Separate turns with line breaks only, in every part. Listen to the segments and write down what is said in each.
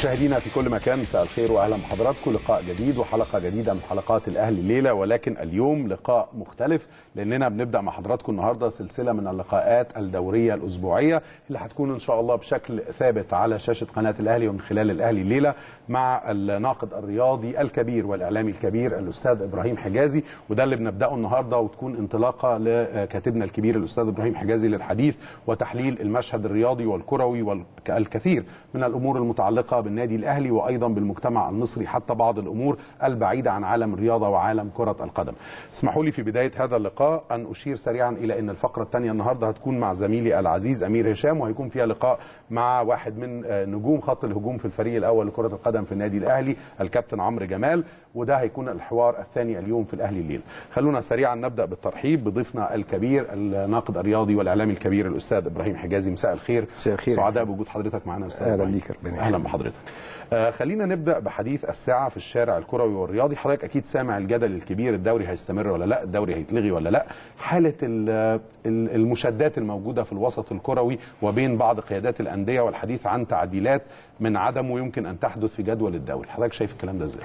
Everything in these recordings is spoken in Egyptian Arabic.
مشاهدينا في كل مكان مساء الخير واهلا بحضراتكم لقاء جديد وحلقه جديده من حلقات الاهلي الليله ولكن اليوم لقاء مختلف لاننا بنبدا مع حضراتكم النهارده سلسله من اللقاءات الدوريه الاسبوعيه اللي هتكون ان شاء الله بشكل ثابت على شاشه قناه الاهلي ومن خلال الاهلي الليله مع الناقد الرياضي الكبير والاعلامي الكبير الاستاذ ابراهيم حجازي وده اللي بنبداه النهارده وتكون انطلاقه لكاتبنا الكبير الاستاذ ابراهيم حجازي للحديث وتحليل المشهد الرياضي والكروي والكثير من الامور المتعلقه بالنادي الاهلي وايضا بالمجتمع المصري حتى بعض الامور البعيده عن عالم الرياضه وعالم كره القدم. اسمحوا لي في بدايه هذا اللقاء ان اشير سريعا الى ان الفقره الثانيه النهارده هتكون مع زميلي العزيز امير هشام وهيكون فيها لقاء مع واحد من نجوم خط الهجوم في الفريق الاول لكره القدم في النادي الاهلي الكابتن عمرو جمال وده هيكون الحوار الثاني اليوم في الاهلي الليل. خلونا سريعا نبدا بالترحيب بضيفنا الكبير الناقد الرياضي والاعلامي الكبير الاستاذ ابراهيم حجازي مساء الخير.
مساء الخير.
سعداء بوجود حضرتك معنا استاذ
اهلا
إبراهيم.
بيك ربنا
اهلا بحضرتك آه خلينا نبدا بحديث الساعه في الشارع الكروي والرياضي حضرتك اكيد سامع الجدل الكبير الدوري هيستمر ولا لا الدوري هيتلغي ولا لا حاله ال- ال- المشادات الموجوده في الوسط الكروي وبين بعض قيادات الانديه والحديث عن تعديلات من عدمه يمكن ان تحدث في جدول الدوري حضرتك شايف الكلام ده ازاي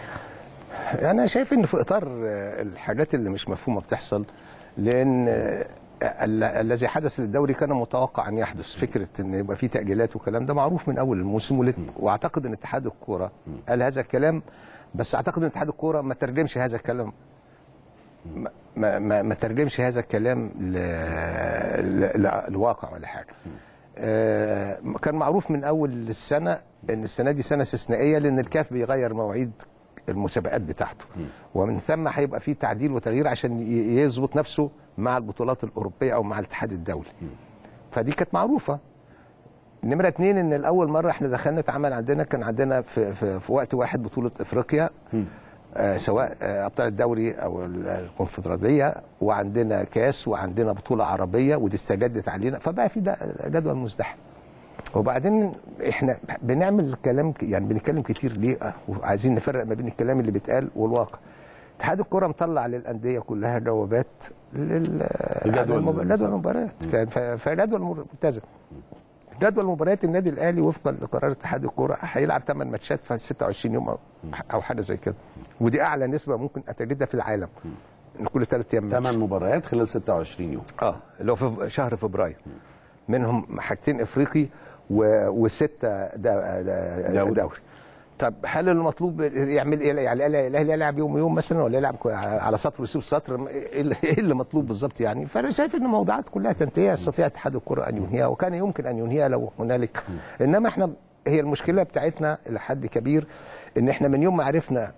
انا شايف ان في اطار آه، الحاجات اللي مش مفهومه بتحصل لان آه، ال- الذي حدث للدوري كان متوقع ان يحدث فكره ان يبقى في تاجيلات والكلام ده معروف من اول الموسم ولت- واعتقد ان اتحاد الكوره قال هذا الكلام بس اعتقد ان اتحاد الكوره ما ترجمش هذا الكلام ما ما ما, ما ترجمش هذا الكلام ل... ل... ل... لواقع ولا حاجه آه، كان معروف من اول السنه ان السنه دي سنه استثنائيه لان الكاف بيغير مواعيد المسابقات بتاعته ومن ثم هيبقى في تعديل وتغيير عشان ي- يظبط نفسه مع البطولات الاوروبيه او مع الاتحاد الدولي فدي كانت معروفه نمرة اتنين ان الاول مرة احنا دخلنا اتعمل عندنا كان عندنا في, في, في وقت واحد بطولة افريقيا آه سواء آه ابطال الدوري او ال- الكونفدرالية وعندنا كاس وعندنا بطولة عربية ودي استجدت علينا فبقى في ده جدول مزدحم وبعدين احنا بنعمل كلام ك- يعني بنتكلم كتير ليه آه، وعايزين نفرق ما بين الكلام اللي بيتقال والواقع اتحاد الكرة مطلع للأندية كلها جوابات لل
الجدول
عن المب-
المسابقة.
جدول المباريات ف- ف- فجدول مر- ملتزم جدول مباريات النادي الاهلي وفقا لقرار اتحاد الكوره هيلعب 8 ماتشات في 26 يوم أو- او حاجه زي كده ودي اعلى نسبه ممكن اتجدها في العالم ان كل ثلاث ايام ماتش
ثمان مباريات خلال 26 يوم
اه اللي هو في شهر فبراير منهم حاجتين افريقي و... وسته دا... دا...
دوري.
دوري. طب هل المطلوب يعمل ايه يعني الاهلي يلعب يوم يوم مثلا ولا يلعب على سطر ويسيب سطر ايه اللي- إيه اللي مطلوب بالظبط يعني فانا شايف ان الموضوعات كلها تنتهي يستطيع اتحاد الكره ان ينهيها وكان يمكن ان ينهيها لو هنالك انما احنا هي المشكله بتاعتنا الى حد كبير ان احنا من يوم ما عرفنا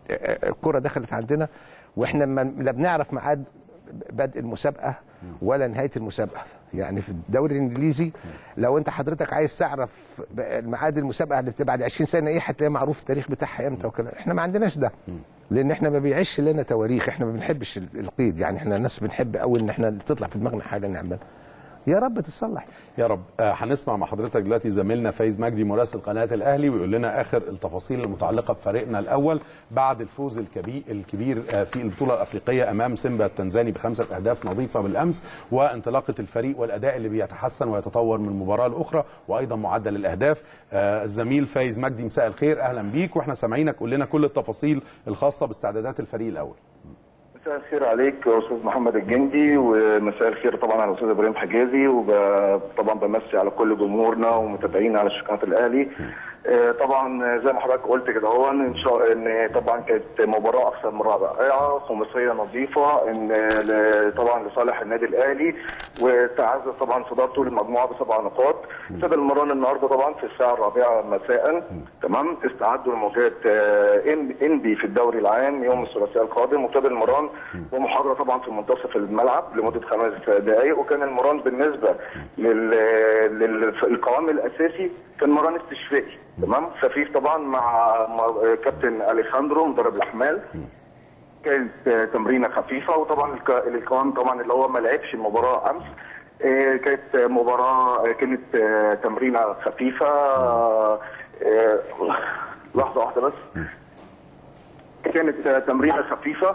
الكره دخلت عندنا واحنا ما لا بنعرف ميعاد بدء المسابقه ولا نهايه المسابقه يعني في الدوري الانجليزي لو انت حضرتك عايز تعرف ميعاد المسابقه اللي بتبقى بعد 20 سنه ايه هتلاقي معروف التاريخ بتاعها امتى وكده احنا ما عندناش ده لان احنا ما بيعيش لنا تواريخ احنا ما بنحبش ال- القيد يعني احنا ناس بنحب قوي ان احنا تطلع في دماغنا حاجه نعملها يا رب تتصلح
يا رب آه، هنسمع مع حضرتك دلوقتي زميلنا فايز مجدي مراسل قناه الاهلي ويقول لنا اخر التفاصيل المتعلقه بفريقنا الاول بعد الفوز الكبير الكبير آه، في البطوله الافريقيه امام سيمبا التنزاني بخمسه اهداف نظيفه بالامس وانطلاقه الفريق والاداء اللي بيتحسن ويتطور من مباراه لاخرى وايضا معدل الاهداف آه، الزميل فايز مجدي مساء الخير اهلا بيك واحنا سامعينك قول لنا كل التفاصيل الخاصه باستعدادات الفريق الاول
مساء الخير عليك يا استاذ محمد الجندي ومساء الخير طبعا على الاستاذ ابراهيم حجازي وطبعا بمسي على كل جمهورنا ومتابعينا على قناه الاهلي آه، طبعا زي ما حضرتك قلت كده هو ان شاء ان طبعا كانت مباراه اكثر من رائعه خماسيه نظيفه ان ل- طبعا لصالح النادي الاهلي وتعزز طبعا صدارته للمجموعه بسبع نقاط ابتدى المران النهارده طبعا في الساعه الرابعه مساء تمام استعدوا لمواجهه آه، إن- انبي في الدوري العام يوم الثلاثاء القادم وابتدى المران ومحاضره طبعا في منتصف الملعب لمده خمس دقائق وكان المران بالنسبه لل- للقوام الاساسي كان مران استشفائي تمام خفيف طبعا مع مع كابتن اليخاندرو مدرب الاحمال كانت آه، تمرينه خفيفه وطبعا الك- القوام طبعا اللي هو ما لعبش المباراه امس آه، كانت مباراه آه، كانت آه، تمرينه خفيفه آه، آه، لحظه واحده بس كانت آه، تمرينه خفيفه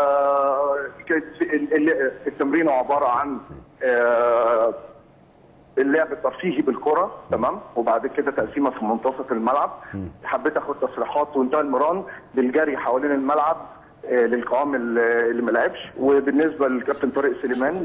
آه، كانت ال- ال- التمرينه عباره عن آه، اللعب الترفيهي بالكره تمام وبعد كده تقسيمه في منتصف الملعب حبيت اخد تصريحات وانتهى المران بالجري حوالين الملعب آه، للقوام ال- اللي ما لعبش وبالنسبه للكابتن طارق سليمان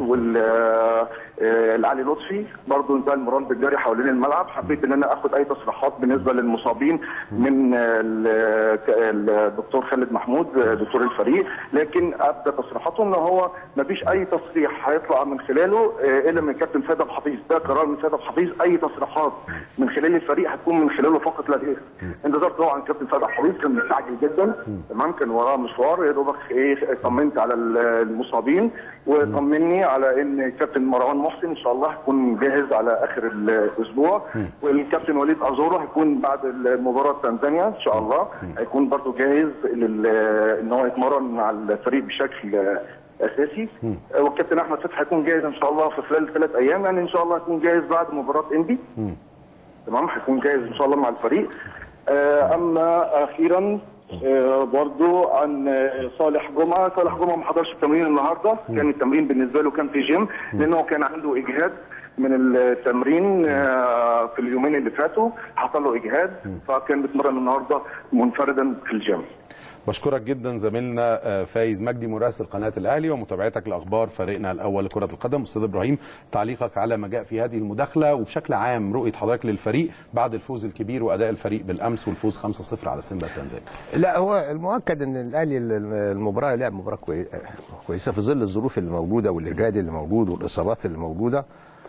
والعلي لطفي برضه انتهى المران بالجري حوالين الملعب حبيت ان انا اخد اي تصريحات بالنسبه للمصابين من آه، ال- ك- الدكتور خالد محمود آه، دكتور الفريق لكن ابدا تصريحاته ان هو ما فيش اي تصريح هيطلع من خلاله آه، الا من كابتن سيد أبو حفيظ ده قرار من سيد أبو حفيظ اي تصريحات من خلال الفريق هتكون من خلاله فقط لا غير انتظار طبعا كابتن سيد أبو حفيظ كان مستعجل جدا تمام كان وراه مشوار يا دوبك ايه طمنت على المصابين وطمني على ان كابتن مروان محسن ان شاء الله هيكون جاهز على اخر الاسبوع والكابتن وليد ازورو هيكون بعد المباراه تنزانيا ان شاء الله هيكون برضه جاهز لل- ان هو يتمرن مع الفريق بشكل اساسي والكابتن احمد فتحي هيكون جاهز ان شاء الله في خلال ثلاث ايام يعني ان شاء الله هيكون جاهز بعد مباراه انبي تمام هيكون جاهز ان شاء الله مع الفريق آه، اما اخيرا آه، برضو عن آه، صالح جمعه صالح جمعه ما حضرش التمرين النهارده كان التمرين بالنسبه له كان في جيم لانه كان عنده اجهاد من التمرين آه، في اليومين اللي فاتوا حصل له اجهاد فكان بيتمرن النهارده منفردا في الجيم
بشكرك جدا زميلنا آه، فايز مجدي مراسل قناه الاهلي ومتابعتك لاخبار فريقنا الاول لكره القدم استاذ ابراهيم تعليقك على ما جاء في هذه المداخله وبشكل عام رؤيه حضرتك للفريق بعد الفوز الكبير واداء الفريق بالامس والفوز 5-0 على سيمبا التنزاني
لا هو المؤكد ان الاهلي المباراه لعب مباراه كوي- كويسه في ظل الظروف اللي موجوده والاجهاد اللي موجود والاصابات اللي موجوده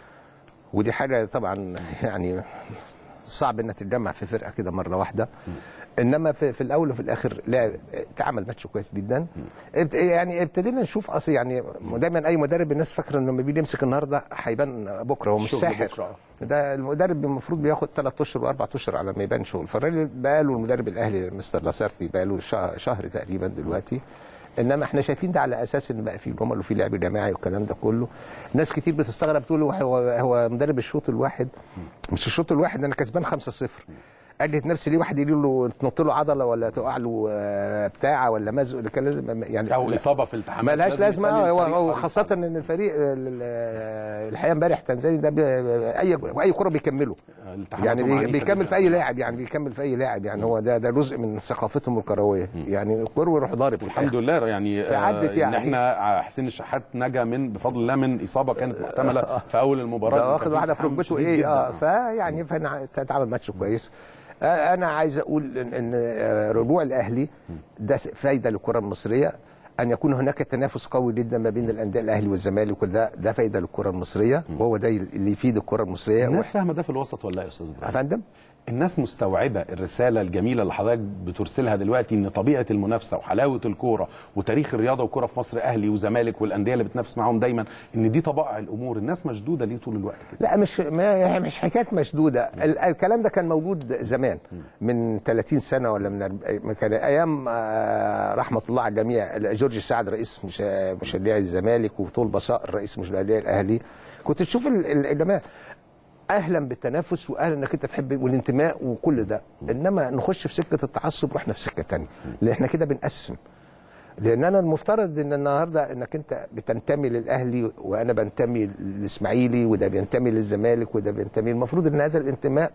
ودي حاجه طبعا يعني صعب انها تتجمع في فرقه كده مره واحده انما في, في الاول وفي الاخر لعب اتعمل ماتش كويس جدا ابت- يعني ابتدينا نشوف اصل يعني دايما اي مدرب الناس فاكره انه لما بيجي يمسك النهارده هيبان بكره هو مش
شغل
ساحر
بكرة.
ده المدرب المفروض بياخد ثلاث اشهر واربع اشهر على ما يبان شغل فالراجل بقى له المدرب الاهلي مستر لاسارتي بقى له شهر, شهر تقريبا دلوقتي انما احنا شايفين ده على اساس ان بقى في جمل وفي لعب جماعي والكلام ده كله ناس كتير بتستغرب تقول هو هو مدرب الشوط الواحد مش الشوط الواحد انا كسبان 5-0 اجهد نفسي ليه واحد يقول له تنط له عضله ولا تقع له آه، بتاعه ولا مزق ولا كان لازم يعني
او اصابه في التحامات
ملهاش لازمه
يخلي
آه، هو
الفريق
هو
حريص
خاصه
على-
ان الفريق ال- ال- الحقيقه امبارح تنزاني ده بي- اي اي كره بيكملوا
التحاماتهم
يعني بي-
عنيفة
بيكمل
جداً.
في اي لاعب يعني بيكمل في اي لاعب يعني هو ده ده جزء من ثقافتهم الكرويه يعني كوره ويروح ضارب في
الحمد
الآخر.
لله يعني آه،
فعدت
ان
يعني.
احنا حسين الشحات نجا من بفضل الله من اصابه كانت محتمله في اول المباراه
ده واخد
ففي
واحده في
تحمل
ركبته
شديد
ايه
جداً.
اه فيعني فانا اتعمل ماتش كويس آه، انا عايز اقول ان إن، آه، رجوع الاهلي ده س- فايده للكره المصريه ان يكون هناك تنافس قوي جدا ما بين الانديه الاهلي والزمالك وده ده فايده للكره المصريه وهو ده اللي يفيد الكره المصريه
الناس فاهمه ده في الوسط ولا لا يا استاذ
يا
ابراهيم
فندم
الناس مستوعبه الرساله الجميله اللي حضرتك بترسلها دلوقتي ان طبيعه المنافسه وحلاوه الكوره وتاريخ الرياضه والكوره في مصر اهلي وزمالك والانديه اللي بتنافس معاهم دايما ان دي طبائع الامور الناس مشدوده ليه طول الوقت كده
لا مش ما هي مش حكايه مشدوده ال- الكلام ده كان موجود زمان من 30 سنه ولا من أرب- كان ايام آه، رحمه الله على الجميع جورج سعد رئيس مش- مشجعي الزمالك وطول بصائر رئيس مشجعي الاهلي كنت تشوف ال- ال- الجماعه اهلا بالتنافس واهلا انك انت تحب والانتماء وكل ده انما نخش في سكه التعصب رحنا في سكه تانية لان احنا كده بنقسم لان انا المفترض ان النهارده انك انت بتنتمي للاهلي وانا بنتمي للاسماعيلي وده بينتمي للزمالك وده بينتمي المفروض ان هذا الانتماء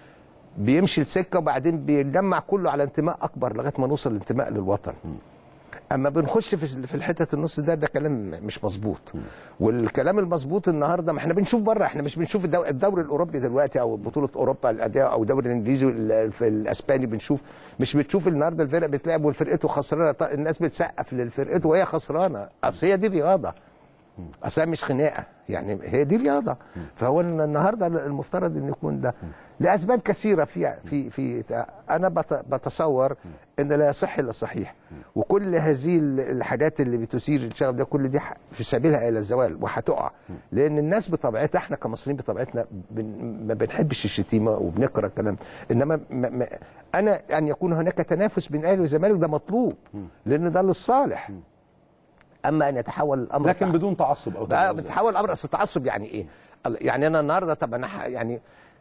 بيمشي السكه وبعدين بيتجمع كله على انتماء اكبر لغايه ما نوصل لانتماء للوطن اما بنخش في في الحته النص ده ده كلام مش مظبوط والكلام المظبوط النهارده ما احنا بنشوف بره احنا مش بنشوف الدو- الدوري الاوروبي دلوقتي او بطوله اوروبا الاداء او الدوري الانجليزي وال- في الاسباني بنشوف مش بتشوف النهارده الفرق بتلعب والفرقته خسرانه ط- الناس بتسقف للفرقته وهي خسرانه اصل هي دي رياضه اصلا مش خناقه يعني هي دي رياضه فهو إن النهارده المفترض ان يكون ده لاسباب كثيره في في في انا بت- بتصور ان لا يصح الا الصحيح وكل هذه ال- الحاجات اللي بتثير الشغب ده كل دي ح- في سبيلها الى الزوال وهتقع لان الناس بطبيعتها احنا كمصريين بطبيعتنا بن ما بنحبش الشتيمه وبنكره الكلام انما ما ما انا ان يكون هناك تنافس بين الاهلي والزمالك ده مطلوب لان ده للصالح اما ان يتحول الامر
لكن
تع-
بدون تعصب او
بقى
تجاوز.
بتحول الامر اصل التعصب يعني ايه؟ ال- يعني انا النهارده طب انا ح- يعني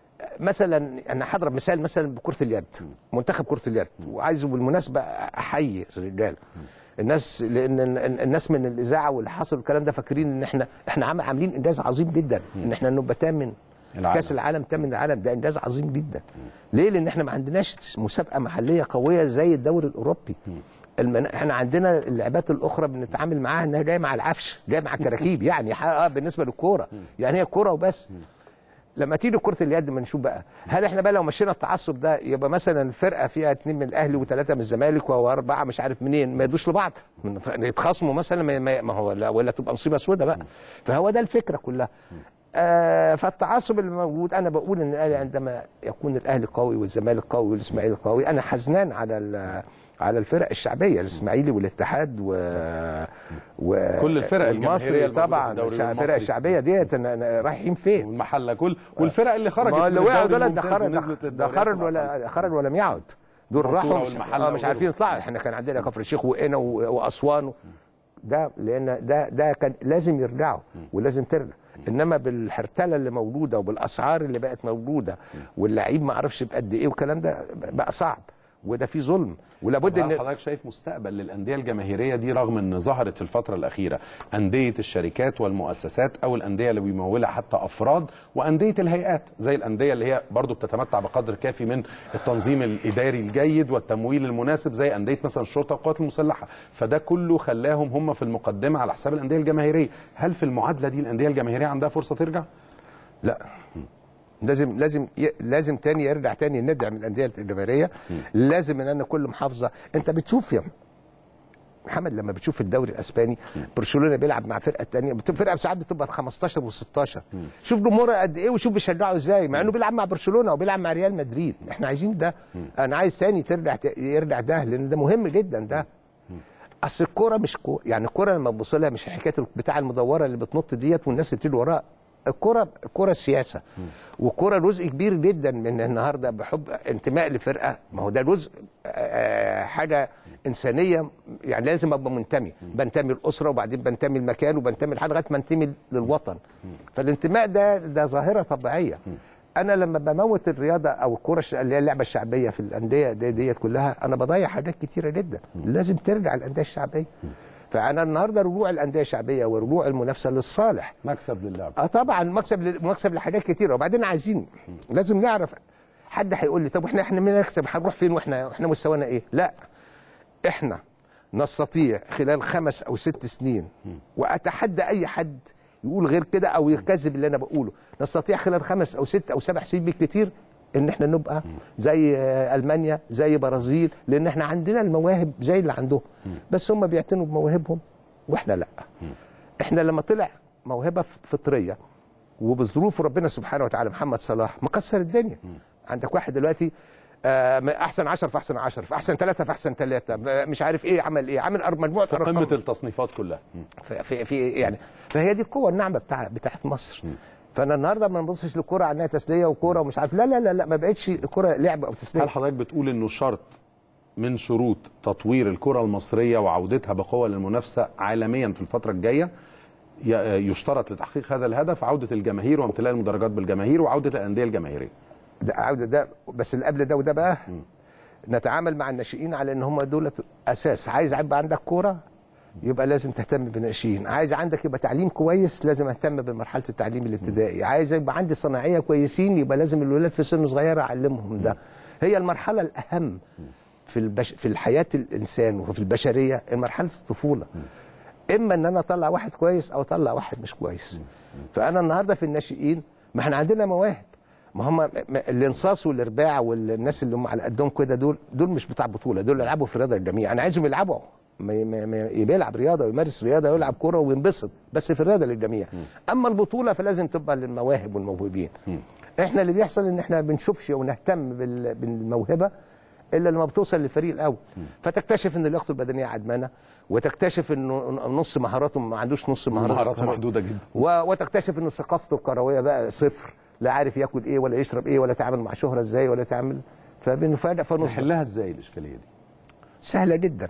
مثلا انا هضرب مثال مثلا بكره اليد منتخب كره اليد وعايزه بالمناسبه احيي الرجال الناس لان ال- ال- الناس من الاذاعه واللي حصل الكلام ده فاكرين ان احنا احنا عم- عاملين انجاز عظيم جدا ان احنا نبقى تامن
العالم.
كاس العالم تامن العالم ده انجاز عظيم جدا ليه لان احنا ما عندناش مسابقه محليه قويه زي الدوري الاوروبي المن... احنا عندنا اللعبات الاخرى بنتعامل معاها انها جايه مع العفش جايه مع الكراكيب يعني ح- اه بالنسبه للكوره يعني هي كوره وبس لما تيجي كره اليد ما نشوف بقى هل احنا بقى لو مشينا التعصب ده يبقى مثلا فرقه فيها اثنين من الاهلي وثلاثه من الزمالك واربعه مش عارف منين ما يدوش لبعض من- يتخاصموا مثلا ما- ما ما هو لا ولا تبقى مصيبه سوداء بقى فهو ده الفكره كلها آه فالتعصب اللي موجود انا بقول ان الاهلي عندما يكون الاهلي قوي والزمالك قوي والاسماعيلي قوي انا حزنان على ال- على الفرق الشعبيه الاسماعيلي والاتحاد و, و
كل الفرق الجماهيرية
المصري
الموجودة في
طبعا
الدوري
الشع- الفرق
المصري.
الشعبيه ديت أنا- أنا رايحين فين؟
والمحله كل والفرق اللي خرجت
ما اللي
من
وقعوا
الدوري
دول ده
الممتاز
خرج
ونزلت
ده
للدوريات
خرج
الأقل.
ولا خرج ولم يعد دول
المنصورة
راحوا مش,
والمحلة
آه مش عارفين
وغيرهم.
يطلعوا احنا كان عندنا كفر الشيخ وقنا و- واسوان و- ده لان ده ده كان لازم يرجعوا ولازم ترجع انما بالحرتله اللي موجوده وبالاسعار اللي بقت موجوده واللعيب ما عرفش بقد ايه والكلام ده بقى صعب وده فيه ظلم ولابد
هل
ان
حضرتك شايف مستقبل للانديه الجماهيريه دي رغم ان ظهرت في الفتره الاخيره انديه الشركات والمؤسسات او الانديه اللي بيمولها حتى افراد وانديه الهيئات زي الانديه اللي هي برضو بتتمتع بقدر كافي من التنظيم الاداري الجيد والتمويل المناسب زي انديه مثلا الشرطه والقوات المسلحه فده كله خلاهم هم في المقدمه على حساب الانديه الجماهيريه هل في المعادله دي الانديه الجماهيريه عندها فرصه ترجع
لا لازم لازم ي- لازم تاني يرجع تاني ندعم الانديه الجماهيريه لازم ان انا كل محافظه انت بتشوف يا محمد لما بتشوف الدوري الاسباني برشلونه بيلعب مع فرقه تانية بت- فرقه ساعات بتبقى 15 و16 شوف جمهورها قد ايه وشوف بيشجعوا ازاي مع انه بيلعب مع برشلونه وبيلعب مع ريال مدريد احنا عايزين ده انا عايز تاني ترجع ت- يرجع ده لان ده مهم جدا ده اصل الكوره مش كوره يعني الكوره لما تبص لها مش حكايه بتاع المدوره اللي بتنط ديت والناس اللي بتجري وراها الكوره الكوره سياسه والكوره جزء كبير جدا من النهارده بحب انتماء لفرقه ما هو ده جزء آه، حاجه انسانيه يعني لازم ابقى منتمي بنتمي للاسره وبعدين بنتمي لمكان وبنتمي لحاجه لغايه ما انتمي للوطن فالانتماء ده ده ظاهره طبيعيه انا لما بموت الرياضه او الكوره الش- اللي هي اللعبه الشعبيه في الانديه دي ديت كلها انا بضيع حاجات كتيره جدا لازم ترجع الانديه الشعبيه فانا النهارده رجوع الانديه الشعبيه ورجوع المنافسه للصالح
مكسب للعب
اه طبعا مكسب ل- مكسب لحاجات كتيره وبعدين عايزين لازم نعرف حد هيقول لي طب واحنا احنا مين نكسب هنروح فين واحنا احنا مستوانا ايه لا احنا نستطيع خلال خمس او ست سنين واتحدى اي حد يقول غير كده او يكذب اللي انا بقوله نستطيع خلال خمس او ست او سبع سنين بالكتير ان احنا نبقى زي آه، المانيا زي برازيل لان احنا عندنا المواهب زي اللي عندهم بس هم بيعتنوا بمواهبهم واحنا لا احنا لما طلع موهبه فطريه وبظروف ربنا سبحانه وتعالى محمد صلاح مكسر الدنيا عندك واحد دلوقتي آه، احسن 10 في احسن 10 في احسن ثلاثه في احسن ثلاثه مش عارف ايه عمل ايه عامل أر- مجموعه
في
أرقام.
قمه التصنيفات كلها
في, في, في يعني فهي دي القوه الناعمه بتاع بتاعت مصر فانا النهارده ما نبصش للكوره على انها تسليه وكوره ومش عارف لا لا لا لا ما بقتش الكوره لعب او تسليه
هل حضرتك بتقول انه شرط من شروط تطوير الكره المصريه وعودتها بقوه للمنافسه عالميا في الفتره الجايه ي- يشترط لتحقيق هذا الهدف عوده الجماهير وامتلاء المدرجات بالجماهير وعوده الانديه الجماهيريه
ده عوده ده بس اللي قبل ده وده بقى نتعامل مع الناشئين على ان هم دول اساس عايز يبقى عندك كوره يبقى لازم تهتم بالناشئين عايز عندك يبقى تعليم كويس لازم اهتم بمرحله التعليم الابتدائي عايز يبقى عندي صناعيه كويسين يبقى لازم الولاد في سن صغيره اعلمهم ده هي المرحله الاهم في البش... في الحياه الانسان وفي البشريه مرحله الطفوله اما ان انا اطلع واحد كويس او اطلع واحد مش كويس فانا النهارده في الناشئين ما احنا عندنا مواهب ما هم الانصاص والارباع والناس اللي هم على قدهم كده دول دول مش بتاع بطوله دول يلعبوا في الرياضه الجميع انا عايزهم يلعبوا ما ما ما بيلعب رياضه ويمارس رياضه ويلعب كوره وينبسط بس في الرياضه للجميع اما البطوله فلازم تبقى للمواهب والموهوبين احنا اللي بيحصل ان احنا بنشوفش ونهتم بال- بالموهبه الا لما بتوصل للفريق الاول فتكتشف ان لياقته البدنيه عدمانه وتكتشف انه نص مهاراته ما عندوش نص مهاراته
مهاراته محدوده جدا
و- وتكتشف ان ثقافته الكرويه بقى صفر لا عارف ياكل ايه ولا يشرب ايه ولا يتعامل مع شهره ازاي ولا يتعامل فبنفاجئ فنص
نحلها ازاي الاشكاليه دي
سهله جدا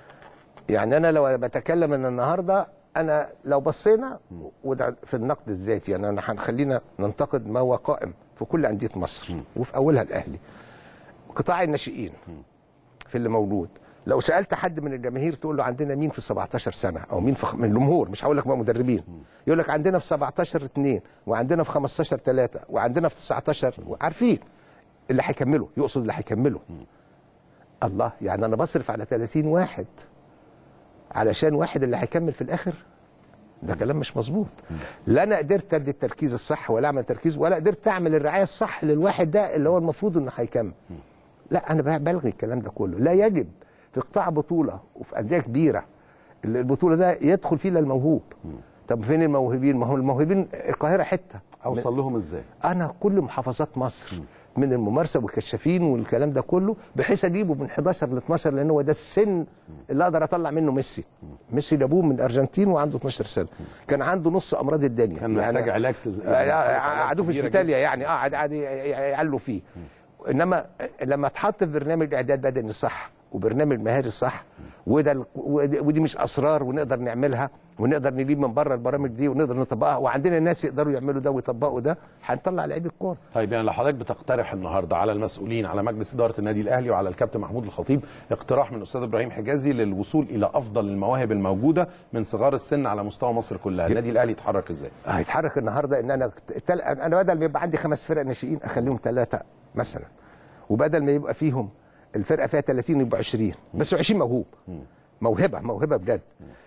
يعني انا لو بتكلم ان النهارده انا لو بصينا وده في النقد الذاتي يعني انا هنخلينا ننتقد ما هو قائم في كل انديه مصر وفي اولها الاهلي قطاع الناشئين في اللي موجود لو سالت حد من الجماهير تقول له عندنا مين في 17 سنه او مين في خ- من الجمهور مش هقول لك بقى مدربين يقول لك عندنا في 17 2 وعندنا في 15 3 وعندنا في 19 عارفين اللي هيكملوا يقصد اللي هيكملوا الله يعني انا بصرف على 30 واحد علشان واحد اللي هيكمل في الاخر ده كلام مش مظبوط لا انا قدرت ادي التركيز الصح ولا اعمل تركيز ولا قدرت اعمل الرعايه الصح للواحد ده اللي هو المفروض انه هيكمل لا انا بقى بلغي الكلام ده كله لا يجب في قطاع بطوله وفي انديه كبيره اللي البطوله ده يدخل فيه الا الموهوب طب فين الموهوبين ما هو الموهوبين القاهره حته
اوصل لهم ازاي
انا كل محافظات مصر من الممارسه والكشافين والكلام ده كله بحيث اجيبه من 11 ل 12 لان هو ده السن اللي اقدر اطلع منه ميسي ميسي ده ابوه من الارجنتين وعنده 12 سنه كان عنده نص امراض الدنيا
كان محتاج علاج سل-
قعدوه في
كبيرة
اسبيتاليا يعني اه قعد قعد يعلوا فيه انما لما اتحط في برنامج اعداد بدني صح وبرنامج مهاري صح وده ال- ودي ودي مش اسرار ونقدر نعملها ونقدر نجيب من بره البرامج دي ونقدر نطبقها وعندنا ناس يقدروا يعملوا ده ويطبقوا ده هنطلع لعيبه الكوره
طيب يعني لو حضرتك بتقترح النهارده على المسؤولين على مجلس اداره النادي الاهلي وعلى الكابتن محمود الخطيب اقتراح من الاستاذ ابراهيم حجازي للوصول الى افضل المواهب الموجوده من صغار السن على مستوى مصر كلها النادي الاهلي يتحرك ازاي
هيتحرك النهارده ان انا تل... انا بدل ما يبقى عندي خمس فرق ناشئين اخليهم ثلاثه مثلا وبدل ما يبقى فيهم الفرقه فيها 30 يبقى 20 بس 20 موهوب موهبه موهبه بجد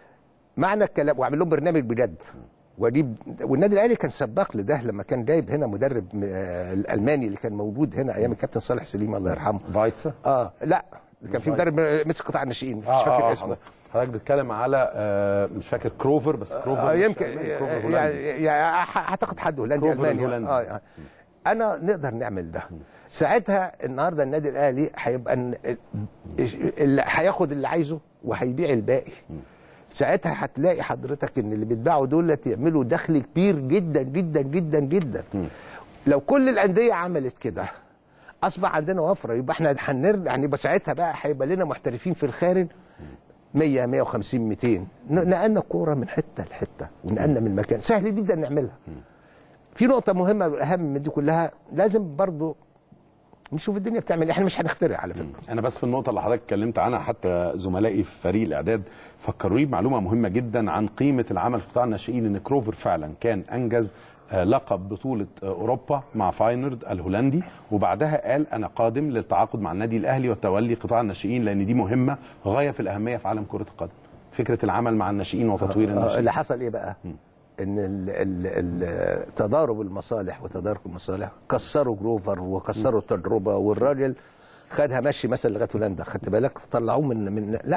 معنى الكلام واعمل لهم برنامج بجد واجيب والنادي الاهلي كان سباق لده لما كان جايب هنا مدرب آه، الالماني اللي كان موجود هنا ايام الكابتن صالح سليم الله يرحمه
فايتسا
اه لا كان في مدرب مسك قطاع الناشئين مش فاكر اسمه
حضرتك- حضرتك بتتكلم على آه مش فاكر كروفر بس كروفر
آه
مش
يمكن
تقريباً كروفر
يعني,
هولندي.
يعني ح- اعتقد حد هولندي
كروفر
الماني
الهولندي.
اه يعني. انا نقدر نعمل ده ساعتها النهارده النادي الاهلي هيبقى ن- اللي هياخد اللي عايزه وهيبيع الباقي ساعتها هتلاقي حضرتك ان اللي بيتباعوا دول يعملوا دخل كبير جدا جدا جدا جدا لو كل الانديه عملت كده اصبح عندنا وفره يبقى احنا هنرجع يعني يبقى ساعتها بقى هيبقى لنا محترفين في الخارج 100 150 200 ن- نقلنا الكوره من حته لحته ونقلنا من مكان سهل جدا نعملها في نقطه مهمه اهم من دي كلها لازم برضو نشوف الدنيا بتعمل ايه احنا مش هنخترع على فكره
انا بس في النقطه اللي حضرتك اتكلمت عنها حتى زملائي في فريق الاعداد فكروني بمعلومه مهمه جدا عن قيمه العمل في قطاع الناشئين ان كروفر فعلا كان انجز آه، لقب بطولة آه، أوروبا مع فاينرد الهولندي وبعدها قال أنا قادم للتعاقد مع النادي الأهلي وتولي قطاع الناشئين لأن دي مهمة غاية في الأهمية في عالم كرة القدم فكرة العمل مع الناشئين وتطوير
آه،
الناشئين
اللي حصل ايه بقى ان ال- ال- ال- تضارب المصالح وتدارك المصالح كسروا جروفر وكسروا التجربه والراجل خدها مشي مثلا لغايه هولندا خدت بالك طلعوه من من لا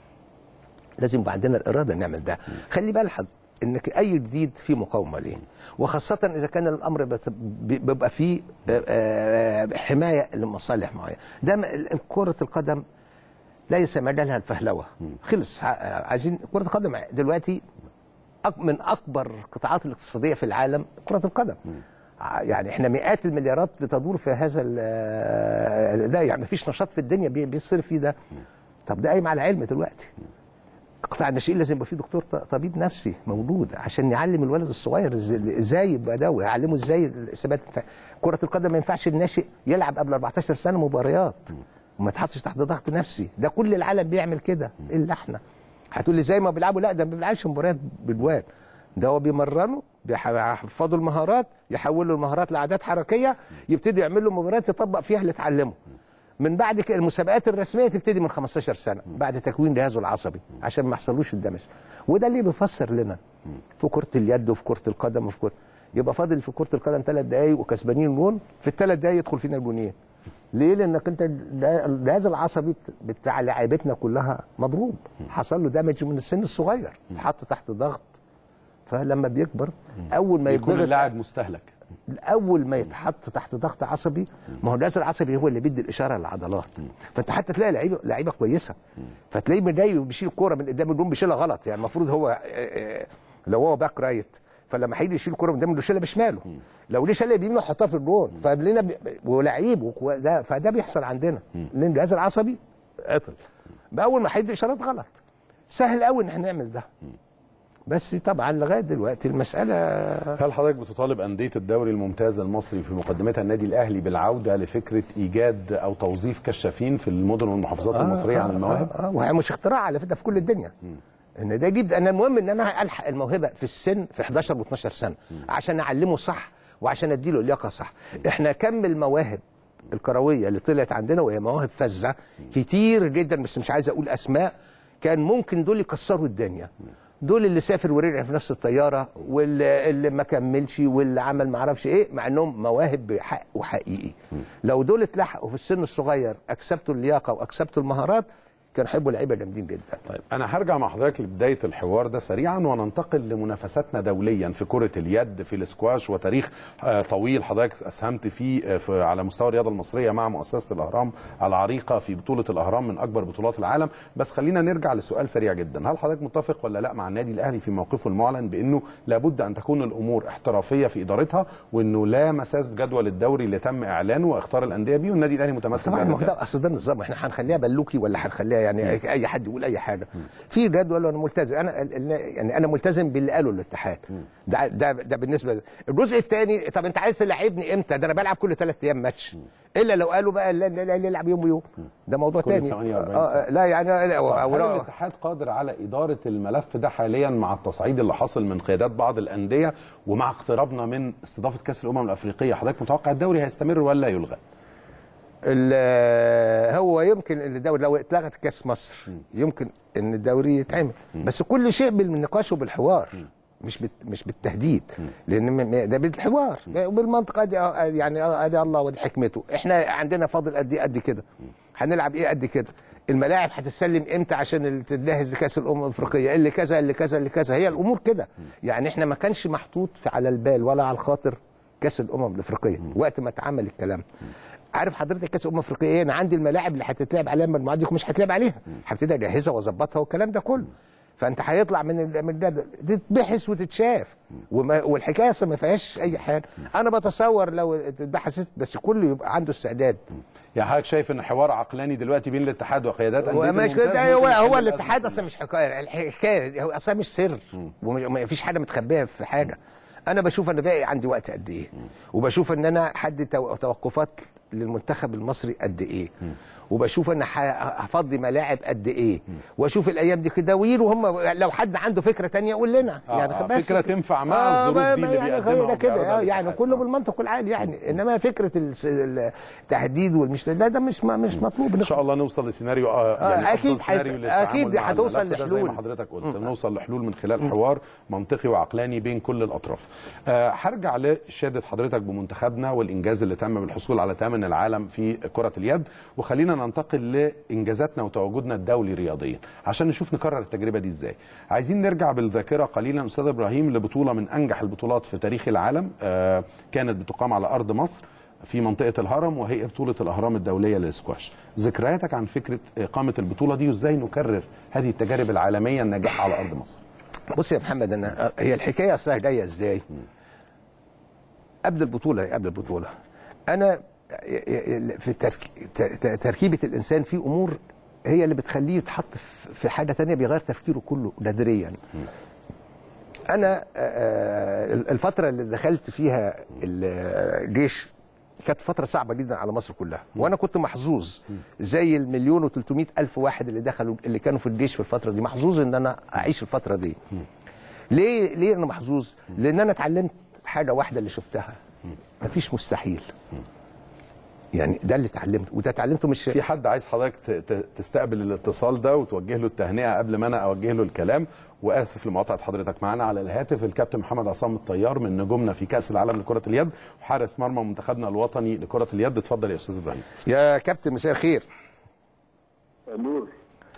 لازم يبقى عندنا الاراده نعمل ده خلي بالك انك اي جديد فيه مقاومه ليه وخاصه اذا كان الامر بت- بيبقى فيه آه، آه، حمايه لمصالح معينه ده م- كره القدم ليس مجالها الفهلوه خلص ع- عايزين كره القدم دلوقتي أك- من اكبر القطاعات الاقتصاديه في العالم كره القدم ع- يعني احنا مئات المليارات بتدور في هذا ال- ده يعني مفيش نشاط في الدنيا بي- بيصرف فيه ده طب ده قايم على علم دلوقتي قطاع الناشئين لازم يبقى فيه دكتور ط- طبيب نفسي موجود عشان يعلم الولد الصغير إز- ازاي يبقى ده ويعلمه ازاي الثبات الف- كره القدم ما ينفعش الناشئ يلعب قبل 14 سنه مباريات وما يتحطش تحت ضغط نفسي ده كل العالم بيعمل كده الا احنا هتقول لي زي ما بيلعبوا لا ده ما بيلعبش مباريات بجوان ده هو بيمرنوا بيحفظوا المهارات يحولوا المهارات لعادات حركيه يبتدي يعمل له مباريات يطبق فيها اللي اتعلمه من بعد كده المسابقات الرسميه تبتدي من 15 سنه بعد تكوين جهازه العصبي عشان ما يحصلوش الدمج وده اللي بيفسر لنا في كره اليد وفي كره القدم وفي كره يبقى فاضل في كره القدم ثلاث دقائق وكسبانين جون في الثلاث دقائق يدخل فينا الجونين ليه؟ لانك انت الجهاز العصبي بتاع لعيبتنا كلها مضروب حصل له دامج من السن الصغير اتحط تحت ضغط فلما بيكبر اول ما
يكون
يتضغط
اللاعب مستهلك
اول ما يتحط تحت ضغط عصبي ما هو الجهاز العصبي هو اللي بيدي الاشاره للعضلات فانت حتى تلاقي لعيبه لعيبه كويسه فتلاقيه من جاي بيشيل الكوره من قدام الجون بيشيلها غلط يعني المفروض هو آه، آه، لو هو باك رايت فلما هيجي يشيل الكوره من قدام بيشيلها بشماله لو ليه شالها بيمينه يحطها في الجون فلنا بي... ولعيب وكو- ده فده بيحصل عندنا لان الجهاز العصبي عطل اول ما هيدي اشارات غلط سهل قوي ان احنا نعمل ده بس طبعا لغايه دلوقتي المساله
هل حضرتك بتطالب أندية الدوري الممتاز المصري في مقدمتها النادي الأهلي بالعودة لفكرة إيجاد أو توظيف كشافين في المدن والمحافظات المصرية عن المواهب؟
اه, آه وهي مش اختراع على فكره في كل الدنيا ان ده جديد انا المهم ان انا الحق الموهبه في السن في 11 و12 سنه عشان اعلمه صح وعشان اديله اللياقه صح احنا كم المواهب الكرويه اللي طلعت عندنا وهي مواهب فذه كتير جدا بس مش عايز اقول اسماء كان ممكن دول يكسروا الدنيا دول اللي سافر ورجع في نفس الطياره واللي اللي ما كملش واللي عمل ما اعرفش ايه مع انهم مواهب بحق وحقيقي لو دول اتلحقوا في السن الصغير اكسبتوا اللياقه واكسبتوا المهارات كانوا هيبقوا لعيبه جامدين جدا
طيب انا هرجع مع حضرتك لبدايه الحوار ده سريعا وننتقل لمنافساتنا دوليا في كره اليد في الاسكواش وتاريخ آه، طويل حضرتك اسهمت فيه آه، في على مستوى الرياضه المصريه مع مؤسسه الاهرام العريقه في بطوله الاهرام من اكبر بطولات العالم بس خلينا نرجع لسؤال سريع جدا هل حضرتك متفق ولا لا مع النادي الاهلي في موقفه المعلن بانه لابد ان تكون الامور احترافيه في ادارتها وانه لا مساس بجدول الدوري اللي تم اعلانه واختار الانديه بيه والنادي الاهلي متمسك
طبعا ما هو
بهذا
ده اصل ده نظام احنا هنخليها بلوكي ولا هنخليها يعني اي حد يقول اي حاجه في جدول وانا ملتزم انا ال- ال- يعني انا ملتزم باللي قاله الاتحاد ده ده ده بالنسبه لي. الجزء الثاني طب انت عايز تلعبني امتى ده انا بلعب كل ثلاث ايام ماتش الا لو قالوا بقى لا لا لا لا يلعب يوم ويوم ده موضوع
كل
ثاني
48 ساعة.
لا يعني أو
طب
أو
هل
لا-
الاتحاد قادر على إدارة الملف ده حاليا مع التصعيد اللي حاصل من قيادات بعض الأندية ومع اقترابنا من استضافة كأس الأمم الأفريقية حضرتك متوقع الدوري هيستمر ولا يلغى؟
ال- هو يمكن ان الدوري لو اتلغت كاس مصر يمكن ان الدوري يتعمل بس كل شيء بالنقاش وبالحوار مش بت مش بالتهديد لان م- م- ده بالحوار وبالمنطقه دي آه، يعني آه، ادي الله ودي حكمته احنا عندنا فاضل قد ايه قد كده هنلعب ايه قد كده الملاعب هتسلم امتى عشان ال- تجهز لكاس الامم الافريقيه اللي كذا اللي كذا اللي كذا هي الامور كده يعني احنا ما كانش محطوط في على البال ولا على الخاطر كاس الامم الافريقيه وقت ما اتعمل الكلام عارف حضرتك كاس الامم الافريقيه ايه انا عندي الملاعب اللي هتتلعب عليها المجموعات دي مش هتلعب عليها هبتدي اجهزها واظبطها والكلام ده كله فانت هيطلع من ال- من الجدول تتبحث وتتشاف وما والحكايه اصلا ما فيهاش اي حاجه انا بتصور لو اتبحثت بس كله يبقى عنده استعداد
يعني حضرتك شايف إن حوار عقلاني دلوقتي بين الاتحاد وقيادات أندية
هو مش
الممتاز
كده هو
ممكن يحل
هو
الأزمة
الاتحاد
كلها؟
اصلا مش حكايه الحكايه هو اصلا مش سر وما فيش حاجه متخبيه في حاجه انا بشوف انا باقي عندي وقت قد ايه وبشوف ان انا حد تو- توقفات للمنتخب المصري قد ايه وبشوف ان ح- هفضي ملاعب قد ايه واشوف الايام دي كده وير وهم لو حد عنده فكره تانية يقول لنا
آه،
يعني
آه،
بس
فكرة تنفع مع
آه،
الظروف
ما-
دي
ما
اللي
يعني
بيقدمها
ده
وبيعرضها
كده آه، يعني
الاتحاد.
كله بالمنطق العالي يعني انما فكره الس- التهديد والمش ده ده مش مش مطلوب
ان شاء الله نوصل لسيناريو آه
آه،
يعني
أكيد
أفضل سيناريو
هيت-
للتعامل
أكيد
مع
هتوصل
الملف ده زي ما
لحلول.
حضرتك قلت نوصل لحلول من خلال حوار منطقي وعقلاني بين كل الاطراف آه، هرجع لشهاده حضرتك بمنتخبنا والانجاز اللي تم بالحصول على ثامن العالم في كره اليد وخلينا ننتقل لانجازاتنا وتواجدنا الدولي رياضيا عشان نشوف نكرر التجربه دي ازاي عايزين نرجع بالذاكره قليلا استاذ ابراهيم لبطوله من انجح البطولات في تاريخ العالم آه، كانت بتقام على ارض مصر في منطقة الهرم وهي بطولة الأهرام الدولية للسكواش ذكرياتك عن فكرة إقامة البطولة دي وإزاي نكرر هذه التجارب العالمية الناجحة على أرض مصر
بص يا محمد انا هي الحكايه اصلها جايه ازاي؟ قبل البطوله قبل البطوله انا في ترك- ت- ت- تركيبه الانسان في امور هي اللي بتخليه يتحط في- في حاجه تانية بيغير تفكيره كله نادريا انا آه، الفتره اللي دخلت فيها الجيش كانت فترة صعبة جدا على مصر كلها وأنا كنت محظوظ زي المليون و ألف واحد اللي دخلوا اللي كانوا في الجيش في الفترة دي محظوظ إن أنا أعيش الفترة دي ليه ليه أنا محظوظ؟ لأن أنا اتعلمت حاجة واحدة اللي شفتها مفيش مستحيل يعني ده اللي اتعلمته وده اتعلمته مش
في حد عايز حضرتك ت- ت- تستقبل الاتصال ده وتوجه له التهنئة قبل ما أنا أوجه له الكلام وآسف لمقاطعة حضرتك معانا على الهاتف الكابتن محمد عصام الطيار من نجومنا في كأس العالم لكرة اليد وحارس مرمى منتخبنا الوطني لكرة اليد اتفضل يا أستاذ إبراهيم
يا كابتن مساء الخير
نور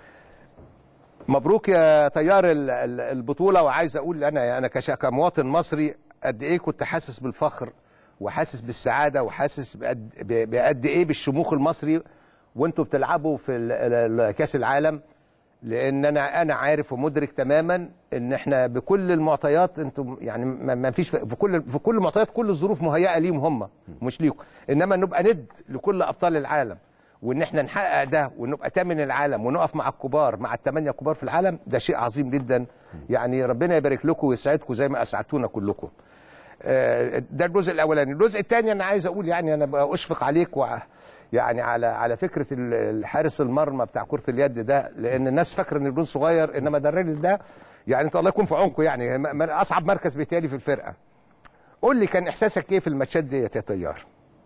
مبروك يا طيار ال- ال- البطوله وعايز اقول انا انا كش- كمواطن مصري قد ايه كنت حاسس بالفخر وحاسس بالسعاده وحاسس بقد ب- بقد ايه بالشموخ المصري وانتوا بتلعبوا في ال- ال- ال- كاس العالم لان انا انا عارف ومدرك تماما ان احنا بكل المعطيات انتم يعني ما ما فيش في كل في كل المعطيات كل الظروف مهيئه ليهم هم مش ليكم انما نبقى ند لكل ابطال العالم وان احنا نحقق ده ونبقى تامن العالم ونقف مع الكبار مع الثمانيه الكبار في العالم ده شيء عظيم جدا يعني ربنا يبارك لكم ويسعدكم زي ما اسعدتونا كلكم آه، ده الجزء الاولاني الجزء الثاني انا عايز اقول يعني انا بقى اشفق عليك وع يعني على على فكره ال- الحارس المرمى بتاع كره اليد ده لان الناس فاكره ان الجون صغير انما ده الراجل ده يعني انت الله يكون في عونكم يعني م- م- اصعب مركز بيتهيألي في الفرقه قول لي كان احساسك ايه في الماتشات ديت يا طيار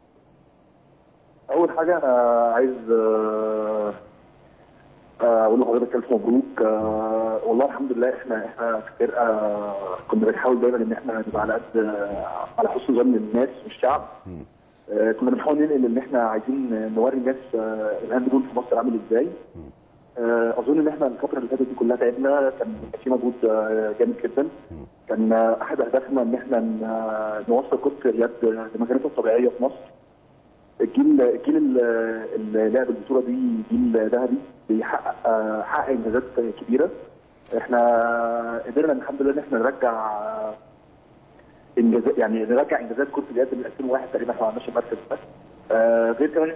اول حاجه انا عايز آه، آه، اقول لحضرتك الف مبروك آه، والله الحمد لله احنا احنا في فرقه كنا بنحاول دايما ان احنا نبقى على قد آه، على حسن ظن الناس والشعب آه، كنا بنحاول ننقل ان احنا عايزين نوري الناس آه، الهاند في مصر عامل ازاي آه، اظن ان احنا الفتره اللي فاتت دي كلها تعبنا كان في مجهود آه، جامد جدا كان آه، احد اهدافنا ان احنا ن- نوصل كره اليد لمكانتها الطبيعيه في مصر الجيل الجيل اللي- اللي لعب البطوله دي جيل ذهبي بيحقق آه، حقق انجازات كبيره احنا قدرنا الحمد لله ان احنا نرجع آه، انجازات يعني نرجع انجازات كره اليد من 2001 تقريبا احنا ما عملناش المركز ده آه، غير كمان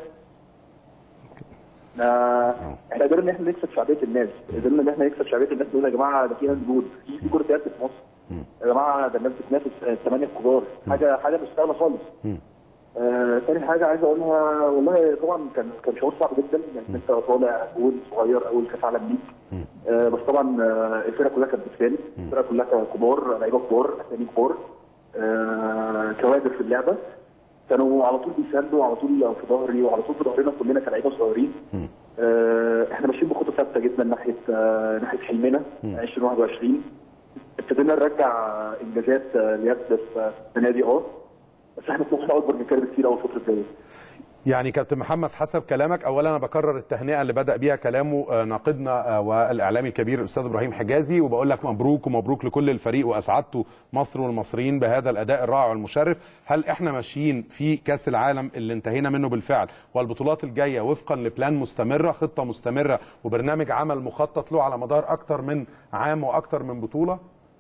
آه، احنا قدرنا ان احنا نكسب شعبيه الناس قدرنا ان احنا نكسب شعبيه الناس نقول يا جماعه ده في هاند بول في في كره يد في مصر يا جماعه ده الناس بتنافس آه، الثمانيه الكبار حاجه حاجه مش سهله خالص آه، تاني حاجة عايز أقولها والله طبعا كان كان شعور صعب جدا يعني أنت طالع جول صغير أول كأس عالم ليك آه، بس طبعا آه، الفرقة كلها كانت بتساند الفرقة كلها كانت كبار لعيبة كبار أسامي كبار آه، كوادر في اللعبة كانوا على طول بيساندوا على طول في ظهري وعلى طول في ظهرنا كلنا كلاعيبة صغيرين آه، احنا ماشيين بخطة ثابتة جدا ناحية آه، ناحية حلمنا 2021 ابتدينا نرجع انجازات آه، اليد في السنة دي اه بس احنا طموحنا اكبر من كده بكتير قوي الفتره الجايه
يعني كابتن محمد حسب كلامك اولا انا بكرر التهنئه اللي بدا بيها كلامه آه، ناقدنا آه، والاعلامي الكبير الاستاذ ابراهيم حجازي وبقول لك مبروك ومبروك لكل الفريق واسعدتوا مصر والمصريين بهذا الاداء الرائع والمشرف هل احنا ماشيين في كاس العالم اللي انتهينا منه بالفعل والبطولات الجايه وفقا لبلان مستمره خطه مستمره وبرنامج عمل مخطط له على مدار اكتر من عام واكتر من بطوله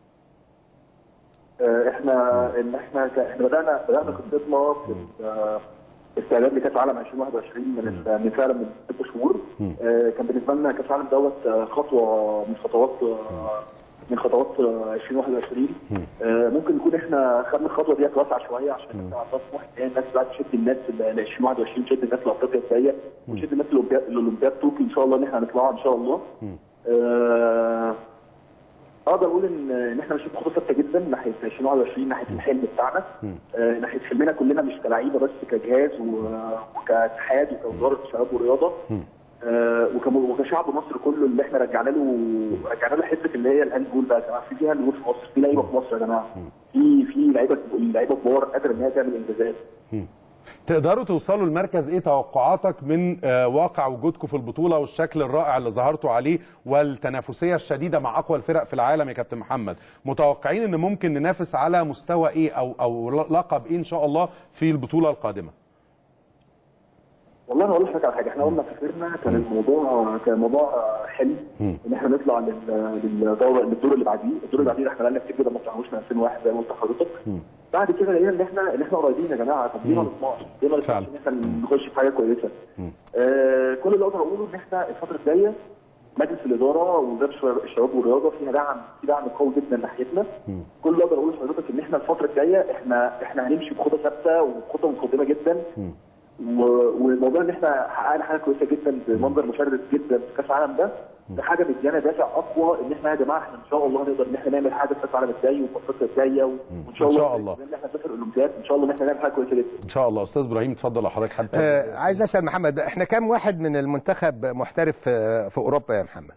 آه، احنا ان احنا ك- احنا بدانا بدانا خطتنا في آه، استعداد لكاس العالم 2021 من من فعلا من ست شهور آه، كان بالنسبه لنا كاس العالم دوت آه، خطوه من خطوات آه، من خطوات آه، 2021 آه، ممكن نكون احنا خدنا الخطوه ديت واسعه شويه عشان احنا عندنا طموح ان هي الناس بقى تشد الناس ل 2021 تشد الناس لافريقيا الجايه وتشد الناس للأولمبياد- للاولمبياد طوكيو ان شاء الله ان احنا هنطلعها ان شاء الله آه، اقدر اقول ان ان احنا ماشيين بخطوه ثابته جدا ناحيه 2021 ناحيه الحلم بتاعنا آه، ناحيه حلمنا كلنا مش كلعيبه بس كجهاز و- وكاتحاد وكوزاره الشباب والرياضه آه، وكم- وكشعب مصر كله اللي احنا رجعنا له رجعنا له حته اللي هي الهاند بول بقى يا جماعه في فيها هاند بول في مصر في لعيبه في مصر يا جماعه في في لعيبه لعيبه كبار قادره ان هي تعمل انجازات
تقدروا توصلوا لمركز ايه توقعاتك من آه، واقع وجودكم في البطوله والشكل الرائع اللي ظهرتوا عليه والتنافسيه الشديده مع اقوى الفرق في العالم يا كابتن محمد متوقعين ان ممكن ننافس على مستوى ايه او او لقب ايه ان شاء الله في البطوله القادمه
والله انا اقول لك على حاجه احنا اول ما سافرنا كان الموضوع كان الموضوع حلو ان احنا نطلع لل- للدور للدور اللي بعديه الدور اللي بعديه احنا بقالنا كتير جدا ما طلعناش من 2001 زي ما قلت لحضرتك بعد كده لقينا ان احنا ان احنا قريبين يا جماعه طب ليه ما نطمعش؟ ليه ما نطمعش
فعلا.
ان احنا نخش في حاجه كويسه؟ آه كل اللي اقدر اقوله ان احنا الفتره الجايه مجلس الاداره ووزاره الشباب- الشباب والرياضه فيها دعم في دعم قوي جدا ناحيتنا كل اللي اقدر اقوله لحضرتك ان احنا الفتره الجايه احنا احنا هنمشي بخطه ثابته وخطه متقدمه جدا و- والموضوع ان احنا حققنا حاجه كويسه جدا بمنظر مشرف جدا في كاس العالم ده ده حاجه مديانا دافع اقوى ان احنا يا جماعه احنا ان شاء الله نقدر ان احنا نعمل حاجه في كاس العالم الجاي وفي افريقيا الجايه و- وان شاء
إن
الله
شاء الله.
ان احنا نسافر الاولمبياد ان شاء الله ان احنا نعمل حاجه كويسه جدا
ان شاء الله استاذ ابراهيم اتفضل لو حضرتك حابب
آه عايز اسال محمد احنا كام واحد من المنتخب محترف في, في اوروبا يا محمد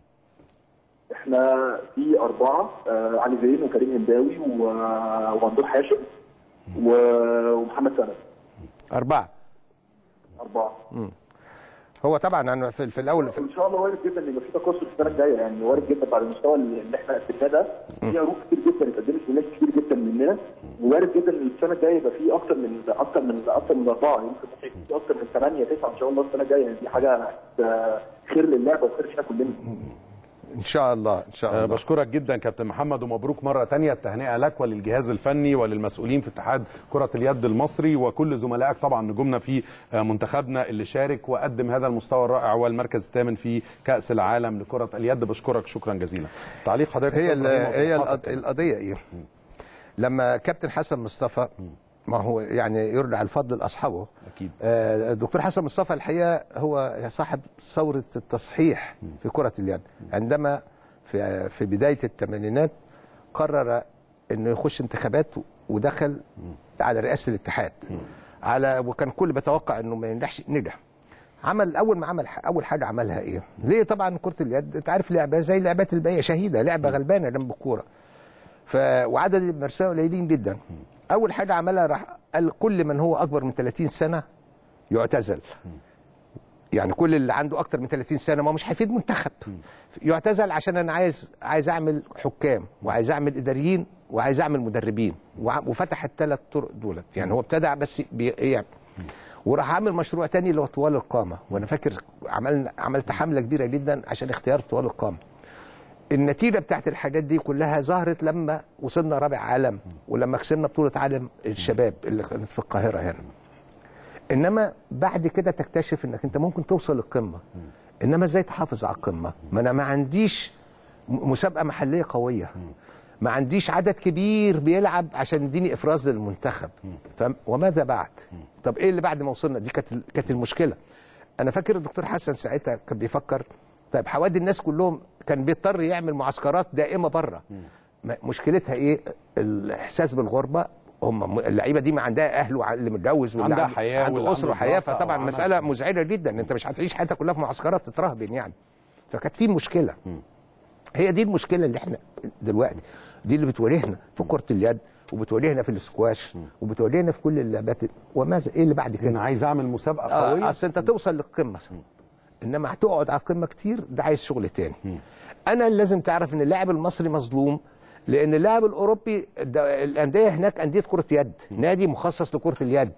احنا في اربعه آه علي زين وكريم هنداوي و- وممدوح هاشم و- ومحمد سند
اربعه
اربعه
هو طبعا انا في, في الاول في
ان شاء الله وارد جدا ان يبقى في تكاثر السنه الجايه يعني وارد جدا بعد المستوى اللي احنا قدمناه ده في عروض كتير جدا اتقدمت لناس كتير جدا مننا وارد جدا ان السنه الجايه يبقى في اكتر من اكتر من اكتر من اربعه يمكن ممكن يكون في اكتر من ثمانيه تسعه ان شاء الله السنه الجايه يعني دي حاجه آه، خير للعبه وخير فينا كلنا
ان شاء الله ان شاء
أه
الله
بشكرك جدا كابتن محمد ومبروك مره تانية التهنئه لك وللجهاز الفني وللمسؤولين في اتحاد كره اليد المصري وكل زملائك طبعا نجومنا في آه، منتخبنا اللي شارك وقدم هذا المستوى الرائع والمركز الثامن في كاس العالم لكره اليد بشكرك شكرا جزيلا تعليق حضرتك
هي
أستاذ
ال-
إبراهيم
هي
وتوقعاتك.
القض- القضيه ايه لما كابتن حسن مصطفى ما هو يعني يرجع الفضل لاصحابه
أكيد.
آه، الدكتور حسن مصطفى الحقيقه هو صاحب ثوره التصحيح في كره اليد عندما في في بدايه الثمانينات قرر انه يخش انتخابات ودخل على رئاسه الاتحاد على وكان كل بيتوقع انه ما ينجحش نجح عمل اول ما عمل اول حاجه عملها ايه؟ ليه طبعا كره اليد انت عارف لعبه زي اللعبات الباقيه شهيده لعبه غلبانه جنب الكوره ف وعدد المرساه قليلين جدا اول حاجه عملها راح قال كل من هو اكبر من 30 سنه يعتزل يعني كل اللي عنده اكتر من 30 سنه ما هو مش هيفيد منتخب يعتزل عشان انا عايز عايز اعمل حكام وعايز اعمل اداريين وعايز اعمل مدربين وع- وفتح الثلاث طرق دولت يعني هو ابتدع بس بي يعني وراح عامل مشروع تاني اللي هو طوال القامه وانا فاكر عملنا عملت حمله كبيره جدا عشان اختيار طوال القامه النتيجه بتاعت الحاجات دي كلها ظهرت لما وصلنا رابع عالم ولما كسبنا بطوله عالم الشباب اللي كانت في القاهره هنا انما بعد كده تكتشف انك انت ممكن توصل للقمه انما ازاي تحافظ على القمه ما انا ما عنديش م- مسابقه محليه قويه ما عنديش عدد كبير بيلعب عشان يديني افراز للمنتخب فاهم وماذا بعد طب ايه اللي بعد ما وصلنا دي كانت كانت المشكله انا فاكر الدكتور حسن ساعتها كان بيفكر طيب حوادي الناس كلهم كان بيضطر يعمل معسكرات دائمه بره ما- مشكلتها ايه الاحساس بالغربه هم اللعيبه دي ما عندها اهل وع- اللي متجوز واللي
عندها
عنده-
حياة واللي
عنده اسره
عنده
وحياه
دراسة
فطبعا
أو عمل.
مساله مزعجه جدا انت مش هتعيش حياتك كلها في معسكرات تترهبن يعني فكانت في مشكله هي دي المشكله اللي احنا دلوقتي دي اللي بتواجهنا في كره اليد وبتواجهنا في السكواش وبتواجهنا في كل اللعبات وماذا ايه اللي بعد كده
انا عايز اعمل مسابقه
آه،
قويه
اصل انت توصل للقمه انما هتقعد على القمه كتير ده عايز شغل تاني انا لازم تعرف ان اللاعب المصري مظلوم لان اللاعب الاوروبي ده- الانديه هناك انديه كره يد نادي مخصص لكره اليد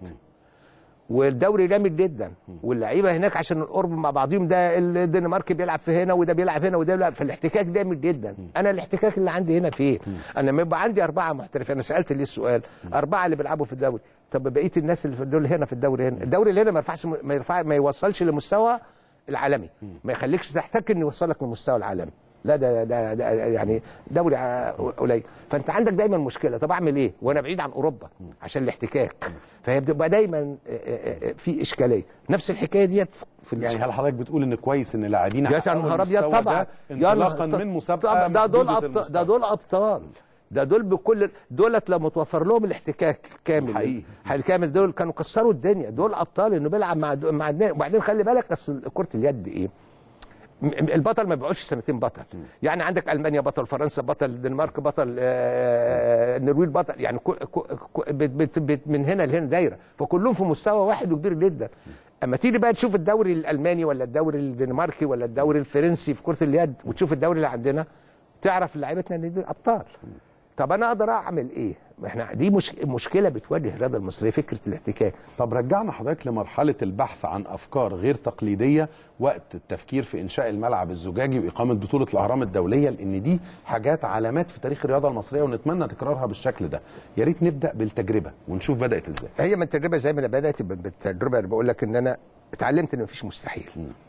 والدوري جامد جدا واللعيبه هناك عشان القرب مع بعضهم ده الدنمارك بيلعب في هنا وده بيلعب هنا وده بيلعب فالاحتكاك جامد جدا انا الاحتكاك اللي عندي هنا فين انا لما يبقى عندي اربعه محترفين انا سالت ليه السؤال اربعه اللي بيلعبوا في الدوري طب بقيه الناس اللي في دول هنا في الدوري هنا الدوري اللي هنا ما يرفعش ما يرفع ما يوصلش لمستوى العالمي ما يخليكش تحتك انه يوصلك للمستوى العالمي لا ده, ده, ده يعني دوري ع- قليل فانت عندك دايما مشكله طب اعمل ايه وانا بعيد عن اوروبا عشان الاحتكاك فهي بتبقى دايما آه، آه، آه، في اشكاليه نفس الحكايه ديت في
يعني هل حضرتك بتقول ان كويس ان لاعبين
يا
حققوا
نهار ابيض
المستوى
طبعا
ده
يا
انطلاقا
نهار-
من مسابقه
طبعا ده دول
محدودة
أبطال
المستوى.
ده دول ابطال ده دول بكل دولت لو متوفر لهم الاحتكاك كامل
حقيقي.
الكامل دول كانوا كسروا الدنيا دول ابطال انه بيلعب مع مع الناس. وبعدين خلي بالك اصل كره اليد ايه م- البطل ما بيقعدش سنتين بطل يعني عندك المانيا بطل فرنسا بطل الدنمارك بطل آه، النرويج بطل يعني كو كو كو بت بت بت من هنا لهنا دايره فكلهم في مستوى واحد وكبير جدا اما تيجي بقى تشوف الدوري الالماني ولا الدوري الدنماركي ولا الدوري الفرنسي في كره اليد وتشوف الدوري اللي عندنا تعرف لعيبتنا ان دي ابطال طب انا اقدر اعمل ايه ما احنا دي مش مشكله بتواجه الرياضه المصريه فكره الاحتكاك
طب رجعنا حضرتك لمرحله البحث عن افكار غير تقليديه وقت التفكير في انشاء الملعب الزجاجي واقامه بطوله الاهرام الدوليه لان دي حاجات علامات في تاريخ الرياضه المصريه ونتمنى تكرارها بالشكل ده يا ريت نبدا بالتجربه ونشوف بدات ازاي
هي من التجربه زي ما انا بدات بال- بالتجربه اللي بقول لك ان انا اتعلمت ان مفيش مستحيل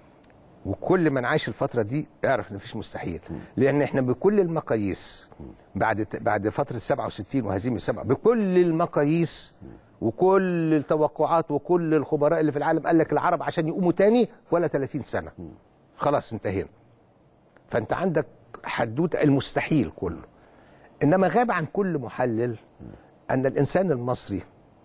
وكل من عاش الفتره دي يعرف ان مفيش مستحيل لان احنا بكل المقاييس بعد بعد فتره 67 وهزيمه السبعه بكل المقاييس وكل التوقعات وكل الخبراء اللي في العالم قال لك العرب عشان يقوموا تاني ولا 30 سنه خلاص انتهينا فانت عندك حدوته المستحيل كله انما غاب عن كل محلل ان الانسان المصري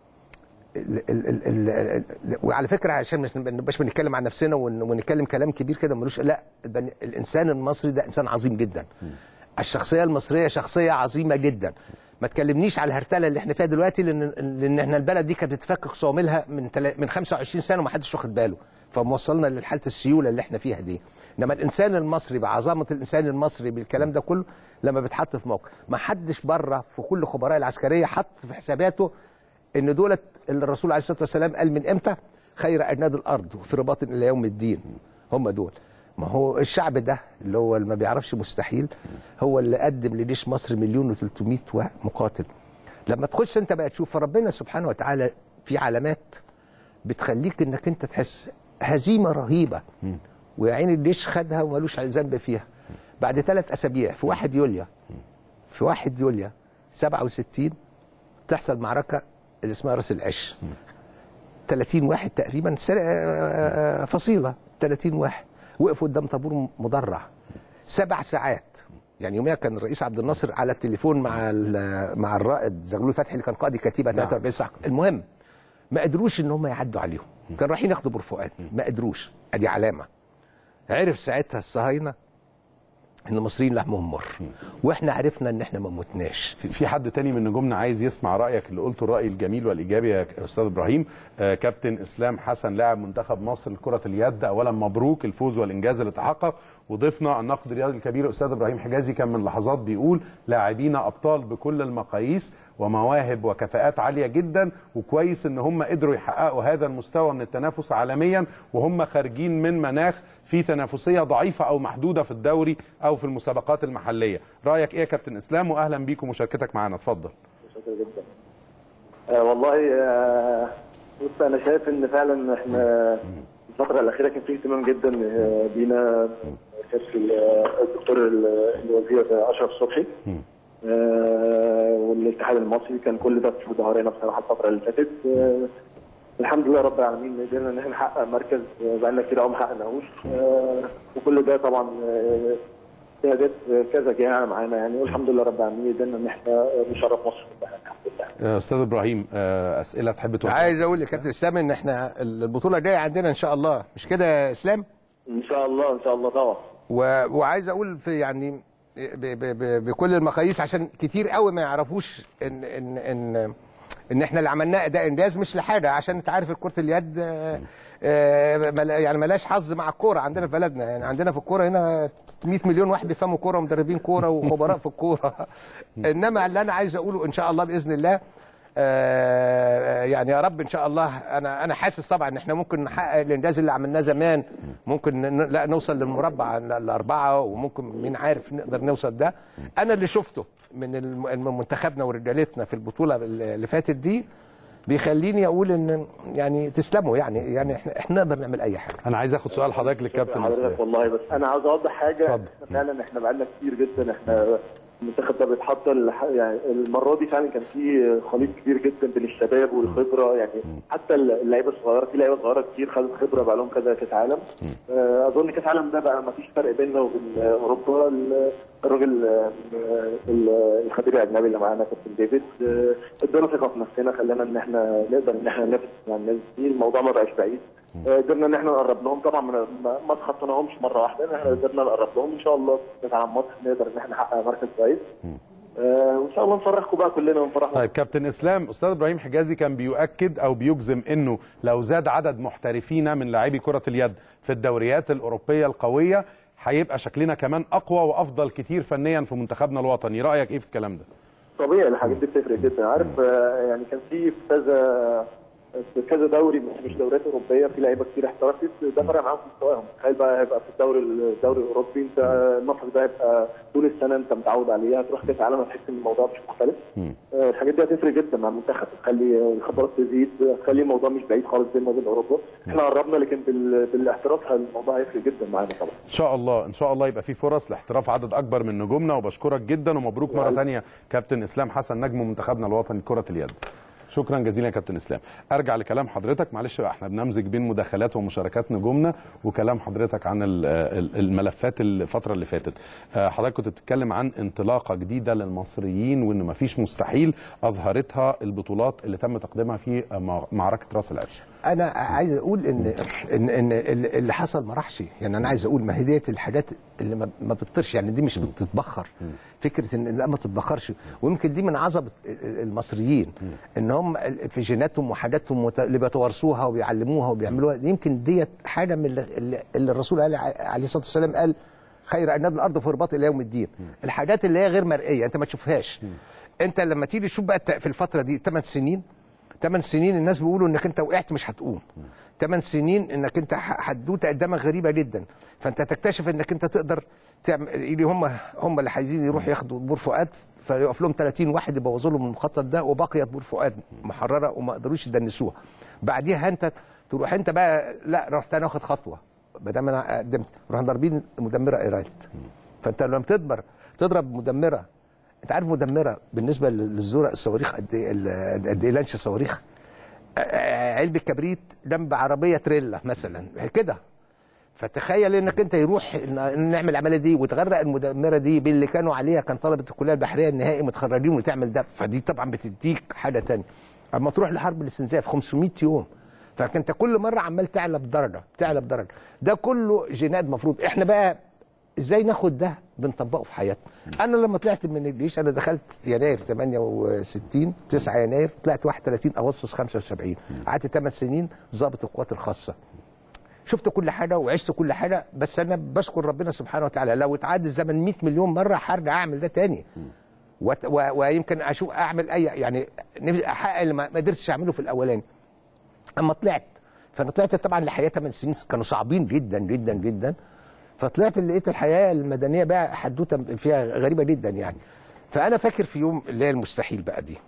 ال ال ال ال ال وعلى فكره عشان مش ما نبقاش بنتكلم عن نفسنا ون- ونتكلم كلام كبير كده ملوش لا البني- الانسان المصري ده انسان عظيم جدا الشخصيه المصريه شخصيه عظيمه جدا ما تكلمنيش على الهرتله اللي احنا فيها دلوقتي لان لان احنا البلد دي كانت بتفكك صواميلها من تلا- من 25 سنه وما حدش واخد باله فموصلنا لحاله السيوله اللي احنا فيها دي انما الانسان المصري بعظمه الانسان المصري بالكلام ده كله لما بيتحط في موقف ما حدش بره في كل خبراء العسكريه حط في حساباته ان دولت اللي الرسول عليه الصلاه والسلام قال من امتى خير اجناد الارض وفي رباط الى يوم الدين هم دول ما هو الشعب ده اللي هو اللي ما بيعرفش مستحيل هو اللي قدم لجيش مصر مليون و300 مقاتل لما تخش انت بقى تشوف فربنا سبحانه وتعالى في علامات بتخليك انك انت تحس هزيمه رهيبه ويا عيني الجيش خدها ومالوش ذنب فيها بعد ثلاث اسابيع في 1 يوليو في 1 يوليو 67 تحصل معركه اللي اسمها راس العش 30 واحد تقريبا سر- آه، فصيله 30 واحد وقفوا قدام طابور مدرع سبع ساعات يعني يوميها كان الرئيس عبد الناصر على التليفون مع ال- مع الرائد زغلول فتحي اللي كان قائد كتيبه 43 ساعه المهم ما قدروش ان هم يعدوا عليهم كانوا رايحين ياخدوا بور فؤاد ما قدروش ادي علامه عرف ساعتها الصهاينه ان المصريين لحمهم مر واحنا عرفنا ان احنا ما متناش
في في حد تاني من نجومنا عايز يسمع رايك اللي قلته الراي الجميل والايجابي يا استاذ ابراهيم آه كابتن اسلام حسن لاعب منتخب مصر لكره اليد اولا مبروك الفوز والانجاز اللي تحقق وضيفنا الناقد الرياضي الكبير استاذ ابراهيم حجازي كان من لحظات بيقول لاعبين ابطال بكل المقاييس ومواهب وكفاءات عاليه جدا وكويس ان هم قدروا يحققوا هذا المستوى من التنافس عالميا وهم خارجين من مناخ في تنافسيه ضعيفه او محدوده في الدوري او في المسابقات المحليه رايك ايه يا كابتن اسلام واهلا بيك ومشاركتك معنا اتفضل
شكرا جدا آه والله آه بص انا شايف ان فعلا احنا الفتره الاخيره كان في اهتمام جدا آه، بينا كان في ال- الدكتور ال- الوزير اشرف صبحي آه والاتحاد المصري كان كل ده في ظهرنا بصراحه الفتره اللي فاتت آه الحمد لله رب العالمين قدرنا ان احنا نحقق مركز آه، بقالنا كتير قوي ما حققناهوش آه وكل ده طبعا آه، قيادات كذا جهه معانا يعني والحمد لله رب العالمين قدرنا ان احنا نشرف مصر كلها الحمد لله
آه، استاذ ابراهيم آه، اسئله تحب توجهها
عايز اقول لكابتن اسلام ان احنا البطوله الجايه عندنا ان شاء الله مش كده يا اسلام
ان شاء الله ان شاء الله طبعا
و... وعايز اقول في يعني ب... ب... ب... بكل المقاييس عشان كتير قوي ما يعرفوش ان ان ان ان احنا اللي عملناه اداء انجاز مش لحاجه عشان انت عارف كره اليد آه، آه، ملا- يعني ملاش حظ مع الكوره عندنا في بلدنا يعني عندنا في الكوره هنا 100 مليون واحد بيفهموا كوره ومدربين كوره وخبراء في الكوره انما اللي انا عايز اقوله ان شاء الله باذن الله آه، يعني يا رب ان شاء الله انا انا حاسس طبعا ان احنا ممكن نحقق الانجاز اللي عملناه زمان ممكن ن- لا نوصل للمربع ال- الاربعه وممكن مين عارف نقدر نوصل ده انا اللي شفته من الم- الم- منتخبنا ورجالتنا في البطوله اللي فاتت دي بيخليني اقول ان يعني تسلموا يعني يعني احنا احنا نقدر نعمل اي حاجه
انا عايز اخد سؤال حضرتك للكابتن اسلام
حضرتك والله بس انا عاوز اوضح حاجه
اتفضل.
احنا فعلا احنا بقالنا كتير جدا احنا المنتخب ده بيتحط لح- يعني المره دي فعلا كان في خليط كبير جدا بين الشباب والخبره يعني حتى اللعيبه الصغيره في لعيبه صغيره كتير خدت خبره بقى لهم كذا كاس عالم آه، اظن كاس عالم ده بقى ما فيش فرق بيننا وبين اوروبا ال- الراجل آه، ال- الخبير الاجنبي اللي معانا كابتن ديفيد آه، ادانا ثقه في نفسنا خلانا ان احنا نقدر ان احنا ننافس مع الناس دي الموضوع ما بقاش بعيد آه، قدرنا ان احنا نقرب لهم طبعا ما ما- ما تخطيناهمش مره واحده إن احنا قدرنا نقرب لهم ان شاء الله في كاس عالم مصر نقدر ان احنا نحقق مركز كويس آه، وان شاء الله نفرحكم بقى كلنا ونفرحكم
طيب كابتن اسلام استاذ ابراهيم حجازي كان بيؤكد او بيجزم انه لو زاد عدد محترفين من لاعبي كره اليد في الدوريات الاوروبيه القويه هيبقى شكلنا كمان اقوى وافضل كتير فنيا في منتخبنا الوطني رايك ايه في الكلام ده
طبيعي الحاجات دي بتفرق جدا عارف آه، يعني كان في في كذا في كذا دوري مش مش دوريات اوروبيه في لعيبه كتير احترفت ده فرق معاهم في مستواهم تخيل بقى هيبقى في الدوري الدوري الاوروبي انت المصري ده هيبقى طول السنه انت متعود عليه هتروح كاس عالم هتحس ان الموضوع مش مختلف آه، الحاجات دي هتفرق جدا مع المنتخب تخلي الخبرات تزيد تخلي الموضوع مش بعيد خالص بيننا وبين اوروبا احنا قربنا لكن بال- بالاحتراف الموضوع هيفرق جدا معانا طبعا
ان شاء الله ان شاء الله يبقى في فرص لاحتراف عدد اكبر من نجومنا وبشكرك جدا ومبروك مره ثانيه كابتن اسلام حسن نجم منتخبنا الوطني لكره اليد شكرا جزيلا يا كابتن اسلام ارجع لكلام حضرتك معلش بقى احنا بنمزج بين مداخلات ومشاركات نجومنا وكلام حضرتك عن ال- ال- الملفات الفتره اللي فاتت آه، حضرتك كنت بتتكلم عن انطلاقه جديده للمصريين وان مفيش مستحيل اظهرتها البطولات اللي تم تقديمها في مع- معركه راس العرش
انا عايز اقول ان ان ان اللي حصل ما راحش يعني انا عايز اقول ما هي ديت الحاجات اللي ما ما بتطيرش يعني دي مش بتتبخر فكره ان لا ما تتبخرش ويمكن دي من عظمه المصريين ان هم في جيناتهم وحاجاتهم وت- اللي بيتوارثوها وبيعلموها وبيعملوها يمكن ديت حاجه من اللي, اللي- اللي الرسول قال عليه الصلاه والسلام قال خير عناد الارض في رباط الى يوم الدين الحاجات اللي هي غير مرئيه انت ما تشوفهاش انت لما تيجي تشوف بقى الت- في الفتره دي 8 سنين ثمان سنين الناس بيقولوا انك انت وقعت مش هتقوم ثمان سنين انك انت ح- حدوته قدامك غريبه جدا فانت تكتشف انك انت تقدر تعمل اللي هم هم اللي عايزين يروحوا ياخدوا بور فؤاد فيقف لهم 30 واحد يبوظوا لهم المخطط ده وبقيت بور فؤاد محرره وما قدروش يدنسوها بعديها انت تروح انت بقى لا رحت انا واخد خطوه ما دام انا قدمت رحنا ضاربين مدمره ايران فانت لما تضرب تضرب مدمره انت عارف مدمره بالنسبه للزرق الصواريخ قد ايه ال- قد ايه لانش صواريخ آه، علبه كبريت جنب عربيه تريلا مثلا كده فتخيل انك انت يروح إن- نعمل العمليه دي وتغرق المدمره دي باللي كانوا عليها كان طلبه الكليه البحريه النهائي متخرجين وتعمل ده فدي طبعا بتديك حاجه تانية اما تروح لحرب الاستنزاف 500 يوم فانت كل مره عمال تعلى بدرجه تعلى بدرجه ده كله جينات مفروض احنا بقى ازاي ناخد ده بنطبقه في حياتنا انا لما طلعت من الجيش انا دخلت يناير 68 9 يناير طلعت 31 اغسطس 75 قعدت 8 سنين ضابط القوات الخاصه شفت كل حاجه وعشت كل حاجه بس انا بشكر ربنا سبحانه وتعالى لو اتعاد الزمن 100 مليون مره هرجع اعمل ده تاني وت- و- ويمكن اشوف اعمل اي يعني نفسي احقق اللي ما ما قدرتش اعمله في الاولاني اما طلعت فانا طلعت طبعا لحياه 8 سنين كانوا صعبين جدا جدا جدا فطلعت لقيت الحياه المدنيه بقى حدوته فيها غريبه جدا يعني فانا فاكر في يوم اللي هي المستحيل بقى دي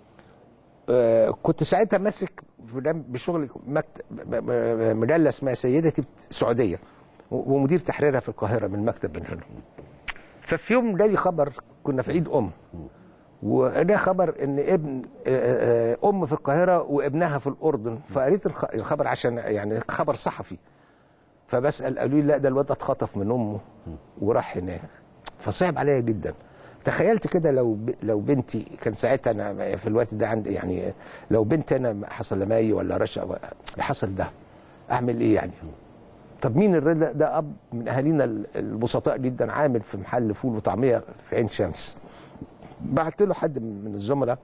آه، كنت ساعتها ماسك في- بشغل مكتب مجله اسمها سيدتي سعوديه و- ومدير تحريرها في القاهره من مكتب من هنا ففي يوم جالي خبر كنا في عيد ام وجا خبر ان ابن آه، آه، ام في القاهره وابنها في الاردن فقريت الخ- الخبر عشان يعني خبر صحفي فبسال قالوا لي لا ده الواد اتخطف من امه وراح هناك فصعب عليا جدا تخيلت كده لو ب... لو بنتي كان ساعتها انا في الوقت ده عندي يعني لو بنتي انا حصل لماي ولا رشا و- حصل ده اعمل ايه يعني طب مين الراجل ده, ده اب من اهالينا ال- البسطاء جدا عامل في محل فول وطعميه في عين شمس بعت له حد من الزملاء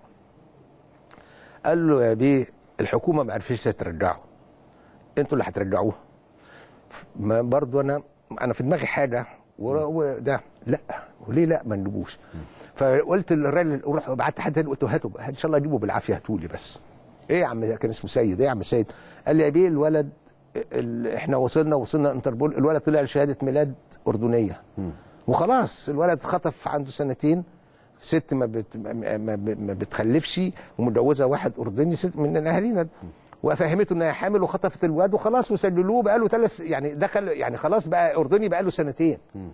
قال له يا بيه الحكومه ما عرفتش ترجعه انتوا اللي هترجعوه ما برضو انا انا في دماغي حاجه ورا- وده لا وليه لا ما نجيبوش فقلت للراجل روح بعت حد تاني قلت له هاته ان شاء الله اجيبه بالعافيه هاتولي بس ايه يا عم كان اسمه سيد ايه يا عم سيد قال لي يا بيه الولد ال- احنا وصلنا وصلنا انتربول الولد طلع شهاده ميلاد اردنيه وخلاص الولد اتخطف عنده سنتين ست ما, بت ما, ما, ما بتخلفش ومتجوزه واحد اردني ست من اهالينا وفهمته انها حامل وخطفت الواد وخلاص وسللوه بقى له ثلاث يعني دخل يعني خلاص بقى اردني بقى له سنتين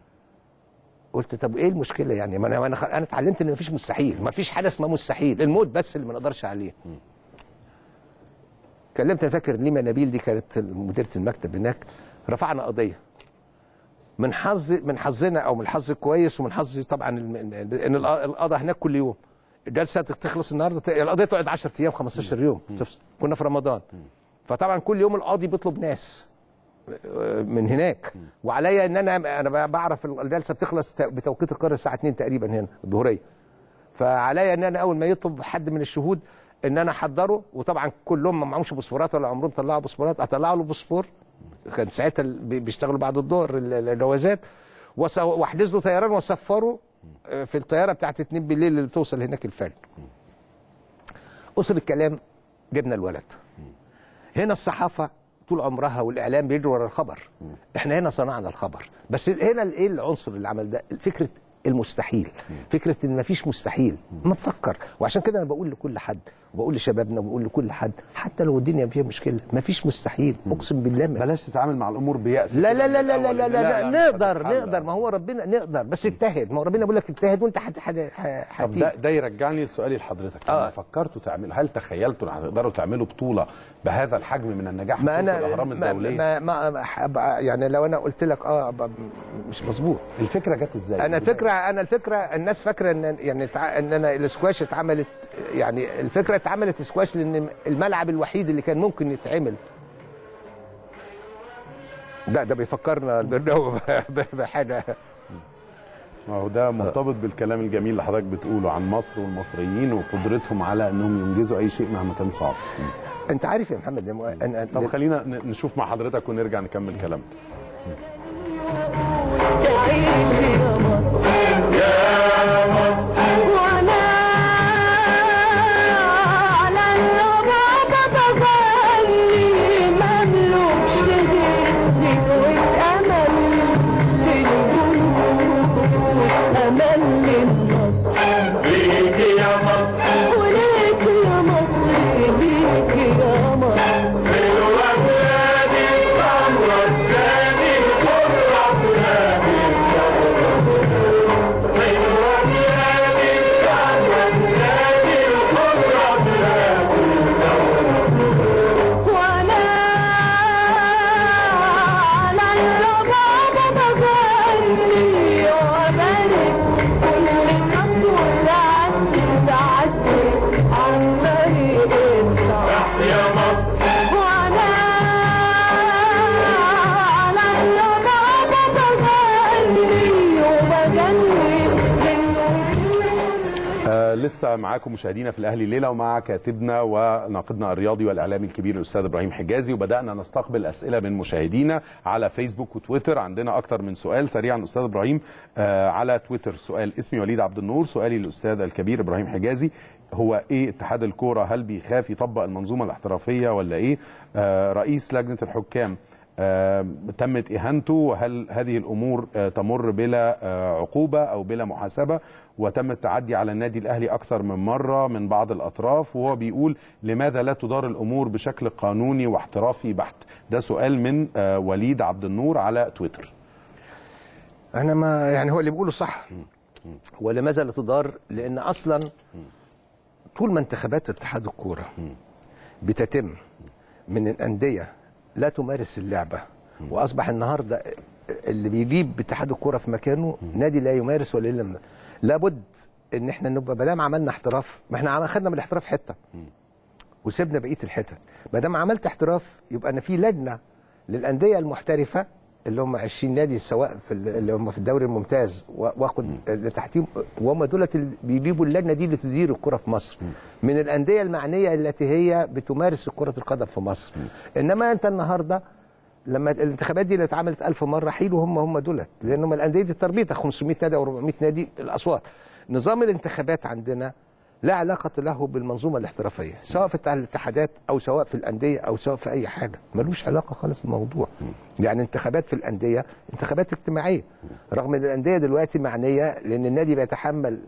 قلت طب ايه المشكله يعني ما انا ما انا خ- انا اتعلمت ان مفيش مستحيل مفيش حاجه اسمها مستحيل الموت بس اللي ما نقدرش عليه كلمت انا فاكر ليما نبيل دي كانت مديره المكتب هناك رفعنا قضيه من حظ من حظنا او من الحظ الكويس ومن حظ طبعا الم- ان الق- القضاء هناك كل يوم الجلسه تخلص النهارده ت- القضيه تقعد 10 ايام 15 يوم تفصل. كنا في رمضان فطبعا كل يوم القاضي بيطلب ناس آه، من هناك وعليا ان انا انا بعرف الجلسه بتخلص ت- بتوقيت القاهره الساعه 2 تقريبا هنا الظهريه فعليا ان انا اول ما يطلب حد من الشهود ان انا احضره وطبعا كلهم ما معهمش باسبورات ولا عمرهم طلعوا باسبورات اطلع له باسبور كان ساعتها ال- بي- بيشتغلوا بعد الظهر ال- الجوازات وس- واحجز له طيران واسفره آه، في الطياره بتاعت 2 بالليل اللي بتوصل هناك الفجر قصر الكلام جبنا الولد هنا الصحافه طول عمرها والاعلام بيجروا ورا الخبر احنا هنا صنعنا الخبر بس هنا ايه العنصر اللي عمل ده فكره المستحيل فكره ان مفيش مستحيل ما تفكر وعشان كده انا بقول لكل حد وبقول لشبابنا وبقول لكل حد حتى لو الدنيا فيها مشكله مفيش مستحيل اقسم بالله ما
بلاش تتعامل مع الامور بيأس
لا
كده
لا
من
لا لا لا
الأول.
لا, لا,
مش
نقدر
هتتحل.
نقدر ما هو ربنا نقدر بس اجتهد ما هو ربنا بيقول لك اجتهد وانت حت حت حت
طب ده ده يرجعني لسؤالي لحضرتك لما
آه.
فكرتوا تعملوا هل تخيلتوا ان هتقدروا تعملوا بطوله بهذا الحجم من النجاح
ما
بطولة
انا
الاهرام
ما,
الدوليه
ما, ما, ما أبقى- يعني لو انا قلت لك اه أبقى مش مظبوط
الفكره جت ازاي
انا الفكره انا الفكره الناس فاكره ان يعني تع- ان انا الاسكواش اتعملت يعني الفكره اتعملت اسكواش لان الملعب الوحيد اللي كان ممكن يتعمل لا ده بيفكرنا البرنامج بحاجه
ما هو ده مرتبط بالكلام الجميل اللي حضرتك بتقوله عن مصر والمصريين وقدرتهم على انهم ينجزوا اي شيء مهما كان صعب
انت عارف يا محمد انا
طب خلينا ن- نشوف مع حضرتك ونرجع نكمل كلامنا
وانا على النبض
لسه معاكم مشاهدينا في الاهلي الليله ومع كاتبنا وناقدنا الرياضي والاعلامي الكبير الاستاذ ابراهيم حجازي وبدانا نستقبل اسئله من مشاهدينا على فيسبوك وتويتر عندنا اكتر من سؤال سريعا استاذ ابراهيم آه على تويتر سؤال اسمي وليد عبد النور سؤالي للاستاذ الكبير ابراهيم حجازي هو ايه اتحاد الكوره هل بيخاف يطبق المنظومه الاحترافيه ولا ايه آه رئيس لجنه الحكام آه تمت اهانته وهل هذه الامور آه تمر بلا آه عقوبه او بلا محاسبه وتم التعدي على النادي الاهلي اكثر من مره من بعض الاطراف وهو بيقول لماذا لا تدار الامور بشكل قانوني واحترافي بحت ده سؤال من آه وليد عبد النور على تويتر
انا ما يعني هو اللي بيقوله صح ولماذا لا تدار لان اصلا طول ما انتخابات اتحاد الكوره بتتم من الانديه لا تمارس اللعبه واصبح النهارده اللي بيجيب اتحاد الكوره في مكانه نادي لا يمارس ولا يلم لابد ان احنا نبقى ما دام عملنا احتراف ما احنا عم- خدنا من الاحتراف حته وسيبنا بقيه الحتت ما دام عملت احتراف يبقى انا في لجنه للانديه المحترفه اللي هم 20 نادي سواء في ال- اللي هم في الدوري الممتاز و- واخد اللي تحتيهم وهم دولت اللي بيجيبوا اللجنه دي اللي تدير الكره في مصر من الانديه المعنيه التي هي بتمارس كره القدم في مصر انما انت النهارده لما الانتخابات دي اللي اتعملت ألف مره حيلوا هم هم دولت لان هم الانديه دي تربيطه 500 نادي او 400 نادي الاصوات نظام الانتخابات عندنا لا علاقة له بالمنظومة الاحترافية سواء في الاتحادات أو سواء في الأندية أو سواء في أي حاجة ملوش علاقة خالص بالموضوع يعني انتخابات في الأندية انتخابات اجتماعية رغم أن الأندية دلوقتي معنية لأن النادي بيتحمل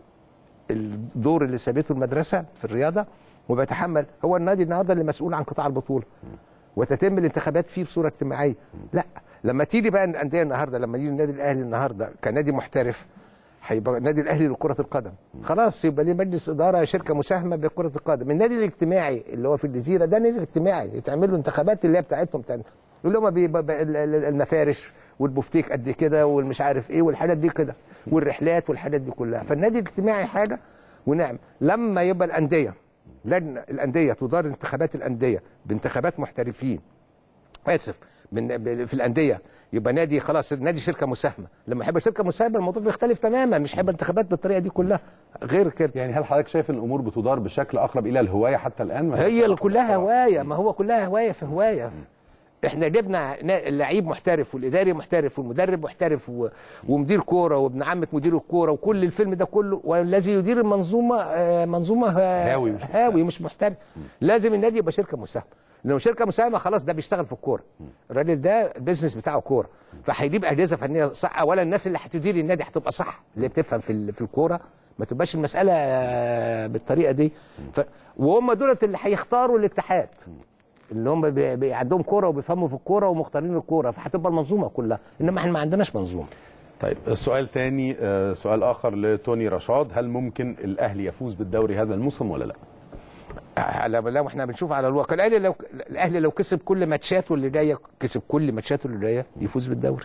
الدور اللي سابته المدرسة في الرياضة وبيتحمل هو النادي النهارده اللي مسؤول عن قطاع البطولة وتتم الانتخابات فيه بصورة اجتماعية لا لما تيجي بقى الأندية النهارده لما يجي النادي الأهلي النهارده كنادي محترف هيبقى النادي الاهلي لكره القدم خلاص يبقى ليه مجلس اداره شركه مساهمه بكره القدم النادي الاجتماعي اللي هو في الجزيره ده نادي اجتماعي يتعمل له انتخابات اللي هي بتاعتهم بتاع اللي هم بيبقى بقى ال- ال- المفارش والبفتيك قد كده والمش عارف ايه والحاجات دي كده والرحلات والحاجات دي كلها فالنادي الاجتماعي حاجه ونعم لما يبقى الانديه لجنه الانديه تدار انتخابات الانديه بانتخابات محترفين اسف من ب- في الانديه يبقى نادي خلاص نادي شركه مساهمه لما يبقى شركه مساهمه الموضوع بيختلف تماما مش هيبقى انتخابات بالطريقه دي كلها غير كده
يعني هل حضرتك شايف ان الامور بتدار بشكل اقرب الى الهوايه حتى الان ما
هي كلها هوايه ما هو كلها هوايه في هوايه احنا جبنا نا- اللعيب محترف والاداري محترف والمدرب محترف و... ومدير كوره وابن عمه مدير الكوره وكل الفيلم ده كله والذي يدير المنظومه آه، منظومه آه،
هاوي مش محترف.
هاوي مش محترف لازم النادي يبقى شركه مساهمه لو شركه مساهمه خلاص ده بيشتغل في الكوره الراجل ده البيزنس بتاعه كوره فهيجيب اجهزه فنيه صح اولا الناس اللي هتدير النادي هتبقى صح اللي بتفهم في ال- في الكوره ما تبقاش المساله آه، بالطريقه دي ف... وهم دولت اللي هيختاروا الاتحاد اللي هم بي... بي... عندهم كوره وبيفهموا في الكوره ومختارين الكوره فهتبقى المنظومه كلها انما احنا ما عندناش منظومه
طيب سؤال تاني آه، سؤال اخر لتوني رشاد هل ممكن الاهلي يفوز بالدوري هذا الموسم ولا لا؟
على لو احنا بنشوف على الواقع الاهلي لو الاهلي لو كسب كل ماتشاته اللي جايه كسب كل ماتشاته اللي جايه يفوز بالدوري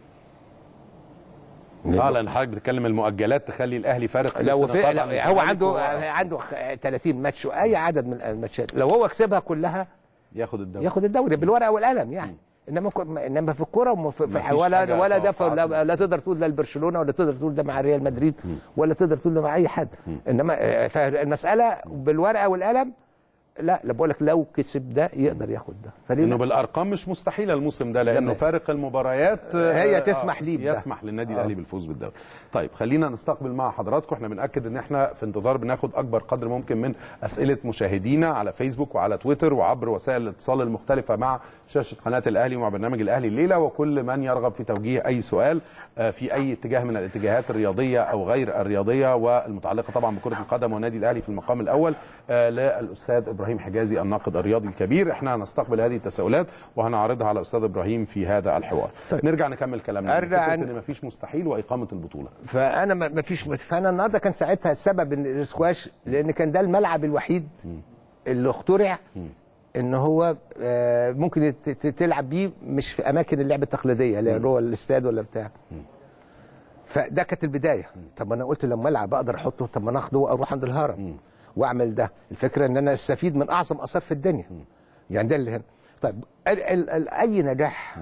اه لان حضرتك بتتكلم المؤجلات تخلي الاهلي فارق ست
لو في
نقاط
لو
عن
هو
الزمالك
عنده
و-
عنده خ- 30 ماتش واي عدد من الماتشات لو هو كسبها كلها
ياخد الدوري
ياخد الدوري بالورقه والقلم يعني انما كو- انما في الكوره وما في في
مفيش
ولا
حاجة
ولا ده ف-
توقعات.
لا, لا تقدر تقول ده لبرشلونه ولا تقدر تقول ده مع ريال مدريد ولا تقدر تقول ده مع اي حد انما آه، فالمساله بالورقه والقلم لا لا بقول لك لو كسب ده يقدر ياخد ده فليه
انه
لا؟
بالارقام مش مستحيله الموسم ده لانه
تمام.
فارق المباريات آه،
هي
آه،
تسمح ليه بده.
يسمح للنادي الاهلي بالفوز بالدوري طيب خلينا نستقبل مع حضراتكم احنا بناكد ان احنا في انتظار بناخد اكبر قدر ممكن من اسئله مشاهدينا على فيسبوك وعلى تويتر وعبر وسائل الاتصال المختلفه مع شاشه قناه الاهلي ومع برنامج الاهلي الليله وكل من يرغب في توجيه اي سؤال آه، في اي اتجاه من الاتجاهات الرياضيه او غير الرياضيه والمتعلقه طبعا بكره القدم والنادي الاهلي في المقام الاول آه، للاستاذ ابراهيم حجازي الناقد الرياضي الكبير احنا هنستقبل هذه التساؤلات وهنعرضها على الاستاذ ابراهيم في هذا الحوار
طيب.
نرجع نكمل كلامنا
أرجع
فكرة
عن-
ان مفيش مستحيل واقامه البطوله
فانا ما ما فيش فانا النهارده كان ساعتها السبب ان الاسكواش لان كان ده الملعب الوحيد اللي اخترع ان هو آه، ممكن يت- ت- تلعب بيه مش في اماكن اللعب التقليديه اللي هو الاستاد ولا بتاع فده كانت البدايه طب ما انا قلت لما العب اقدر احطه طب ما انا اخده واروح عند الهرم واعمل ده الفكره ان انا استفيد من اعظم اثار في الدنيا يعني ده اللي هنا طيب ال ال ال اي نجاح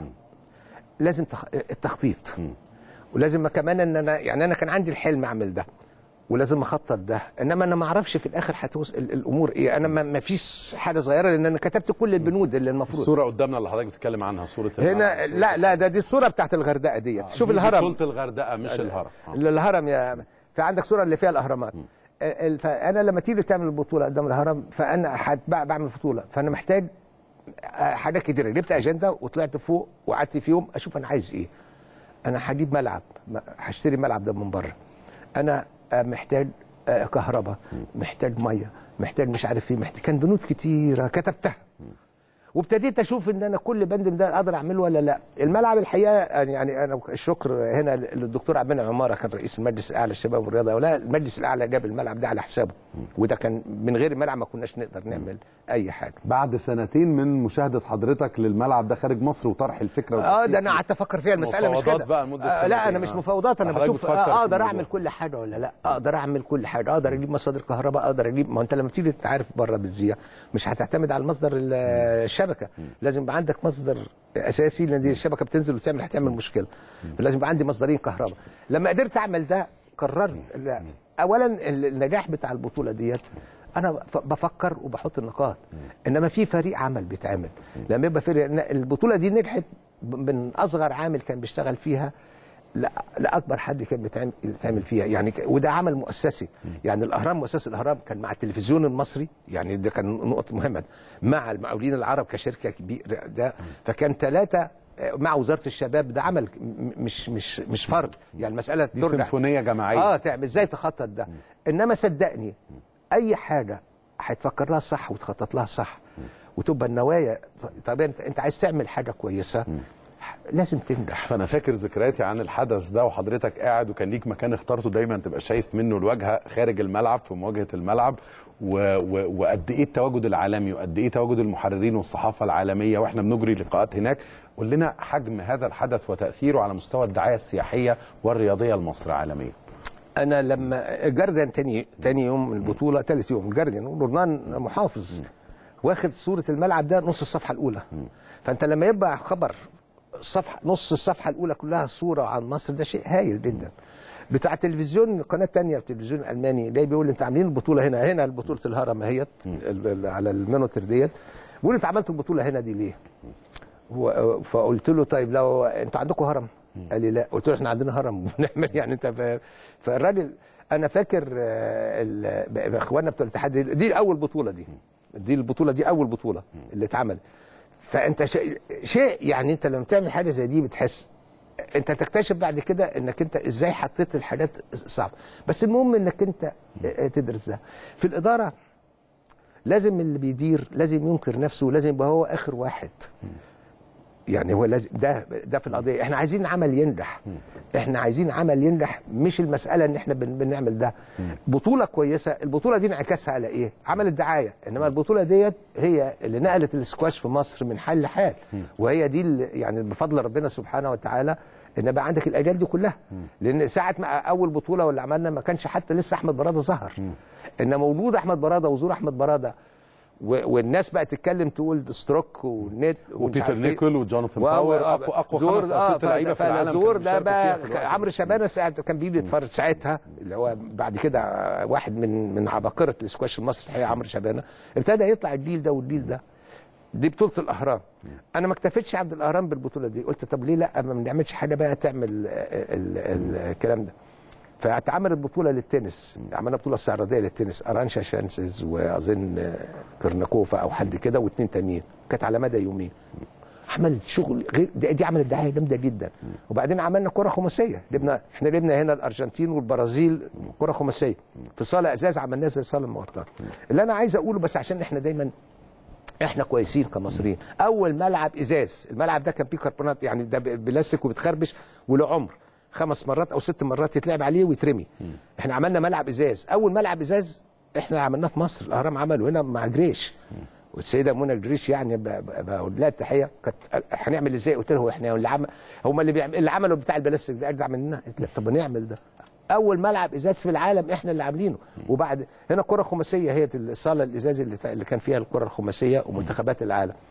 لازم تخ... التخطيط ولازم كمان ان انا يعني انا كان عندي الحلم اعمل ده ولازم اخطط ده انما انا ما اعرفش في الاخر هتوصل ال- الامور ايه انا ما ما فيش حاجه صغيره لان انا كتبت كل البنود اللي المفروض
الصوره قدامنا اللي حضرتك بتتكلم عنها صوره
هنا
الملعب.
لا لا ده دي الصوره بتاعت الغردقه ديت شوف
دي
الهرم
بطوله الغردقه مش الهرم آه.
الهرم يا في عندك صوره اللي فيها الاهرامات ال- فانا لما تيجي تعمل البطوله قدام الهرم فانا هتبع- بعمل بطوله فانا محتاج آه، حاجات كتيره جبت اجنده وطلعت فوق وقعدت في يوم اشوف انا عايز ايه انا هجيب ملعب م- هشتري الملعب ده من بره انا آه، محتاج آه، كهرباء محتاج ميه محتاج مش عارف ايه محتاج كان بنود كتيره كتبتها وابتديت اشوف ان انا كل بند من ده اقدر اعمله ولا لا الملعب الحقيقه يعني انا الشكر هنا للدكتور عبد المنعم عماره كان رئيس المجلس الاعلى للشباب والرياضه ولا المجلس الاعلى جاب الملعب ده على حسابه وده كان من غير الملعب ما كناش نقدر نعمل اي حاجه
بعد سنتين من مشاهده حضرتك للملعب ده خارج مصر وطرح الفكره
اه
والتفكير
ده انا
فيه.
قعدت افكر فيها المساله مش
مفاوضات
كده
بقى لمدة
آه لا
سنتين.
انا مش
آه.
مفاوضات انا
حضرتك
بشوف
بتفكر في
آه اقدر
الموضوع.
اعمل كل حاجه ولا لا اقدر اعمل كل حاجه اقدر اجيب مصادر كهرباء اقدر اجيب ما انت لما تيجي انت عارف بره بتذيع مش هتعتمد على المصدر ال- الشبكه لازم يبقى عندك مصدر اساسي لان دي الشبكه بتنزل وتعمل هتعمل مشكله فلازم يبقى عندي مصدرين كهرباء لما قدرت اعمل ده قررت لا اولا ال- النجاح بتاع البطوله ديت انا ف- بفكر وبحط النقاط انما في فريق عمل بيتعمل لما يبقى فريق البطوله دي نجحت ب- من اصغر عامل كان بيشتغل فيها لا لاكبر حد كان بيتعمل بيتعمل فيها يعني ك- وده عمل مؤسسي يعني الاهرام مؤسسه الاهرام كان مع التلفزيون المصري يعني ده كان نقطه مهمه مع المقاولين العرب كشركه كبيره ده فكان ثلاثه مع وزاره الشباب ده عمل م- مش مش مش فرد يعني مساله
دي
ترجع
سيمفونيه جماعيه
اه تعمل ازاي تخطط ده انما صدقني اي حاجه هيتفكر لها صح وتخطط لها صح وتبقى النوايا طب انت انت عايز تعمل حاجه كويسه لازم تنجح
فانا فاكر ذكرياتي عن الحدث ده وحضرتك قاعد وكان ليك مكان اخترته دايما تبقى شايف منه الواجهه خارج الملعب في مواجهه الملعب و... و... وقد ايه التواجد العالمي وقد ايه تواجد المحررين والصحافه العالميه واحنا بنجري لقاءات هناك قول لنا حجم هذا الحدث وتاثيره على مستوى الدعايه السياحيه والرياضيه لمصر عالميا
انا لما الجارديان تاني تاني يوم من البطوله ثالث يوم الجارديان رنان محافظ واخد صوره الملعب ده نص الصفحه الاولى فانت لما يبقى خبر الصفحه نص الصفحه الاولى كلها صوره عن مصر ده شيء هايل جدا بتاع التلفزيون قناه تانية التلفزيون الالماني جاي بيقول انت عاملين البطوله هنا هنا بطوله الهرم اهيت ال- ال- على المونيتور ديت بيقول انت عملت البطوله هنا دي ليه؟ هو فقلت له طيب لو انتوا عندكم هرم قال لي لا قلت له احنا عندنا هرم بنعمل يعني انت ف... فالراجل انا فاكر آه، ال- ب- اخواننا بتوع الاتحاد دي, دي اول بطوله دي دي البطوله دي اول بطوله اللي اتعملت فانت شيء, شيء يعني انت لما تعمل حاجه زي دي بتحس انت تكتشف بعد كده انك انت ازاي حطيت الحاجات صعبه بس المهم انك انت آه، تدرس ده في الاداره لازم اللي بيدير لازم ينكر نفسه ولازم يبقى هو اخر واحد يعني هو لازم ده ده في القضيه احنا عايزين عمل ينجح احنا عايزين عمل ينجح مش المساله ان احنا بن- بنعمل ده بطوله كويسه البطوله دي انعكاسها على ايه عمل الدعايه انما البطوله ديت هي اللي نقلت السكواش في مصر من حال لحال وهي دي اللي يعني بفضل ربنا سبحانه وتعالى ان بقى عندك الاجيال دي كلها لان ساعه ما اول بطوله واللي عملنا ما كانش حتى لسه احمد براده ظهر ان مولود احمد براده وظهور احمد براده و- والناس بقى تتكلم تقول ستروك ونت ومش
وبيتر
عارف إيه.
نيكول وجوناثان
و-
باور
و-
اقوى اقوى
زور-
خمس
آه،
او ست لعيبه في العالم
فالزور
كانوا
ده
بيشاركوا فيها
بقى
في الوقت
عمرو
ده.
شبانه ساعة كان بيجي يتفرج ساعتها اللي هو بعد كده واحد من من عباقره الاسكواش المصري الحقيقه عمرو شبانه ابتدى يطلع الجيل ده والجيل ده دي بطوله الاهرام انا ما اكتفيتش عند الاهرام بالبطوله دي قلت طب ليه لا ما بنعملش حاجه بقى تعمل ال- ال- ال- الكلام ده فاتعملت بطوله للتنس عملنا بطوله استعراضيه للتنس ارانشا شانسز واظن آه، كرناكوفا او حد كده واثنين تانيين كانت على مدى يومين عملت شغل غير دي, دي عملت دعايه جامده جدا وبعدين عملنا كره خماسيه لعبنا احنا لعبنا هنا الارجنتين والبرازيل كره خماسيه في صاله ازاز عملناها زي صاله الموطن اللي انا عايز اقوله بس عشان احنا دايما احنا كويسين كمصريين اول ملعب ازاز الملعب ده كان فيه كربونات يعني ده بلاستيك وبتخربش وله عمر خمس مرات او ست مرات يتلعب عليه ويترمي احنا عملنا ملعب ازاز اول ملعب ازاز احنا عملناه في مصر الاهرام عمله هنا مع جريش والسيده منى جريش يعني ب- ب- بقول لها التحيه كانت هنعمل ازاي قلت له احنا اللي عمل هم اللي بيعمل اللي عملوا بتاع البلاستيك ده اجدع مننا قلت لها طب نعمل ده اول ملعب ازاز في العالم احنا اللي عاملينه وبعد هنا الكره الخماسيه هي الصاله الازاز اللي اللي كان فيها الكره الخماسيه ومنتخبات العالم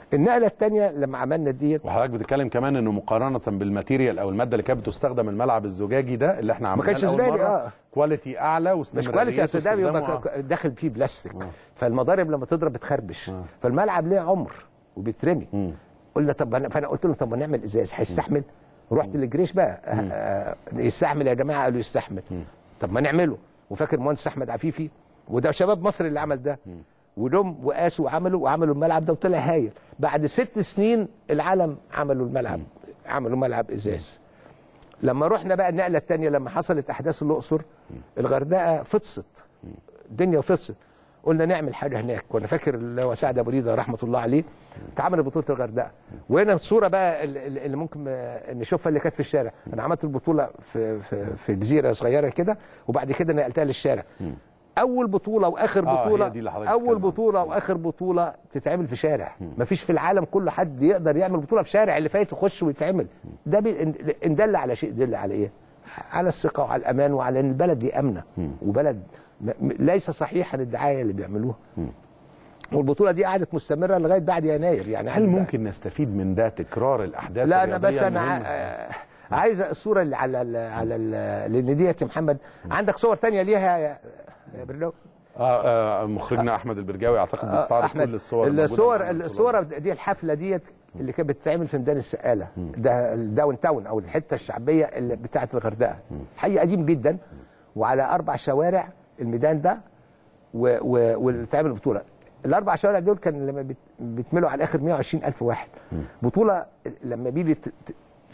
النقله الثانيه لما عملنا ديت
وحضرتك بتتكلم كمان انه مقارنه بالماتيريال او الماده اللي كانت بتستخدم الملعب الزجاجي ده اللي احنا عملناه
كانش
لأول
زبالي،
مرة،
آه.
كواليتي اعلى
مش
واستمرارية
كواليتي اصل ده
واستخدامه
بيبقى ك- داخل فيه بلاستيك فالمضارب لما تضرب بتخربش فالملعب ليه عمر وبيترمي قلنا طب أنا- فانا قلت لهم طب ما نعمل ازاز هيستحمل رحت للجريش بقى آه، آه، يستحمل يا جماعه قالوا يستحمل طب ما نعمله وفاكر مهندس احمد عفيفي وده شباب مصر اللي عمل ده ودم وقاسوا وعملوا وعملوا الملعب ده وطلع هايل بعد ست سنين العالم عملوا الملعب عملوا ملعب ازاز لما رحنا بقى النقله الثانيه لما حصلت احداث الاقصر الغردقه فطست الدنيا فطست قلنا نعمل حاجه هناك وانا فاكر اللي هو سعد ابو ريده رحمه الله عليه اتعملت بطوله الغردقه وهنا الصوره بقى ال- ال- اللي ممكن آه، نشوفها اللي كانت في الشارع انا عملت البطوله في في في جزيره صغيره كده وبعد كده نقلتها للشارع اول بطوله واخر
آه، هي
بطوله
دي اللي حضرتك
اول
بتتكلم عنها.
بطوله واخر بطوله تتعمل في شارع مفيش في العالم كله حد يقدر يعمل بطوله في شارع اللي فايت يخش ويتعمل ده بي- ان إن دل على شيء دل على ايه على الثقه وعلى الامان وعلى ان البلد دي امنه وبلد م- م- ليس صحيحا الدعايه اللي بيعملوها والبطوله دي قعدت مستمره لغايه بعد يناير يعني
هل ممكن نستفيد من ده تكرار الاحداث
لا انا بس
الرياضية
انا
المهمة؟
ع- عايز الصوره اللي على ال على ال لان ديت يا محمد عندك صور تانية ليها يا يا برلو
آه آه مخرجنا احمد البرجاوي اعتقد بيستعرض كل الصور الموجودة
الصور
معانا.
الصوره دي الحفله ديت اللي كانت بتتعمل في ميدان السقاله ده الداون تاون او الحته الشعبيه اللي بتاعه الغردقه حي قديم جدا وعلى اربع شوارع الميدان ده و- و- واللي تعمل البطوله الاربع شوارع دول كان لما بت- بيتملوا على الاخر 120 الف واحد بطوله لما بيجي ت- ت-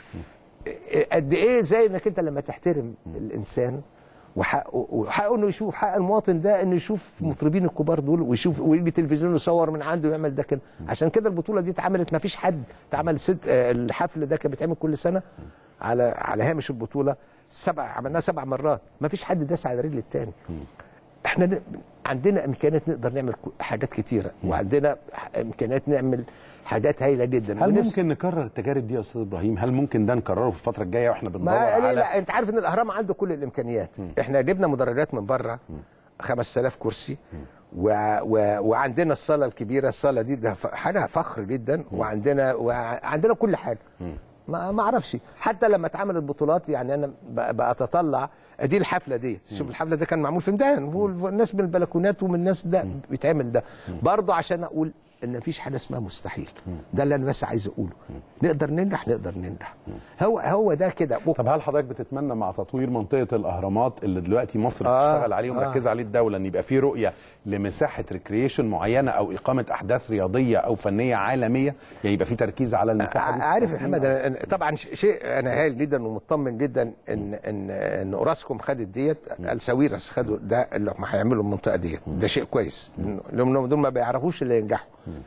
قد ايه زي انك انت لما تحترم الانسان وحقه وحقه انه يشوف حق المواطن ده انه يشوف المطربين الكبار دول ويشوف ويجي تلفزيون يصور من عنده ويعمل ده كده عشان كده البطوله دي اتعملت ما فيش حد اتعمل ست آه، الحفل ده كان بيتعمل كل سنه على على هامش البطوله سبع عملناها سبع مرات ما فيش حد داس على رجل التاني احنا ن- عندنا امكانيات نقدر نعمل ك- حاجات كتيره وعندنا ح- امكانيات نعمل حاجات هايله جدا
هل
ونفس-
ممكن نكرر التجارب دي يا استاذ ابراهيم هل ممكن ده نكرره في الفتره الجايه واحنا بندور
ما ليه
على
لا انت عارف ان الاهرام عنده كل الامكانيات احنا جبنا مدرجات من بره 5000 كرسي و... و... وعندنا الصاله الكبيره الصاله دي ده ف- حاجه فخر جدا وعندنا وعندنا كل حاجه ما ما اعرفش حتى لما اتعملت بطولات يعني انا ب- بتطلع دي الحفله دي شوف الحفله ده كان معمول في ميدان والناس من البلكونات ومن الناس ده بيتعمل ده برضه عشان اقول ان مفيش حاجه اسمها مستحيل ده اللي انا بس عايز اقوله نقدر ننجح نقدر ننجح هو هو ده كده
طب هل حضرتك بتتمنى مع تطوير منطقه الاهرامات اللي دلوقتي مصر
آه،
بتشتغل عليه ومركزه عليه الدوله ان يبقى في رؤيه لمساحه ريكريشن معينه او اقامه احداث رياضيه او فنيه عالميه يعني يبقى في تركيز على المساحه دي
عارف يا
في
محمد
التصميم؟
أنا- أنا- طبعا ش- شيء انا هايل جدا ومطمن جدا ان ان ان اوراسكوم خدت ديت الساويرس خدوا ده اللي هم هيعملوا المنطقه ديت ده شيء كويس لانهم دول ما بيعرفوش اللي ينجحوا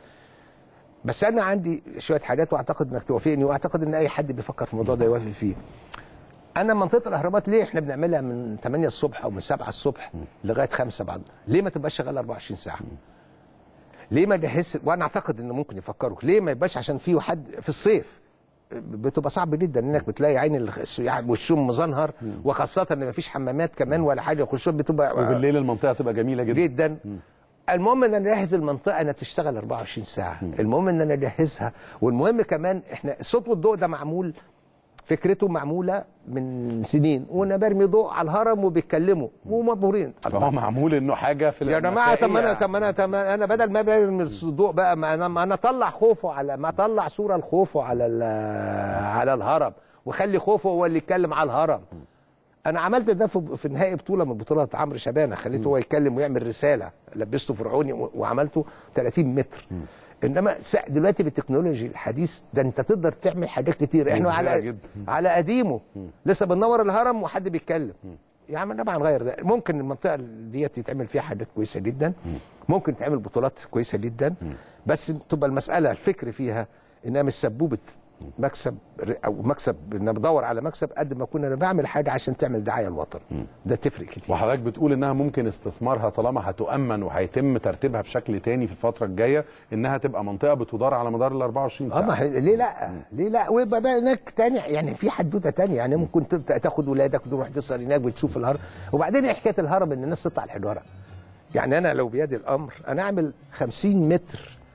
بس انا عندي شويه حاجات واعتقد انك توافقني واعتقد ان اي حد بيفكر في الموضوع ده يوافق فيه انا منطقه الاهرامات ليه احنا بنعملها من 8 الصبح او من 7 الصبح لغايه 5 بعد ليه ما تبقاش شغاله 24 ساعه ليه ما نحس وانا اعتقد ان ممكن يفكروا ليه ما يبقاش عشان في حد في الصيف بتبقى صعب جدا انك بتلاقي عين السياح وشهم مزنهر وخاصه ان ما فيش حمامات كمان ولا حاجه يخشوا بتبقى
وبالليل المنطقه تبقى جميله جدا
جدا المهم ان انا اجهز المنطقه انها تشتغل 24 ساعه المهم ان انا اجهزها والمهم كمان احنا الصوت والضوء ده معمول فكرته معموله من سنين وانا برمي ضوء على الهرم وبيتكلموا ومبهورين
فهو معمول انه حاجه في
يا جماعه طب ما انا
المسائية.
طب ما انا طب ما انا بدل ما برمي الضوء بقى ما انا ما انا اطلع خوفه على ما اطلع صوره لخوفه على ال- على الهرم وخلي خوفه هو اللي يتكلم على الهرم انا عملت ده في في نهائي بطوله من بطولات عمرو شبانه خليته هو يتكلم ويعمل رساله لبسته فرعوني و- وعملته 30 متر انما س- دلوقتي بالتكنولوجي الحديث ده انت تقدر تعمل حاجات كتير احنا
مبهرة
على
جدا.
على قديمه لسه بننور الهرم وحد بيتكلم يا عم طبعا غير ده ممكن المنطقه ديت يتعمل فيها حاجات كويسه جدا ممكن تعمل بطولات كويسه جدا بس تبقى المساله الفكر فيها انها مش سبوبه مكسب او مكسب ان أنا بدور على مكسب قد ما اكون انا بعمل حاجه عشان تعمل دعايه للوطن ده تفرق كتير
وحضرتك بتقول انها ممكن استثمارها طالما هتؤمن وهيتم ترتيبها بشكل تاني في الفتره الجايه انها تبقى منطقه بتدار على مدار ال 24
اه
ساعه
ما هي- ليه لا ليه لا ويبقى بقى هناك تاني يعني في حدوته تانية يعني ممكن تبدا تاخد ولادك وتروح تسهر هناك وتشوف الهرم وبعدين ايه حكايه الهرم ان الناس تطلع الحجاره يعني انا لو بيدي الامر انا اعمل 50 متر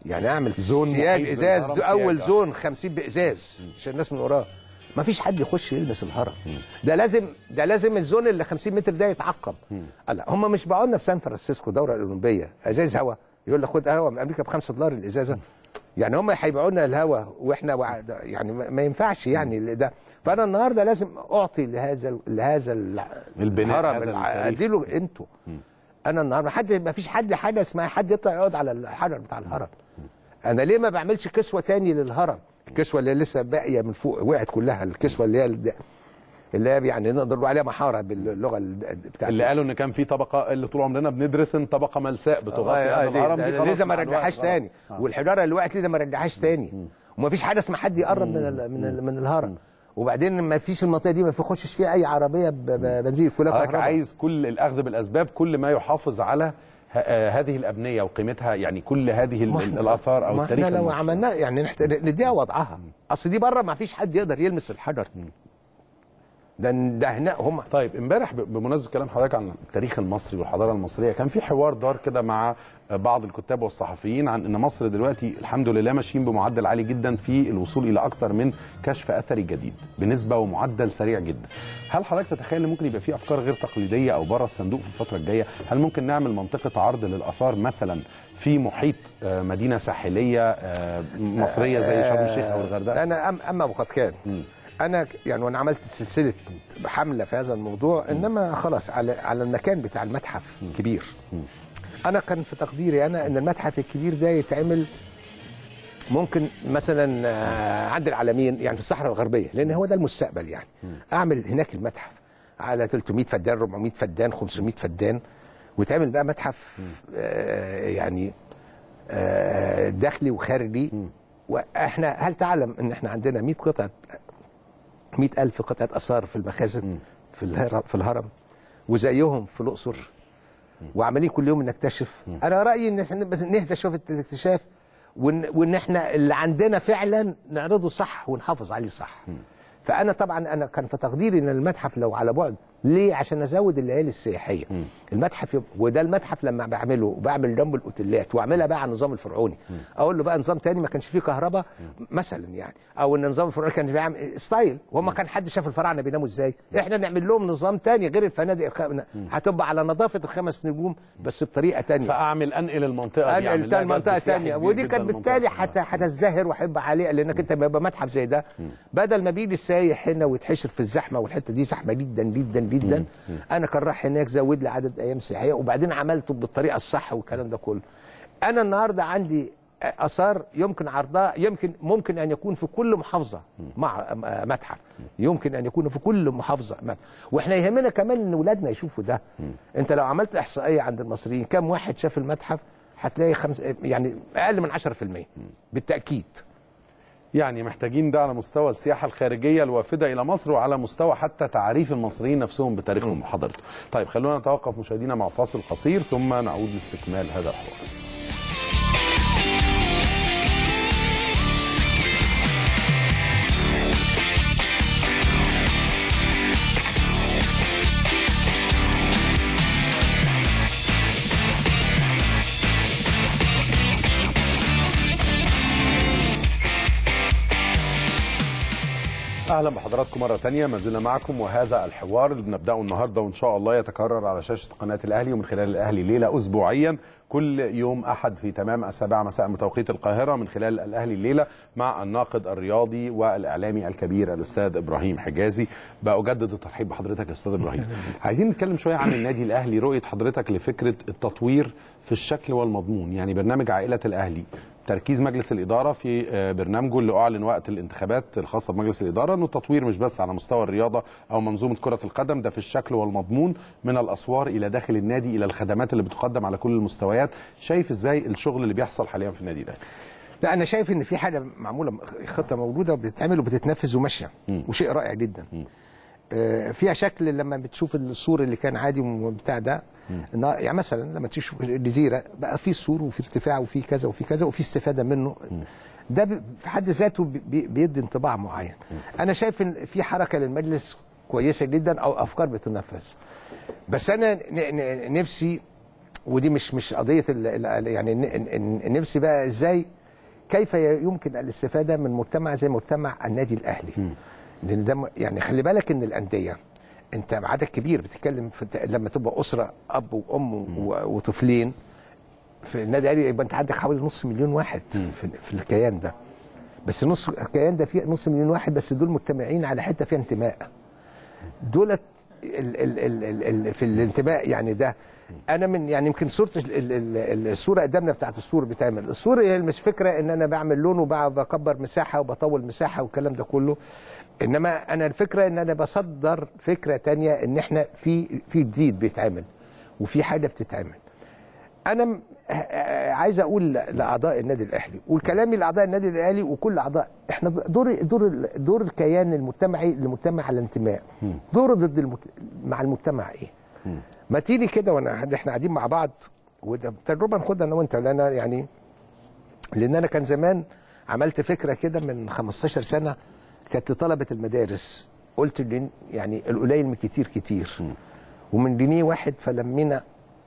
يعني اعمل
زون
سياج
محيط
ازاز
بالهرم
اول
سياج.
زون 50 بازاز عشان الناس من وراه ما فيش حد يخش يلمس الهرم ده لازم ده لازم الزون اللي 50 متر ده يتعقم لا هم مش باعوا لنا في سان فرانسيسكو دوره الاولمبيه ازاز هوا يقول لك خد هوا من امريكا ب 5 دولار الازازه يعني هم هيبيعوا لنا الهوا واحنا وع- ده يعني ما ما ينفعش يعني اللي ده فانا النهارده لازم اعطي لهذا لهذا الع-
البناء
الهرم
هذا
الع-
التاريخي.
اديله قيمته انا النهارده حد ما فيش حد حاجه اسمها حد يطلع يقعد على الحجر بتاع الهرم انا ليه ما بعملش كسوه تاني للهرم الكسوه اللي لسه باقيه من فوق وقعت كلها الكسوه اللي هي الد- اللي هي يعني نقدر نقول عليها محاره باللغه ال- بتاعت
اللي قالوا ان كان في طبقه اللي طول عمرنا بندرس ان طبقه ملساء بتغطي
آه،
هذا
آه،
الهرم
ليه-
دي خلاص
لسه ما
مع الوقت
رجعهاش
خلاص.
تاني
آه.
والحجاره اللي وقعت ليه ده ما رجعهاش تاني وما فيش حاجه اسمها حد يقرب من ال من ال من الهرم وبعدين ما فيش المنطقه دي ما يخشش فيها اي عربيه ب- ب- بنزين كلها
حضرتك
كهرباء
عايز كل الاخذ بالاسباب كل ما يحافظ على ه- آه، هذه الابنيه وقيمتها يعني كل هذه ال-
ما إحنا-
الاثار او
ما
التاريخ
احنا لو
المصري.
عملناه يعني نحت... نديها وضعها اصل دي بره ما فيش حد يقدر يلمس الحجر ده ده هنا هم
طيب امبارح ب- بمناسبه كلام حضرتك عن التاريخ المصري والحضاره المصريه كان في حوار دار كده مع بعض الكتاب والصحفيين عن ان مصر دلوقتي الحمد لله ماشيين بمعدل عالي جدا في الوصول الى اكثر من كشف اثري جديد بنسبه ومعدل سريع جدا. هل حضرتك تتخيل ان ممكن يبقى في افكار غير تقليديه او بره الصندوق في الفتره الجايه؟ هل ممكن نعمل منطقه عرض للاثار مثلا في محيط آه، مدينه ساحليه آه، مصريه زي شرم الشيخ او الغردقه؟
انا أم اما وقد كان انا ك- يعني وانا عملت سلسله حمله في هذا الموضوع انما خلاص على على المكان بتاع المتحف كبير انا كان في تقديري انا ان المتحف الكبير ده يتعمل ممكن مثلا آه، عند العالمين يعني في الصحراء الغربيه لان هو ده المستقبل يعني اعمل هناك المتحف على 300 فدان 400 فدان 500 فدان ويتعمل بقى متحف آه، يعني آه، داخلي وخارجي واحنا هل تعلم ان احنا عندنا 100 قطعه 100 ألف قطعة آثار في المخازن في الهرم في الهرم وزيهم في الأقصر وعمالين كل يوم نكتشف أنا رأيي إن احنا بس نهدى شوية الاكتشاف وإن, وإن احنا اللي عندنا فعلا نعرضه صح ونحافظ عليه صح فأنا طبعا أنا كان في تقديري إن المتحف لو على بعد ليه عشان أزود الليالي السياحية المتحف يبقى وده المتحف لما بعمله وبعمل جنبه الأوتيلات وأعملها بقى على النظام الفرعوني أقول له بقى نظام تاني ما كانش فيه كهرباء مثلا يعني أو إن النظام الفرعوني كان بيعمل ستايل وهم كان حد شاف الفراعنة بيناموا إزاي احنا نعمل لهم نظام تاني غير الفنادق الخ... هتبقى على نظافة الخمس نجوم بس بطريقة تانية
فاعمل انقل المنطقه دي
انقل
أعمل لها
تاني منطقه
جذب سياحي
تانية
كبير
ودي
جداً
كانت
للمنطقة
بالتالي
الصحراء.
حت- هتزدهر وهيبقى عليه لانك انت لما يبقى متحف زي ده بدل ما بيجي السايح هنا ويتحشر في الزحمه والحته دي زحمه جدا جدا جدا انا كان رايح هناك زود لي عدد ايام سياحيه وبعدين عملته بالطريقه الصح والكلام ده كله انا النهارده عندي اثار يمكن عرضها يمكن ممكن ان يكون في كل محافظه مع متحف يمكن ان يكون في كل محافظه متحف واحنا يهمنا كمان ان اولادنا يشوفوا ده انت لو عملت احصائيه عند المصريين كم واحد شاف المتحف هتلاقي خمس يعني اقل من 10% بالتاكيد
يعني محتاجين ده على مستوى السياحه الخارجيه الوافده الى مصر وعلى مستوى حتى تعريف المصريين نفسهم بتاريخهم وحضارته. طيب خلونا نتوقف مشاهدينا مع فاصل قصير ثم نعود لاستكمال هذا الحوار. اهلا بحضراتكم مره تانية ما زلنا معكم وهذا الحوار اللي بنبداه النهارده وان شاء الله يتكرر على شاشه قناه الاهلي ومن خلال الاهلي ليله اسبوعيا كل يوم احد في تمام السابعه مساء بتوقيت القاهره من خلال الاهلي الليله مع الناقد الرياضي والاعلامي الكبير الاستاذ ابراهيم حجازي باجدد الترحيب بحضرتك يا استاذ ابراهيم عايزين نتكلم شويه عن النادي الاهلي رؤيه حضرتك لفكره التطوير في الشكل والمضمون يعني برنامج عائله الاهلي تركيز مجلس الاداره في آه، برنامجه اللي اعلن وقت الانتخابات الخاصه بمجلس الاداره انه التطوير مش بس على مستوى الرياضه او منظومه كره القدم ده في الشكل والمضمون من الاسوار الى داخل النادي الى الخدمات اللي بتقدم على كل المستويات شايف ازاي الشغل اللي بيحصل حاليا في النادي الاهلي
لا انا شايف ان في حاجه معموله خطه موجوده وبتتعمل وبتتنفذ وماشيه وشيء رائع جدا آه، فيها شكل لما بتشوف السور اللي كان عادي وبتاع ده إنها- يعني مثلا لما تشوف الجزيره بقى في سور وفي ارتفاع وفي كذا وفي كذا وفي استفاده منه ده ب- في حد ذاته بي- بي- بيدي انطباع معين انا شايف ان في حركه للمجلس كويسه جدا او افكار بتنفذ بس انا ن- ن- نفسي ودي مش مش قضيه ال- ال- يعني ن- ن- نفسي بقى ازاي كيف يمكن الاستفاده من مجتمع زي مجتمع النادي الاهلي لان ده م- يعني خلي بالك ان الانديه انت عدد كبير بتتكلم في الت- لما تبقى اسره اب وام و- وطفلين في النادي الاهلي يبقى انت عندك حوالي نص مليون واحد في, في الكيان ده بس نص الكيان ده فيه نص مليون واحد بس دول مجتمعين على حته فيها انتماء دولت ال ال ال ال ال في الانتماء يعني ده انا من يعني يمكن صوره ال- ال- ال- الصوره قدامنا بتاعت الصور بتعمل الصوره هي مش فكره ان انا بعمل لون وبكبر مساحه وبطول مساحه والكلام ده كله انما انا الفكره ان انا بصدر فكره تانية ان احنا في في جديد بيتعمل وفي حاجه بتتعمل انا م- آه، عايز اقول ل- لاعضاء النادي الاهلي وكلامي لاعضاء النادي الاهلي وكل اعضاء احنا دور دور ال- دور الكيان المجتمعي المجتمع على الانتماء دوره ضد المت... مع المجتمع ايه ما تيجي كده وانا احنا قاعدين مع بعض وده تجربه ناخدها انا وانت لان أنا يعني لان انا كان زمان عملت فكره كده من 15 سنه كانت لطلبه المدارس قلت لن- يعني القليل من كتير كتير ومن جنيه واحد فلمينا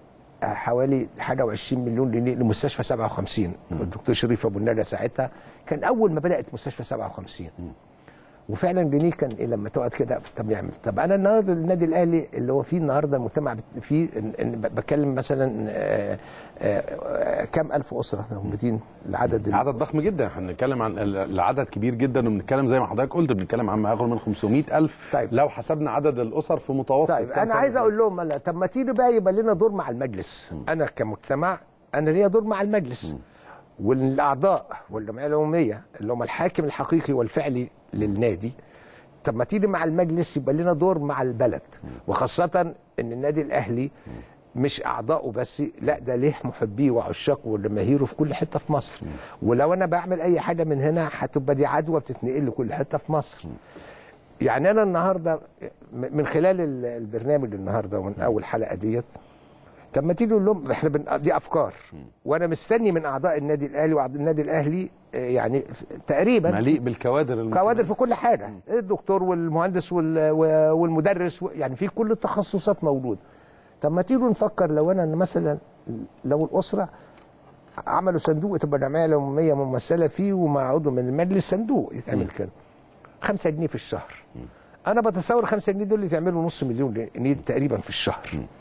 حوالي حاجه و20 مليون جنيه لمستشفى 57 والدكتور شريف ابو الندى ساعتها كان اول ما بدات مستشفى 57 وفعلا جنيه كان إيه لما تقعد كده طب يعمل طب انا النهارده النادي الاهلي اللي هو فيه النهارده المجتمع بت- فيه إن- إن ب- بتكلم مثلا آه، آه، آه، كام الف اسره موجودين العدد ال-
عدد ضخم جدا احنا بنتكلم عن ال- العدد كبير جدا وبنتكلم زي ما حضرتك قلت بنتكلم عن ما يقرب من 500 ألف
طيب.
لو حسبنا عدد الأسر في متوسط
طيب
كام
انا
فرد؟
عايز اقول لهم لا طب ما تيجي بقى يبقى لنا دور مع المجلس انا كمجتمع انا ليا دور مع المجلس والاعضاء والجمعيه العموميه اللي هم الحاكم الحقيقي والفعلي للنادي طب ما تيجي مع المجلس يبقى لنا دور مع البلد وخاصه ان النادي الاهلي مش اعضائه بس لا ده ليه محبيه وعشاقه وجماهيره في كل حته في مصر ولو انا بعمل اي حاجه من هنا هتبقى دي عدوى بتتنقل لكل حته في مصر يعني انا النهارده م- من خلال ال- البرنامج النهارده ومن اول حلقه ديت طب ما تيجي نقول لهم احنا بن... دي افكار وانا مستني من اعضاء النادي الاهلي واعضاء النادي الاهلي آه، يعني ف- تقريبا
مليء بالكوادر المتميزة.
كوادر في كل حاجه الدكتور والمهندس وال... و- والمدرس و- يعني في كل التخصصات موجوده طب ما تيجوا نفكر لو انا مثلا لو الاسره عملوا صندوق تبقى الجمعيه العموميه ممثله فيه ومع عضو من المجلس صندوق يتعمل كده 5 جنيه في الشهر انا بتصور 5 جنيه دول يتعملوا نص مليون جنيه تقريبا في الشهر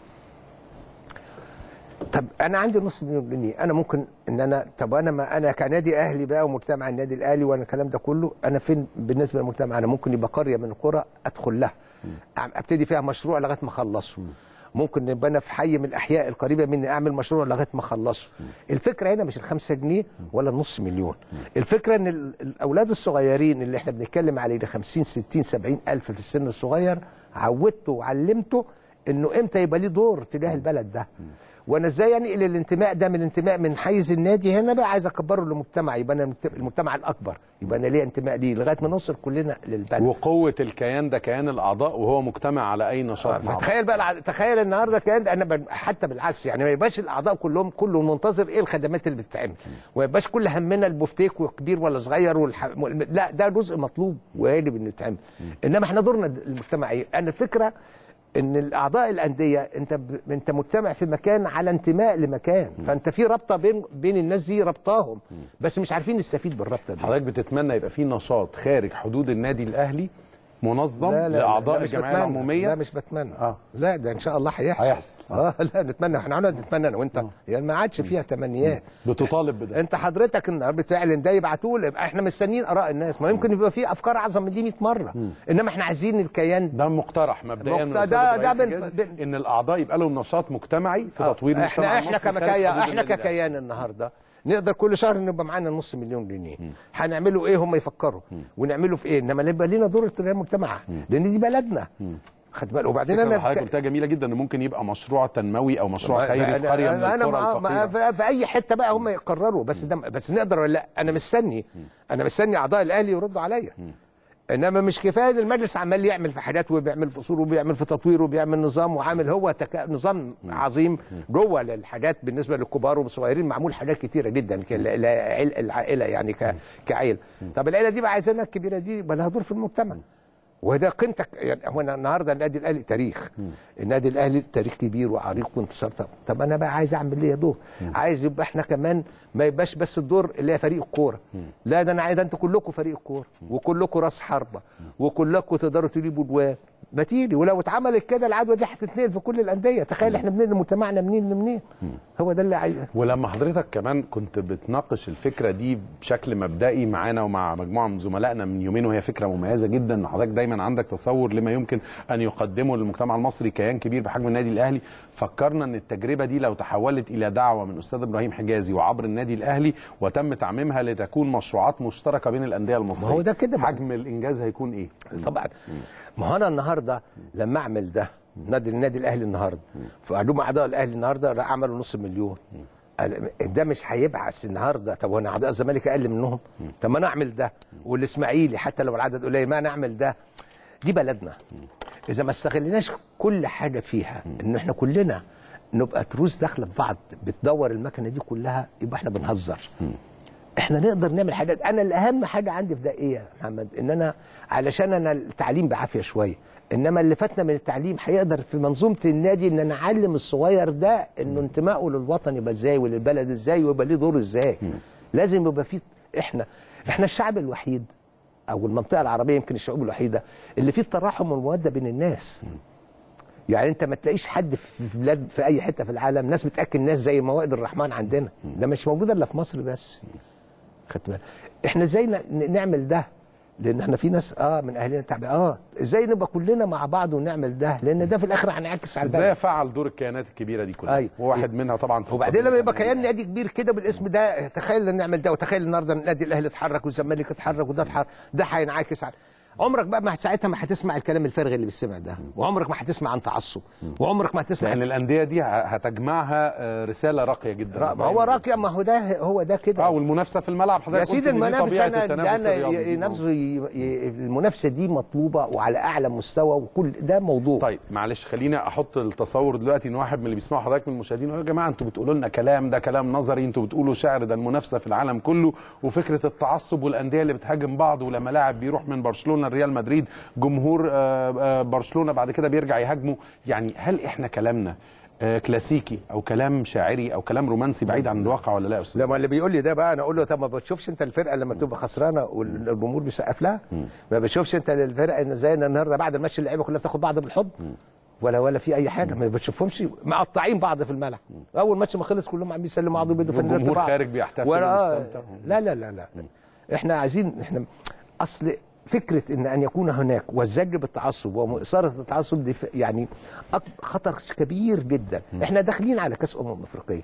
طب انا عندي نص مليون جنيه انا ممكن ان انا طب انا ما انا كنادي اهلي بقى ومجتمع النادي الاهلي وانا الكلام ده كله انا فين بالنسبه للمجتمع انا ممكن يبقى قريه من القرى ادخل لها أعم- ابتدي فيها مشروع لغايه ما اخلصه ممكن يبقى انا في حي من الاحياء القريبه مني اعمل مشروع لغايه ما اخلصه الفكره هنا مش الخمسة جنيه ولا النص مليون الفكره ان ال- الاولاد الصغيرين اللي احنا بنتكلم عليه ده 50 60 70 الف في السن الصغير عودته وعلمته انه امتى يبقى ليه دور تجاه البلد ده وانا ازاي انقل الانتماء ده من انتماء من حيز النادي هنا بقى عايز اكبره لمجتمع يبقى انا المجت- المجتمع الاكبر يبقى انا ليه انتماء ليه لغايه ما نوصل كلنا للبلد
وقوة الكيان ده كيان الأعضاء وهو مجتمع على أي نشاط مع بعض.
فتخيل بقى الع- تخيل النهارده كان انا ب- حتى بالعكس يعني ما يبقاش الاعضاء كلهم كله منتظر ايه الخدمات اللي بتتعمل وما يبقاش كل همنا البفتيك وكبير ولا صغير والح... لا ده جزء مطلوب ويجب انه يتعمل انما احنا دورنا المجتمعي انا الفكره ان الاعضاء الانديه انت ب... انت مجتمع في مكان على انتماء لمكان فانت في رابطه بين بين الناس دي ربطاهم بس مش عارفين نستفيد بالرابطه دي
حضرتك بتتمنى يبقى في نشاط خارج حدود النادي الأهلي منظم
لا لا
لأعضاء
لا مش
الجمعية
بتمنى.
العمومية
لا مش بتمنى
آه.
لا ده ان شاء الله هيحصل
هيحصل.
اه لا نتمنى احنا هنقعد نتمنى انا وانت يعني ما عادش فيها تمنيات
بتطالب بده
انت حضرتك النهارده بتعلن ده يبعتوا لي احنا مستنيين اراء الناس ما يمكن يبقى في افكار اعظم من دي 100 مره انما احنا عايزين الكيان
ده مقترح مبدئيا من
مقت-
الأستاذ
ده-
إبراهيم
ده بن-
حجازي
بن-
ان الاعضاء يبقى لهم نشاط مجتمعي في تطوير
احنا
مجتمع
احنا
مصر خارج
كمكيان
حدود
احنا
النادي الأهلي.
ككيان النهارده نقدر كل شهر نبقى معانا نص مليون جنيه هنعمله ايه هم يفكروا ونعمله في ايه انما يبقى لينا دور تجاه المجتمع لان دي بلدنا خد بالك وبعدين
الفكرة
انا
اللي حضرتك
ك-
قلتها جميله جدا ان ممكن يبقى مشروع تنموي او مشروع خيري في
أنا-
قريه من
انا
القرى
مع- مع-
الفقيره
في اي حته بقى هم يقرروا بس ده بس نقدر ولا لا انا مستني انا مستني اعضاء الاهلي يردوا عليا انما مش كفايه ان المجلس عمال يعمل في حاجات وبيعمل في اصول وبيعمل في تطوير وبيعمل نظام وعامل هو تكا... نظام عظيم جوه للحاجات بالنسبه للكبار والصغيرين معمول حاجات كتيره جدا ك- ل- لعل- العائله يعني ك... كعيله طب العيله دي بقى عايزينها الكبيره دي يبقى لها دور في المجتمع وده قيمتك يعني هو أنا النهارده النادي الاهلي تاريخ النادي الاهلي تاريخ كبير وعريق وانتصار طب, طب انا بقى عايز اعمل ليه دور عايز يبقى احنا كمان ما يبقاش بس الدور اللي هي فريق الكوره لا ده انا عايز انتوا كلكم فريق الكوره وكلكم راس حربه وكلكم تقدروا تجيبوا جوان ما تيجي ولو اتعملت كده العدوى دي هتتنقل في كل الانديه تخيل احنا بننقل مجتمعنا منين لمنين هو ده اللي عايز
ولما حضرتك كمان كنت بتناقش الفكره دي بشكل مبدئي معانا ومع مجموعه من زملائنا من يومين وهي فكره مميزه جدا ان حضرتك دايما عندك تصور لما يمكن ان يقدمه للمجتمع المصري كيان كبير بحجم النادي الاهلي فكرنا ان التجربه دي لو تحولت الى دعوه من استاذ ابراهيم حجازي وعبر النادي الاهلي وتم تعميمها لتكون مشروعات مشتركه بين الانديه المصريه
ما هو ده كده بقى.
حجم الانجاز هيكون ايه؟
طبعا ما هو انا النهارده لما اعمل ده نادي النادي الاهلي النهارده فقالوا اعضاء الاهلي النهارده راح عملوا نص مليون قال- ده مش هيبعث النهارده طب وانا اعضاء الزمالك اقل منهم طب ما انا اعمل ده والاسماعيلي حتى لو العدد قليل ما انا اعمل ده دي بلدنا اذا ما استغلناش كل حاجه فيها ان احنا كلنا نبقى تروس داخله في بعض بتدور المكنه دي كلها يبقى احنا بنهزر احنا نقدر نعمل حاجات انا الاهم حاجه عندي في ده ايه يا محمد ان انا علشان انا التعليم بعافيه شويه انما اللي فاتنا من التعليم هيقدر في منظومه النادي ان انا اعلم الصغير ده انه انتمائه للوطن يبقى ازاي وللبلد ازاي ويبقى ليه دور ازاي لازم يبقى في احنا احنا الشعب الوحيد او المنطقه العربيه يمكن الشعوب الوحيده اللي فيه التراحم والموده بين الناس يعني انت ما تلاقيش حد في بلاد في اي حته في العالم ناس بتاكل ناس زي موائد الرحمن عندنا ده مش موجوده الا في مصر بس خدت بالك احنا ازاي ن- نعمل ده لان احنا في ناس اه من اهلنا تعبان اه ازاي نبقى كلنا مع بعض ونعمل ده لان ده في الاخر هينعكس على
ازاي
البلد
افعل دور الكيانات الكبيره دي كلها
أيوة.
وواحد منها طبعا في
وبعدين لما
القضية
يبقى
الأمنية.
كيان نادي كبير كده بالاسم ده تخيل ان نعمل ده وتخيل النهارده النادي الاهلي اتحرك والزمالك اتحرك وده اتحرك ده هينعكس على عمرك بقى ما ساعتها ما هتسمع الكلام الفارغ اللي بيسمع ده وعمرك ما هتسمع عن تعصب وعمرك ما هتسمع
لان الانديه دي ه- هتجمعها آه، رساله راقيه جدا
را- ما هو راقيه ما هو ده هو ده كده
اه والمنافسه في الملعب حضرتك
يا
قلت
سيدي
إن دي
المنافسه
طبيعة
انا
التنافس
ده انا
الرياضي دي
ينافسوا ي- ي- المنافسه دي مطلوبه وعلى اعلى مستوى وكل ده موضوع
طيب معلش خليني احط التصور دلوقتي ان واحد من اللي بيسمعوا حضرتك من المشاهدين يقول يا جماعه انتوا بتقولوا لنا كلام ده كلام نظري انتوا بتقولوا شعر ده المنافسه في العالم كله وفكره التعصب والانديه اللي بتهاجم بعض ولما لاعب بيروح من برشلونه لريال مدريد جمهور آه، آه، برشلونه بعد كده بيرجع يهاجمه يعني هل احنا كلامنا آه، كلاسيكي او كلام شاعري او كلام رومانسي بعيد عن الواقع ولا لا يا استاذ
لما اللي بيقول لي ده بقى انا اقول له طب ما بتشوفش انت الفرقه لما تبقى خسرانه والجمهور بيسقف لها ما بتشوفش انت الفرقه ان زي النهارده بعد الماتش اللعيبه كلها بتاخد بعض بالحضن ولا ولا في اي حاجه ما بتشوفهمش مقطعين بعض في الملعب اول ماتش ما خلص كلهم عم بيسلموا بعض وبيدوا فنانات
والجمهور
لبعض.
خارج بيحتفل
ولا آه،
ومستمتع.
لا لا لا لا احنا عايزين احنا اصل فكره ان ان يكون هناك والزج بالتعصب واثاره التعصب دي ف- يعني أك- خطر كبير جدا احنا داخلين على كاس امم افريقيه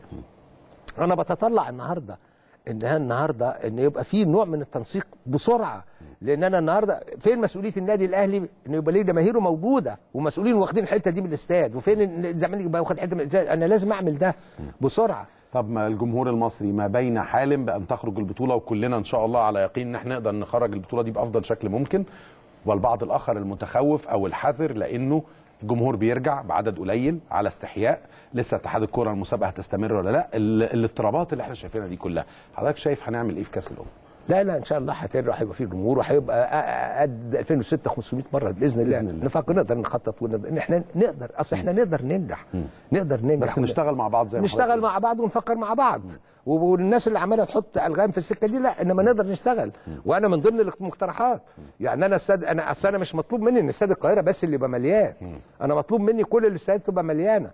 انا بتطلع النهارده انها النهارده ان يبقى في نوع من التنسيق بسرعه لان انا النهارده فين مسؤوليه النادي الاهلي انه يبقى ليه جماهيره موجوده ومسؤولين واخدين الحته دي من الاستاد وفين الزمالك يبقى واخد حته من الاستاد انا لازم اعمل ده بسرعه
طب ما الجمهور المصري ما بين حالم بان تخرج البطوله وكلنا ان شاء الله على يقين ان احنا نقدر نخرج البطوله دي بافضل شكل ممكن والبعض الاخر المتخوف او الحذر لانه الجمهور بيرجع بعدد قليل على استحياء لسه اتحاد الكره المسابقه هتستمر ولا لا ال- الاضطرابات اللي احنا شايفينها دي كلها حضرتك شايف هنعمل ايه في كاس الامم
لا لا ان شاء الله هترجع هيبقى فيه جمهور وهيبقى أ- أ- قد 2006 500 مره باذن الله,
بإذن الله.
نفكر نقدر نخطط ونقدر إن احنا نقدر اصل احنا نقدر ننجح نقدر ننجح
بس نشتغل مع بعض زي ما
نشتغل
حضرتك
مع بعض ونفكر مع بعض و- والناس اللي عماله تحط الغام في السكه دي لا انما نقدر نشتغل وانا من ضمن المقترحات يعني انا استاد انا اصل انا مش مطلوب مني ان استاد القاهره بس اللي يبقى مليان انا مطلوب مني كل الاستادات تبقى مليانه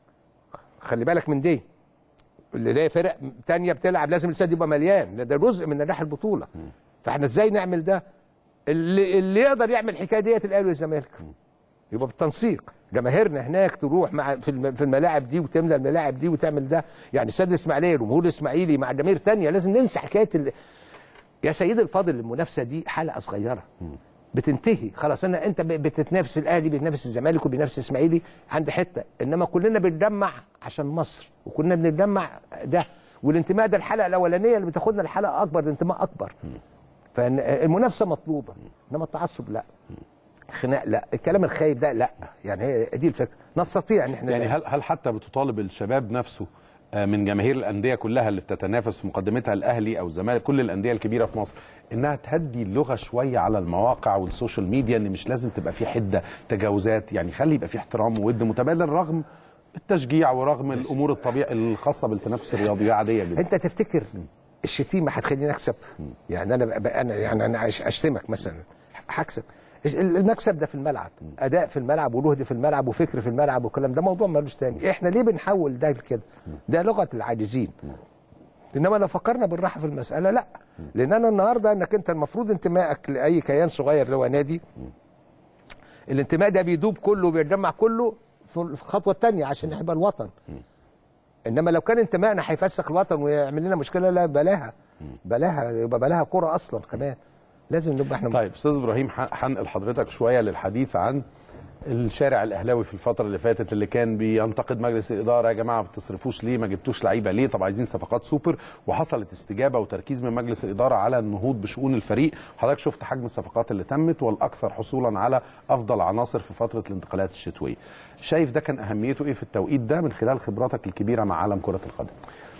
خلي بالك من دي اللي هي فرق تانية بتلعب لازم الاستاد يبقى مليان لأن ده جزء من نجاح البطوله فاحنا ازاي نعمل ده اللي, اللي يقدر يعمل الحكايه ديت الاهلي والزمالك يبقى بالتنسيق جماهيرنا هناك تروح مع في الم- في الملاعب دي وتملى الملاعب دي وتعمل ده يعني استاد الاسماعيليه جمهور الاسماعيلي مع جماهير تانية لازم ننسى حكايه ال... يا سيدي الفاضل المنافسه دي حلقه صغيره بتنتهي خلاص انا انت ب- بتتنافس الاهلي بيتنافس الزمالك وبينافس الاسماعيلي عند حته انما كلنا بنجمع عشان مصر وكلنا بنجمع ده والانتماء ده الحلقه الاولانيه اللي بتاخدنا لحلقه اكبر الانتماء اكبر فالمنافسه مطلوبه انما التعصب لا خناق لا الكلام الخايب ده لا يعني هي دي الفكره نستطيع ان احنا
يعني هل هل حتى بتطالب الشباب نفسه آه، من جماهير الانديه كلها اللي بتتنافس في مقدمتها الاهلي او الزمالك كل الانديه الكبيره في مصر انها تهدي اللغه شويه على المواقع والسوشيال ميديا ان مش لازم تبقى في حده تجاوزات يعني خلي يبقى في احترام وود متبادل رغم التشجيع ورغم الامور الطبيعيه الخاصه بالتنافس الرياضي دي عاديه جدا
انت تفتكر الشتيمه هتخليني اكسب يعني انا بقى انا يعني انا أش- اشتمك مثلا هكسب ال- المكسب ده في الملعب اداء في الملعب وجهد في الملعب وفكر في الملعب والكلام ده موضوع ملوش تاني احنا ليه بنحول ده لكده ده لغه العاجزين انما لو فكرنا بالراحه في المساله لا لان انا النهارده انك انت المفروض انتمائك لاي كيان صغير اللي هو نادي الانتماء ده بيدوب كله وبيتجمع كله في الخطوه الثانيه عشان يحب الوطن انما لو كان انتمائنا هيفسخ الوطن ويعمل لنا مشكله لا بلاها بلاها يبقى بلاها كره اصلا كمان لازم نبقى احنا
طيب استاذ ابراهيم ح- هنقل حضرتك شويه للحديث عن الشارع الاهلاوي في الفتره اللي فاتت اللي كان بينتقد مجلس الاداره يا جماعه ما بتصرفوش ليه ما جبتوش لعيبه ليه طب عايزين صفقات سوبر وحصلت استجابه وتركيز من مجلس الاداره على النهوض بشؤون الفريق حضرتك شفت حجم الصفقات اللي تمت والاكثر حصولا على افضل عناصر في فتره الانتقالات الشتويه شايف ده كان اهميته ايه في التوقيت ده من خلال خبراتك الكبيره مع عالم كره القدم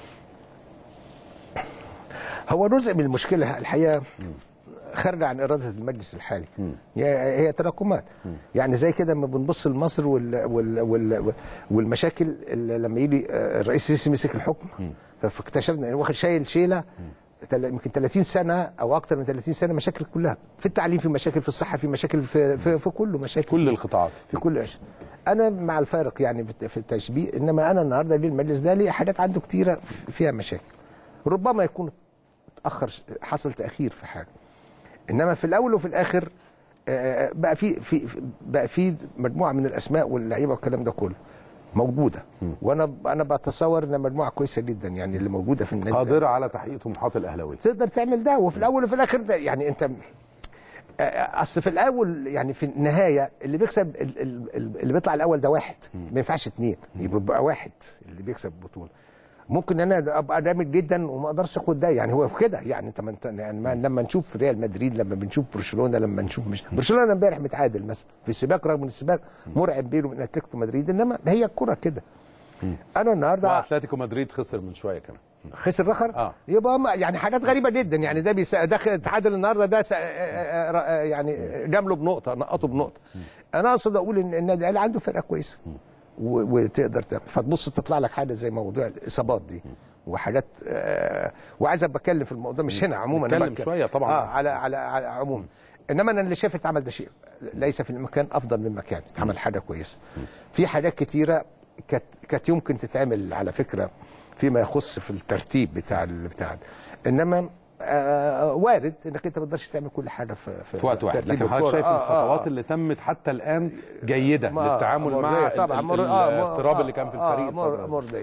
هو جزء من المشكله الحقيقه خارجه عن اراده المجلس الحالي هي هي تراكمات يعني زي كده لما بنبص لمصر وال وال وال والمشاكل اللي لما يجي آه، الرئيس السيسي مسك الحكم فاكتشفنا ان واخد شايل شيله تل- يمكن 30 سنه او اكثر من 30 سنه مشاكل كلها في التعليم في مشاكل في الصحه في مشاكل في في, في كله مشاكل
كل القطاعات
في كل شيء انا مع الفارق يعني بت- في التشبيه انما انا النهارده ليه المجلس ده ليه حاجات عنده كتيره فيها مشاكل ربما يكون اتاخر حصل تاخير في حاجه انما في الاول وفي الاخر آه، بقى في في بقى في مجموعه من الاسماء واللعيبه والكلام ده كله موجوده وانا انا بتصور ان مجموعه كويسه جدا يعني اللي موجوده في النادي
قادره على تحقيق طموحات الاهلاويه
تقدر تعمل ده وفي الاول وفي الاخر ده يعني انت آه، اصل في الاول يعني في النهايه اللي بيكسب ال- ال- ال- اللي بيطلع الاول ده واحد ما ينفعش اثنين يبقى واحد اللي بيكسب البطوله ممكن انا ابقى جامد جدا وما اقدرش اخد ده يعني هو كده يعني انت ما انت يعني ما لما نشوف ريال مدريد لما بنشوف برشلونه لما نشوف مش برشلونه امبارح متعادل مثلا في السباق رغم ان السباق مرعب بينه وبين اتلتيكو مدريد انما هي الكره كده انا النهارده
واتلتيكو مدريد خسر من شويه كمان
خسر رخر
آه.
يبقى هم يعني حاجات غريبه جدا يعني ده بيس... ده خ- تعادل النهارده ده س... آه، آه، آه، يعني جامله بنقطه نقطه بنقطه انا اقصد اقول ان النادي الاهلي عنده فرقه كويسه و... وتقدر تعمل فتبص تطلع لك حاجه زي موضوع الاصابات دي وحاجات آه وعايز ابقى اتكلم في الموضوع مش هنا عموما أنا
نتكلم
بتكلم-
شوية طبعاً.
اه على على, على عموما انما انا اللي شايف اتعمل ده شيء ليس في المكان افضل من مكان اتعمل حاجه كويسه في حاجات كتيره كانت كانت يمكن تتعمل على فكره فيما يخص في الترتيب بتاع ال- بتاع ده. انما آه وارد انك انت ما تقدرش تعمل كل حاجه في
في وقت واحد
ترتيب
لكن حضرتك
الكرة.
شايف
آه، آه،
الخطوات
آه.
اللي تمت حتى الان جيده
ما-
للتعامل مع
مرضية
ال-
طبعا
ال-
مر... آه مر-
الاضطراب
آه،
اللي كان في
آه،
الفريق
مر...
الفترة دي.
مرضية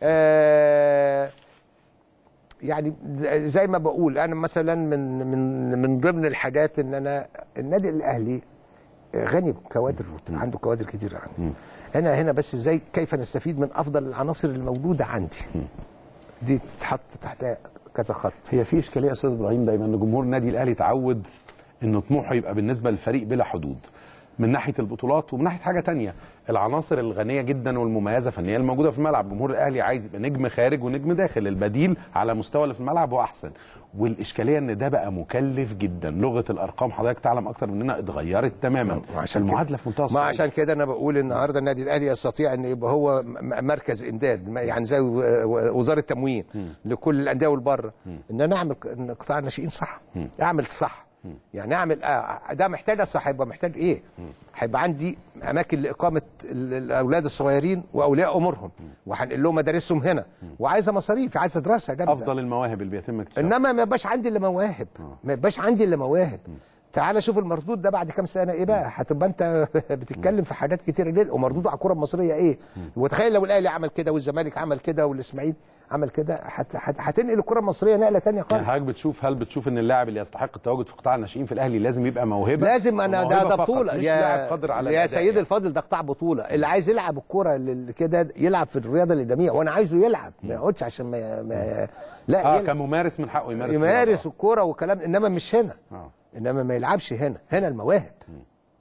آه يعني زي ما بقول انا مثلا من من من ضمن الحاجات ان انا النادي الاهلي غني بكوادر عنده كوادر كتير عنده انا هنا بس ازاي كيف نستفيد من افضل العناصر الموجوده عندي دي تتحط تحتها كذا خط
هي في اشكاليه يا استاذ ابراهيم دايما ان جمهور النادي الاهلي تعود ان طموحه يبقى بالنسبه للفريق بلا حدود من ناحيه البطولات ومن ناحيه حاجه تانية العناصر الغنيه جدا والمميزه فنيا الموجوده في الملعب جمهور الاهلي عايز يبقى نجم خارج ونجم داخل البديل على مستوى اللي في الملعب هو احسن والاشكاليه ان ده بقى مكلف جدا لغه الارقام حضرتك تعلم اكتر مننا اتغيرت تماما
وعشان كده-
المعادله في منتهى
ما
الصعوبه
عشان كده انا بقول النهارده النادي الاهلي يستطيع ان يبقى هو م- مركز امداد ما- يعني زي و- و- وزاره التموين لكل الانديه والبره ان انا اعمل ق- إن قطاع الناشئين صح اعمل صح يعني اعمل آه، ده محتاج صح هيبقى محتاج ايه؟ هيبقى عندي اماكن لاقامه ال- الاولاد الصغيرين واولياء امورهم وهنقل لهم مدارسهم هنا وعايزه مصاريف عايزه دراسه جامده
افضل المواهب اللي بيتم اكتشافها
انما ما يبقاش عندي الا مواهب ما يبقاش عندي الا مواهب تعال شوف المردود ده بعد كام سنه ايه بقى هتبقى انت بتتكلم في حاجات كتيره جدا ومردود على الكره المصريه ايه وتخيل لو الاهلي عمل كده والزمالك عمل كده والاسماعيلي عمل كده هت- هت- هتنقل الكره المصريه نقله تانية
يعني
خالص
حضرتك بتشوف هل بتشوف ان اللاعب اللي يستحق التواجد في قطاع الناشئين في الاهلي لازم يبقى موهبه
لازم انا ده
وموهبة
ده
فقط،
بطوله
مش لاعب قادر على
يا
الأداء
سيدي
يعني.
الفاضل ده قطاع بطوله اللي عايز يلعب الكره اللي كده يلعب في الرياضه للجميع وانا عايزه يلعب ما يقعدش عشان ما, ما لا
اه
يلعب.
كممارس من حقه يمارس
يمارس الكوره وكلام انما مش هنا
آه.
انما ما يلعبش هنا هنا المواهب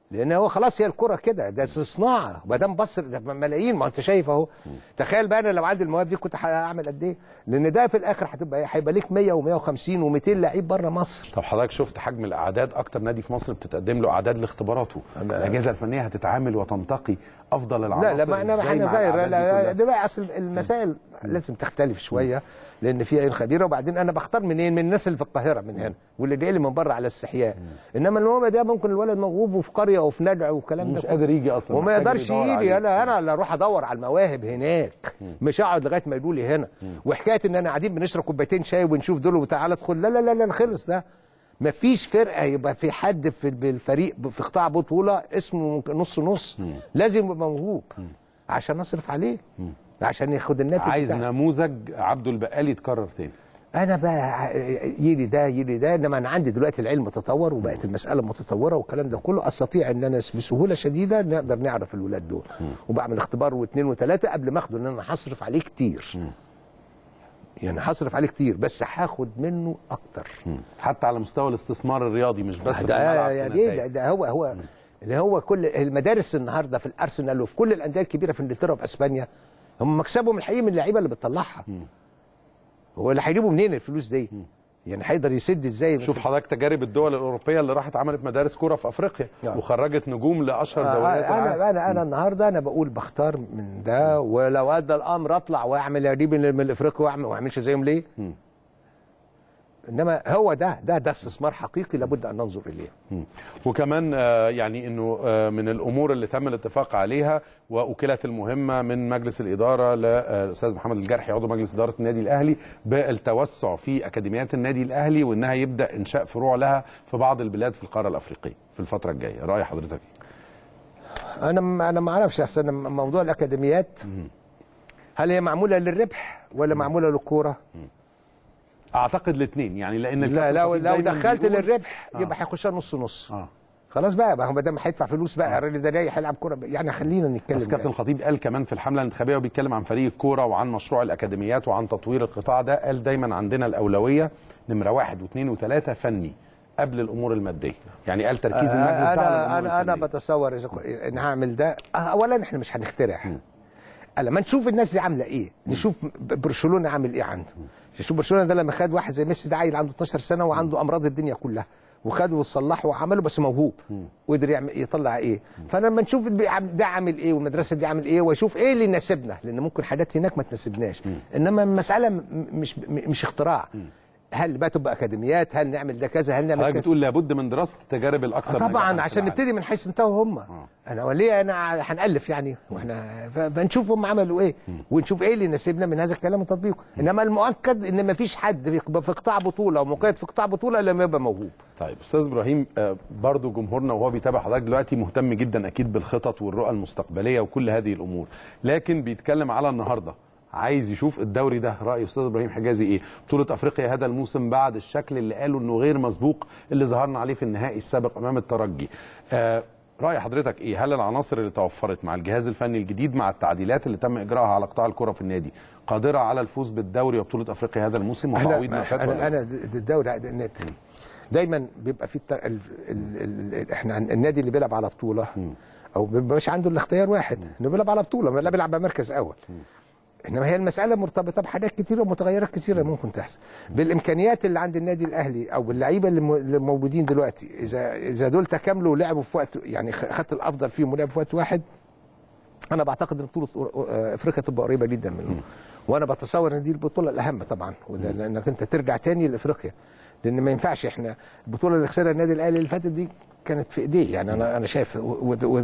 لان هو خلاص هي الكره كده ده صناعه ما دام بصر ده ملايين ما انت شايف اهو تخيل بقى انا لو عندي المواهب دي كنت هعمل قد ايه لان ده في الاخر هتبقى هيبقى ليك 100 و150 و200 لعيب بره مصر
طب حضرتك شفت حجم الاعداد اكتر نادي في مصر بتتقدم له اعداد لاختباراته الاجهزه الفنيه هتتعامل وتنتقي افضل العناصر
لا لا ما انا
إزاي
احنا
مع
غير
الأعداد
لا
دي
لا
كلها؟
ده بقى اصل المسائل لازم تختلف شويه لان في عين خبيره وبعدين انا بختار منين من الناس اللي في القاهره من هنا واللي جاي لي من بره على استحياء انما الموهبه ده ممكن الولد موهوب وفي قريه وفي نجع والكلام ده
مش قادر يجي اصلا
وما
محتاج
يقدرش
يدور
يجي
عليه.
انا انا اللي اروح ادور على المواهب هناك مش اقعد لغايه ما يقولوا لي هنا وحكايه ان انا قاعدين بنشرب كوبايتين شاي ونشوف دول وتعالى ادخل لا لا لا لا خلص ده مفيش فرقه يبقى في حد في بالفريق في قطاع بطوله اسمه ممكن نص نص لازم يبقى موهوب عشان اصرف عليه عشان ياخد الناتج
عايز
بتاعه.
نموذج عبده البقالي يتكرر تاني
انا بقى يلي ده يلي ده انما انا عندي دلوقتي العلم تطور وبقت المساله متطوره والكلام ده كله استطيع ان انا بسهوله شديده نقدر نعرف الولاد دول وبعمل اختبار واثنين وثلاثه قبل ما اخده ان انا هصرف عليه كتير يعني هصرف عليه كتير بس هاخد منه اكتر
حتى على مستوى الاستثمار الرياضي مش بس في
ده
الملعب
يا
في
بيه
نتائج.
ده, ده هو هو اللي هو كل المدارس النهارده في الارسنال وفي كل الانديه الكبيره في انجلترا وفي اسبانيا هم مكسبهم الحقيقي من اللعيبه اللي بتطلعها هو اللي هيجيبوا منين الفلوس دي يعني هيقدر يسد ازاي
شوف حضرتك تجارب الدول الاوروبيه اللي راحت عملت مدارس كوره في افريقيا
آه.
وخرجت نجوم لاشهر دوريات
آه
العالم
انا انا انا النهارده انا بقول بختار من ده ولو ادى الامر اطلع واعمل اجيب من الافريقي واعمل ما اعملش زيهم ليه؟ انما هو ده ده ده استثمار حقيقي لابد ان ننظر اليه
مم. وكمان آه، يعني انه آه، من الامور اللي تم الاتفاق عليها واكلت المهمه من مجلس الاداره للاستاذ محمد الجرحي عضو مجلس اداره النادي الاهلي بالتوسع في اكاديميات النادي الاهلي وانها يبدا انشاء فروع لها في بعض البلاد في القاره الافريقيه في الفتره الجايه راي حضرتك إيه؟
انا م- انا ما اعرفش اصل أنا موضوع الاكاديميات هل هي معموله للربح ولا معموله للكوره؟
اعتقد الاثنين يعني لان
لا
الكابتن
لو
خطيب
لو
دايماً
دخلت
بيقول-
للربح
آه.
يبقى هيخشها نص نص
اه
خلاص بقى ما هو ما دام هيدفع فلوس بقى الراجل ده رايح يلعب كوره يعني خلينا نتكلم
بس كابتن خطيب قال كمان في الحمله الانتخابيه وبيتكلم عن فريق الكوره وعن مشروع الاكاديميات وعن تطوير القطاع ده قال دايما عندنا الاولويه نمره واحد واثنين وثلاثه فني قبل الامور الماديه يعني قال تركيز المجلس ده على
انا
الامور
انا انا
الفنية.
بتصور اذا كو- ان هعمل ده آه، اولا احنا مش هنخترع لما نشوف الناس دي عامله ايه نشوف ب- برشلونه عامل ايه عنده نشوف برشلونه ده لما خد واحد زي ميسي ده عيل عنده 12 سنه وعنده امراض الدنيا كلها وخده وصلحه وعمله بس موهوب وقدر يعمل يطلع ايه فلما نشوف البي- عم- ده عامل ايه والمدرسه دي عامل ايه واشوف ايه اللي يناسبنا لان ممكن حاجات هناك ما تناسبناش انما المساله م- مش م- مش اختراع هل بقى تبقى اكاديميات هل نعمل ده كذا هل نعمل
حضرتك
كذا
بتقول لابد من دراسه التجارب الاكثر نجاحاً
طبعا
في
عشان
العالم.
نبتدي من حيث انتهوا هم انا وليه انا هنالف يعني واحنا ف- فنشوف هم عملوا ايه ونشوف ايه اللي يناسبنا من هذا الكلام وتطبيقه انما المؤكد ان ما فيش حد في في قطاع بطوله ومقيد في قطاع بطوله الا لما يبقى موهوب
طيب استاذ ابراهيم آه، برضو جمهورنا وهو بيتابع حضرتك دلوقتي مهتم جدا اكيد بالخطط والرؤى المستقبليه وكل هذه الامور لكن بيتكلم على النهارده عايز يشوف الدوري ده راي استاذ ابراهيم حجازي ايه بطوله افريقيا هذا الموسم بعد الشكل اللي قالوا انه غير مسبوق اللي ظهرنا عليه في النهائي السابق امام الترجي آه راي حضرتك ايه هل العناصر اللي توفرت مع الجهاز الفني الجديد مع التعديلات اللي تم اجراءها على قطاع الكره في النادي قادره على الفوز بالدوري وبطوله افريقيا هذا الموسم وتعويض ما فات ولا
انا
إيه؟
انا د- الدوري النادي دايما بيبقى في التر... ال... ال... ال... احنا عن- النادي اللي بيلعب على بطوله او ما بيبقاش عنده الاختيار واحد انه بيلعب على بطوله لا بيلعب على مركز اول انما هي المساله مرتبطه بحاجات كتيره ومتغيرات كتيره ممكن تحصل بالامكانيات اللي عند النادي الاهلي او اللعيبه اللي م- اللي موجودين دلوقتي اذا اذا دول تكاملوا ولعبوا في وقت يعني خ- خدت الافضل فيهم ولعبوا في وقت واحد انا بعتقد ان بطوله أور- افريقيا تبقى قريبه جدا منهم وانا بتصور ان دي البطوله الاهم طبعا وده لانك انت ترجع تاني لافريقيا لان ما ينفعش احنا البطوله اللي خسرها النادي الاهلي اللي فاتت دي كانت في ايديه يعني انا انا شايف و- و- و-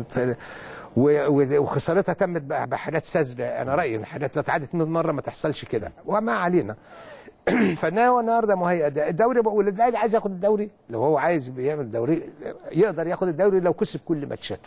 و- و- وخسارتها تمت بقى بحاجات ساذجه انا رايي ان حاجات لو اتعادت 100 مره ما تحصلش كده وما علينا فانا هو النهارده مهيئ ده الدوري بقول الاهلي عايز ياخد الدوري لو هو عايز يعمل دوري يقدر ياخد الدوري لو كسب كل ماتشاته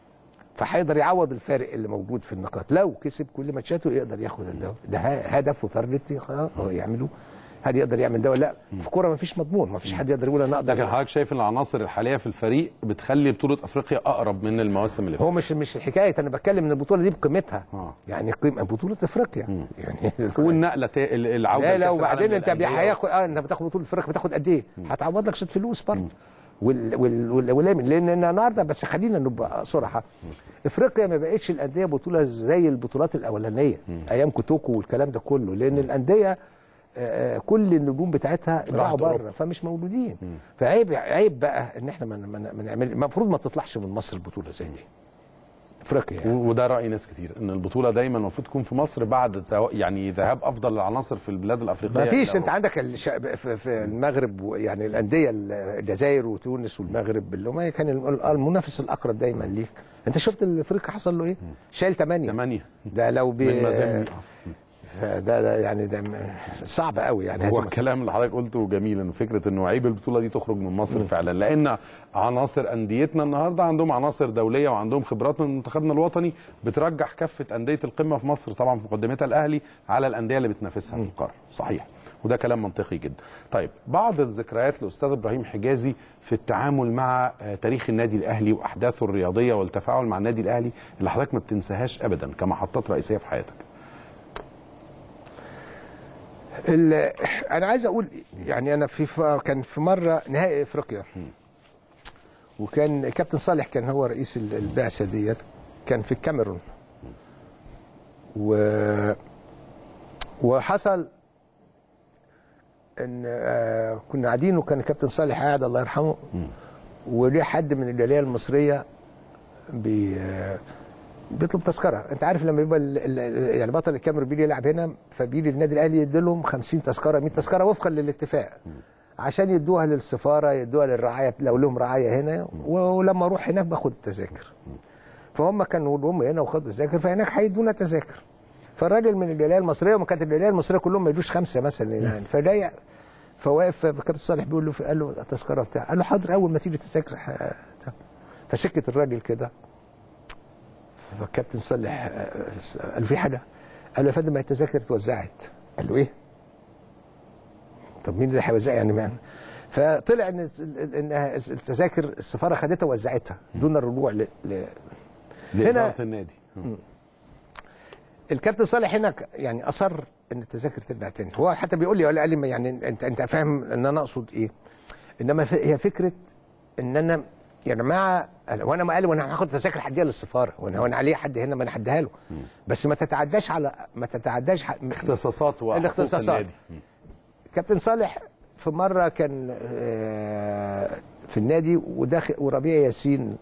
فهيقدر يعوض الفارق اللي موجود في النقاط لو كسب كل ماتشاته يقدر ياخد الدوري ده ه- هدف وتارجت هو يعمله هل يقدر يعمل ده ولا لا في كوره ما فيش مضمون ما فيش حد يقدر يقول انا
لكن
اقدر
حضرتك شايف ان العناصر الحاليه في الفريق بتخلي بطوله افريقيا اقرب من المواسم اللي
هو
فاتت
مش مش الحكايه انا بتكلم ان البطوله دي بقيمتها
آه.
يعني قيمه بطوله افريقيا يعني
والنقله تا- ال- العوده
لا لا
لكأس
وبعدين
العالم
انت بي-
للأندية.
هياخد اه انت بتاخد بطوله افريقيا بتاخد قد ايه؟ هتعوض لك شويه فلوس برضه وال وال وال واليمن لان النهارده بس خلينا نبقى صراحه افريقيا ما بقتش الانديه بطوله زي البطولات الاولانيه ايام كوتوكو والكلام ده كله لان الانديه آه، آه، كل النجوم بتاعتها راحوا
راحت أوروبا.
بره فمش موجودين فعيب عيب بقى ان احنا ما ما- ما نعمل المفروض ما تطلعش من مصر البطوله زي دي افريقيا يعني.
و- وده راي ناس كتير ان البطوله دايما المفروض تكون في مصر بعد تو- يعني ذهاب افضل العناصر في البلاد الافريقيه
ما فيش
إلى
انت عندك الش... في, في المغرب و- يعني الانديه الجزائر وتونس والمغرب اللي هم كان الم- المنافس الاقرب دايما ليك انت شفت الافريقي حصل له ايه؟ شايل ثمانيه
ثمانيه
ده لو بي...
من مازيمبي
ده ده يعني ده م- صعب قوي يعني
هو
هذه
الكلام اللي حضرتك قلته جميل انه فكره انه عيب البطوله دي تخرج من مصر فعلا لان عناصر انديتنا النهارده عندهم عناصر دوليه وعندهم خبرات من منتخبنا الوطني بترجح كفه انديه القمه في مصر طبعا في مقدمتها الاهلي على الانديه اللي بتنافسها في القاره صحيح وده كلام منطقي جدا طيب بعض الذكريات لاستاذ ابراهيم حجازي في التعامل مع آه، تاريخ النادي الاهلي واحداثه الرياضيه والتفاعل مع النادي الاهلي اللي حضرتك ما بتنساهاش ابدا كمحطات رئيسيه في حياتك
ال... انا عايز اقول يعني انا في ف... كان في مره نهائي افريقيا وكان كابتن صالح كان هو رئيس ال- البعثه ديت كان في الكاميرون و وحصل ان آه كنا قاعدين وكان الكابتن صالح قاعد الله يرحمه وليه حد من الجاليه المصريه بي آه بيطلب تذكره انت عارف لما يبقى ال- ال- يعني بطل الكاميرون بيجي يلعب هنا فبيجي النادي الاهلي يدي لهم 50 تذكره 100 تذكره وفقا للاتفاق عشان يدوها للسفاره يدوها للرعايه لو لهم رعايه هنا ولما اروح هناك باخد التذاكر فهم كانوا هم هنا وخدوا تذاكر فهناك هيدونا تذاكر فالراجل من الجاليه المصريه وما كانت الجاليه المصريه كلهم ما يدوش خمسه مثلا يعني فجاي فواقف كابتن صالح بيقول له قال له التذكره بتاع قال له حاضر اول ما تيجي تذاكر ه- فسكت الراجل كده فالكابتن صالح آه، قال له في حاجه قال له يا فندم ما التذاكر اتوزعت قال له ايه؟ طب مين اللي هيوزع يعني ما فطلع ان ان التذاكر السفاره خدتها ووزعتها دون الرجوع ل... ل...
لاداره النادي
الكابتن صالح هنا ك- يعني اصر ان التذاكر ترجع تاني هو حتى بيقول لي ولا قال لي ما يعني انت انت فاهم ان انا اقصد ايه انما ف- هي فكره ان انا يا جماعه وانا ما قال وانا هاخد تذاكر هديها للسفاره وانا وانا عليه حد هنا ما انا هديها له بس ما تتعداش على ما تتعداش ح-
اختصاصات وحقوق
الاختصاصات.
النادي
كابتن صالح في مره كان آه، في النادي وداخل وربيع ياسين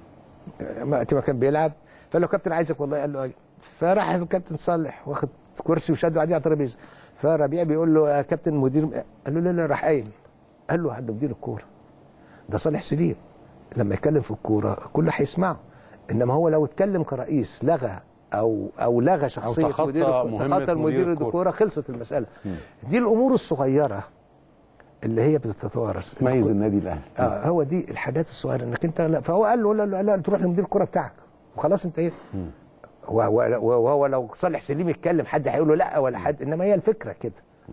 آه، وقت ما كان بيلعب فقال له كابتن عايزك والله قال له ايوه فراح الكابتن صالح واخد كرسي وشده قاعدين على الترابيزه فربيع بيقول له يا كابتن مدير قال له لا لا راح قايم قال له عند مدير الكوره ده صالح سليم لما يتكلم في الكوره كله هيسمعه انما هو لو اتكلم كرئيس لغى او او لغى شخصيه
تخطى
مدير
مهمة
تخطى
مدير
مدير
الكورة.
الكوره خلصت المساله دي الامور الصغيره اللي هي بتتوارث
تميز النادي الاهلي
اه هو دي الحاجات الصغيره انك انت لا فهو قال له لا لا, لا تروح لمدير الكوره بتاعك وخلاص انت ايه وهو وهو لو صالح سليم يتكلم حد هيقول له لا ولا حد انما هي الفكره كده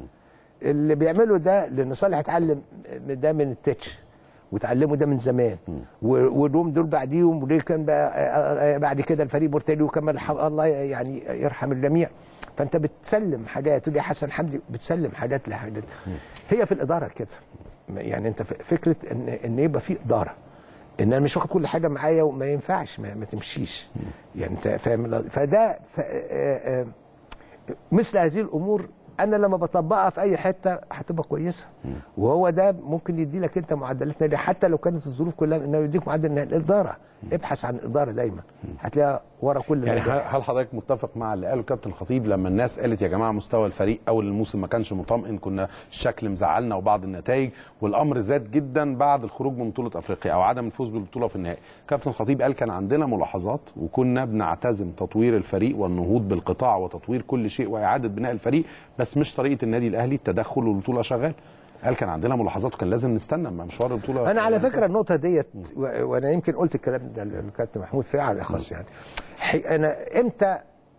اللي بيعمله ده لان صالح اتعلم ده من التتش وتعلموا ده من زمان و- ودول دول بعديهم ودول كان بقى آه، آه، بعد كده الفريق مرتدي وكمان الح- الله يعني يرحم الجميع فانت بتسلم حاجات تقول يا حسن حمدي بتسلم حاجات لحاجات هي في الاداره كده يعني انت ف- فكره ان ان يبقى في اداره ان انا مش واخد كل حاجه معايا وما ينفعش ما, ما تمشيش يعني انت فاهم ال- فده ف... آه، آه، مثل هذه الامور انا لما بطبقها في اي حته هتبقى كويسه وهو ده ممكن يدي لك انت معدلات نادي حتى لو كانت الظروف كلها انه يديك معدل نادي الاداره ابحث عن الاداره دايما هتلاقيها ورا كل
يعني
نجاح.
هل هل حضرتك متفق مع اللي قاله كابتن الخطيب لما الناس قالت يا جماعه مستوى الفريق اول الموسم ما كانش مطمئن كنا الشكل مزعلنا وبعض النتائج والامر زاد جدا بعد الخروج من بطوله افريقيا او عدم الفوز بالبطوله في النهائي كابتن الخطيب قال كان عندنا ملاحظات وكنا بنعتزم تطوير الفريق والنهوض بالقطاع وتطوير كل شيء واعاده بناء الفريق بس مش طريقه النادي الاهلي التدخل والبطوله شغال قال كان عندنا ملاحظات وكان لازم نستنى مع مشوار البطوله
انا على فكره النقطه ديت و- وانا يمكن قلت الكلام ده للكابتن محمود فيها على الاخص يعني حي- انا امتى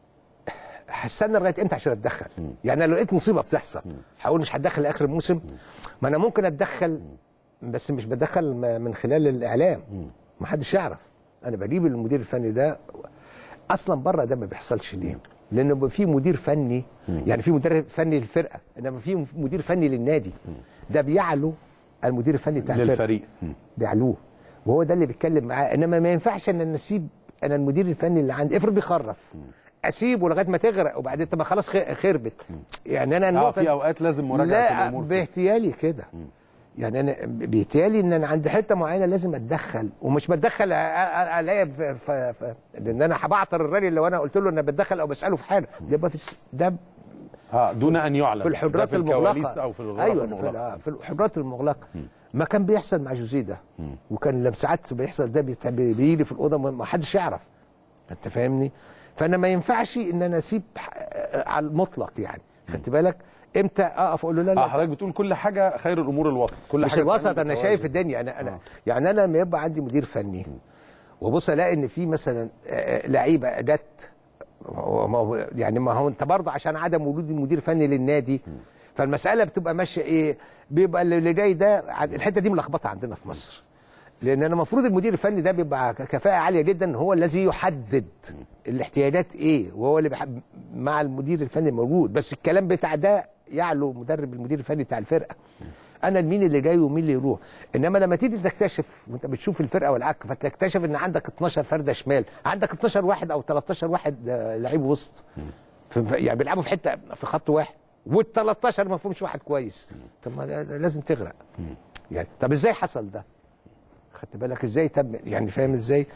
هستنى لغايه امتى عشان اتدخل يعني أنا لو لقيت مصيبه بتحصل هقول مش هتدخل لاخر الموسم ما انا ممكن اتدخل بس مش بتدخل م- من خلال الاعلام ما حدش يعرف انا بجيب المدير الفني ده اصلا بره ده ما بيحصلش ليه لان بيبقى في مدير فني يعني في مدرب فني للفرقه انما في مدير فني للنادي ده بيعلو المدير الفني بتاع الفرقه
للفريق مم.
بيعلوه وهو ده اللي بيتكلم معاه انما ما ينفعش ان أنا اسيب انا المدير الفني اللي عندي افرض بيخرف اسيبه لغايه ما تغرق وبعدين طب ما خلاص خ- خربت يعني انا
اه
النقطة-
في اوقات لازم مراجعه
لا
الامور فيه.
باحتيالي كده يعني انا بيتهيالي ان انا عند حته معينه لازم اتدخل ومش بتدخل أ- أ- الاقي ف- ف- ف- لان انا هبعتر الراجل لو انا قلت له انا بتدخل او بساله في حاجه ده يبقى في الس- ده
اه دون ان يعلن
في
ده
الحجرات
في الكواليس
المغلقه
او في الغرف
ايوه في,
المغلقه
ال- في الحجرات المغلقه ما كان بيحصل مع جوزيه ده وكان لما ساعات بيحصل ده بيت- بيجي في الاوضه ما ما حدش يعرف انت فاهمني فانا ما ينفعش ان انا اسيب ح- على المطلق يعني خدت بالك امتى اقف اقول له لا لا
اه حضرتك بتقول كل حاجه خير الامور الوسط كل
مش
حاجه
الوسط
بتعمل
انا
بالتوازن.
شايف الدنيا انا انا يعني انا لما يبقى عندي مدير فني وبص الاقي ان في مثلا آه، لعيبه جت هو- ما هو- يعني ما هو انت برضه عشان عدم وجود المدير الفني للنادي فالمساله بتبقى ماشيه ايه بيبقى اللي جاي ده عن- الحته دي ملخبطه عندنا في مصر لان انا المفروض المدير الفني ده بيبقى ك- كفاءه عاليه جدا هو الذي يحدد الاحتياجات ايه وهو اللي بيحب مع المدير الفني الموجود بس الكلام بتاع ده يعلو مدرب المدير الفني بتاع الفرقه انا مين اللي جاي ومين اللي يروح انما لما تيجي تكتشف وانت بتشوف الفرقه والعك فتكتشف ان عندك 12 فرده شمال عندك 12 واحد او 13 واحد آه، لعيب وسط في- في- يعني بيلعبوا في حته في خط واحد وال 13 ما فيهمش واحد كويس طب ما ده- ده لازم تغرق يعني طب ازاي حصل ده؟ خدت بالك ازاي تم يعني فاهم ازاي؟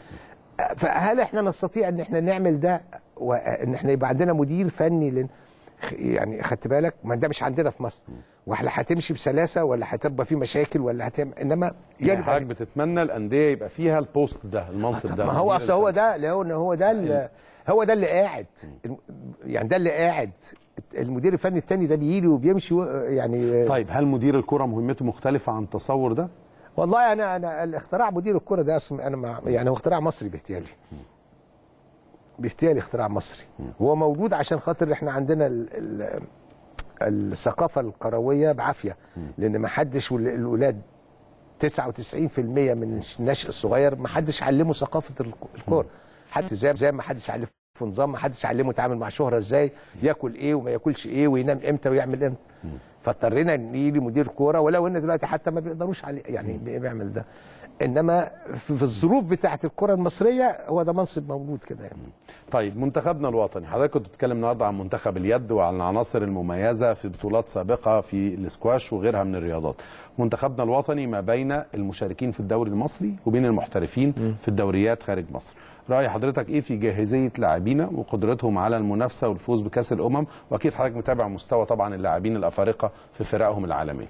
فهل احنا نستطيع ان احنا نعمل ده وان احنا يبقى عندنا مدير فني لن يعني خدت بالك ما ده مش عندنا في مصر ولا هتمشي بسلاسه ولا هتبقى في مشاكل ولا هتعمل انما
يعني
يجب
حضرتك بتتمنى الانديه يبقى فيها البوست ده المنصب ده
ما هو
المدير
اصل هو
الفني.
ده لو ان هو ده ال- هو ده اللي قاعد يعني ده اللي قاعد المدير الفني التاني ده بيجي وبيمشي و- يعني
طيب هل مدير الكره مهمته مختلفه عن التصور ده؟
والله انا انا الاختراع مدير الكره ده اصلا انا مع يعني هو اختراع مصري باحتيالي باحتيالي اختراع مصري هو موجود عشان خاطر احنا عندنا ال ال الثقافه الكرويه بعافيه لان ما حدش وال- الولاد 99% من النشء الصغير ما حدش علمه ثقافه الك- الكوره حتى زي زي ما حدش علمه في نظام ما حدش علمه يتعامل مع شهره ازاي ياكل ايه وما ياكلش ايه وينام امتى ويعمل امتى فاضطرينا نيجي مدير كوره ولو ان دلوقتي حتى ما بيقدروش عليه يعني بي- بيعمل ده انما في في الظروف بتاعه الكره المصريه هو ده منصب موجود كده يعني
طيب منتخبنا الوطني حضرتك كنت بتتكلم النهارده عن منتخب اليد وعن العناصر المميزه في بطولات سابقه في الاسكواش وغيرها من الرياضات منتخبنا الوطني ما بين المشاركين في الدوري المصري وبين المحترفين في الدوريات خارج مصر راي حضرتك ايه في جاهزيه لاعبينا وقدرتهم على المنافسه والفوز بكاس الامم واكيد حضرتك متابع مستوى طبعا اللاعبين الافارقه في فرقهم العالميه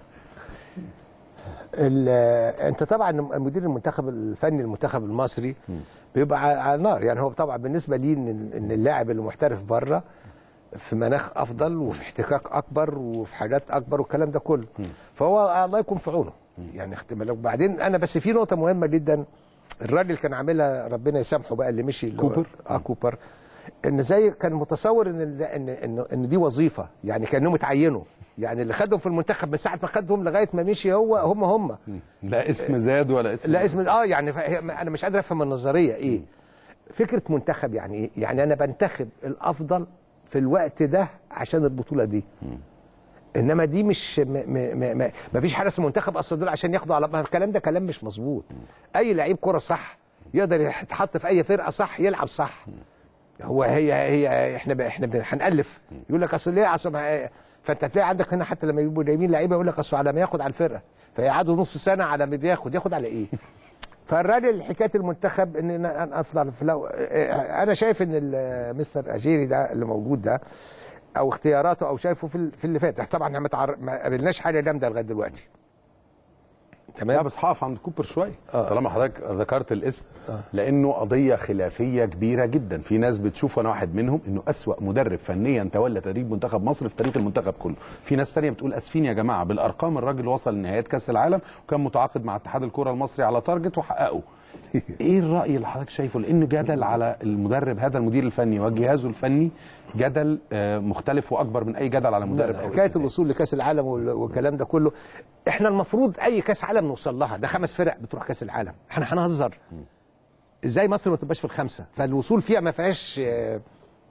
ال- انت طبعا مدير المنتخب الفني المنتخب المصري بيبقى ع- على النار يعني هو طبعا بالنسبه ليه ان إن اللاعب اللي محترف بره في مناخ افضل وفي احتكاك اكبر وفي حاجات اكبر والكلام ده كله فهو الله يكون في عونه يعني اختم وبعدين انا بس في نقطه مهمه جدا الراجل كان عاملها ربنا يسامحه بقى اللي مشي اللي هو-
كوبر؟
اه كوبر ان زي كان متصور ان ده- ان ان, إن دي وظيفه يعني كانهم اتعينوا يعني اللي خدهم في المنتخب من ساعه ما خدهم لغايه ما مشي هو هم هم
لا اسم زاد ولا اسم
لا اسم اه يعني فهي- انا مش قادر افهم النظريه ايه فكره منتخب يعني ايه يعني انا بنتخب الافضل في الوقت ده عشان البطوله دي انما دي مش م م م م ما فيش حاجه اسمها منتخب اصل دول عشان ياخدوا على ما الكلام ده كلام مش مظبوط اي لعيب كره صح يقدر يتحط في اي فرقه صح يلعب صح هو هي هي احنا ب- احنا بن- هنالف يقول لك اصل ليه اصل ما- فانت تلاقي عندك هنا حتى لما يبقوا جايبين لعيبه يقول لك اصل على ما ياخد على الفرقه فيقعدوا نص سنه على ما بياخد ياخد على ايه؟ فالراجل حكايه المنتخب ان انا أنا افضل في لو انا شايف ان ال- مستر اجيري ده اللي موجود ده او اختياراته او شايفه في ال- في اللي فات طبعا احنا ما تعر- ما قابلناش حاجه جامده لغايه دلوقتي
لا
تمام
بس هقف عند كوبر شويه
آه.
طالما حضرتك ذكرت الاسم لانه قضيه خلافيه كبيره جدا في ناس بتشوف وانا واحد منهم انه اسوا مدرب فنيا تولى تدريب منتخب مصر في تاريخ المنتخب كله في ناس تانية بتقول اسفين يا جماعه بالارقام الراجل وصل لنهايات كاس العالم وكان متعاقد مع اتحاد الكره المصري على تارجت وحققه ايه الراي اللي حضرتك شايفه لان جدل على المدرب هذا المدير الفني وجهازه الفني جدل آه، مختلف واكبر من اي جدل على مدرب أو
حكايه
اسم
الوصول لكاس العالم وال- والكلام ده كله احنا المفروض اي كاس عالم نوصل لها ده خمس فرق بتروح كاس العالم احنا هنهزر ازاي مصر ما تبقاش في الخمسه فالوصول فيها ما فيهاش آه،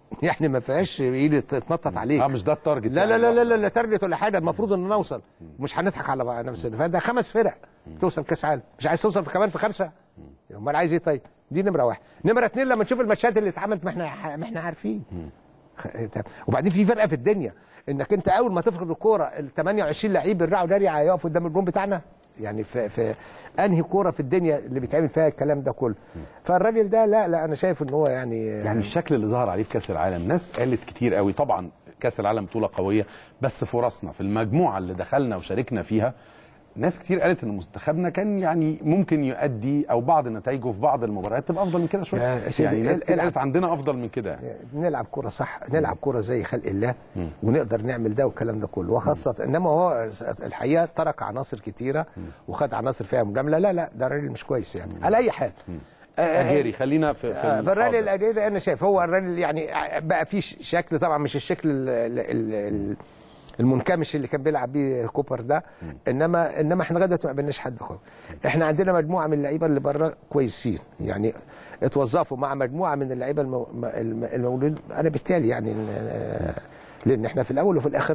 يعني ما فيهاش ايد تتنطط عليك
اه مش ده التارجت
لا لا
يعني.
لا لا لا, لا تارجت ولا حاجه المفروض ان نوصل مش هنضحك على نفسنا فده خمس فرق توصل كاس عالم مش عايز توصل في كمان في خمسه امال عايز ايه طيب دي نمره واحد نمره اتنين لما نشوف الماتشات اللي اتعملت ما احنا ما احنا عارفين خ- طب. وبعدين في فرقه في الدنيا انك انت اول ما تفقد الكوره ال 28 لعيب بيرجعوا جري هيقفوا قدام الجون بتاعنا يعني في, في انهي كوره في الدنيا اللي بيتعمل فيها الكلام ده كله فالراجل ده لا لا انا شايف ان هو يعني
يعني الشكل اللي ظهر عليه في كاس العالم ناس قالت كتير قوي طبعا كاس العالم بطوله قويه بس فرصنا في المجموعه اللي دخلنا وشاركنا فيها ناس كتير قالت ان منتخبنا كان يعني ممكن يؤدي او بعض نتائجه في بعض المباريات تبقى افضل من كده شويه
يا سيدي،
يعني ناس كتير
العب.
قالت عندنا افضل من كده يعني.
نلعب كرة صح نلعب كرة زي خلق الله ونقدر نعمل ده والكلام ده كله وخاصة انما هو الحقيقة ترك عناصر كتيرة وخد عناصر فيها مجاملة لا لا ده راجل مش كويس يعني على اي حال آه، آه،
اجيري خلينا في في
آه، فالراجل
الحاضر.
الاجيري انا شايف هو الراجل يعني بقى في ش- شكل طبعا مش الشكل ال- ال- ال- المنكمش اللي كان بيلعب بيه كوبر ده انما انما احنا لغايه دلوقتي ما قابلناش حد خالص احنا عندنا مجموعه من اللعيبه اللي بره كويسين يعني اتوظفوا مع مجموعه من اللعيبه المو- الم- المولود انا بالتالي يعني ال- لان احنا في الاول وفي الاخر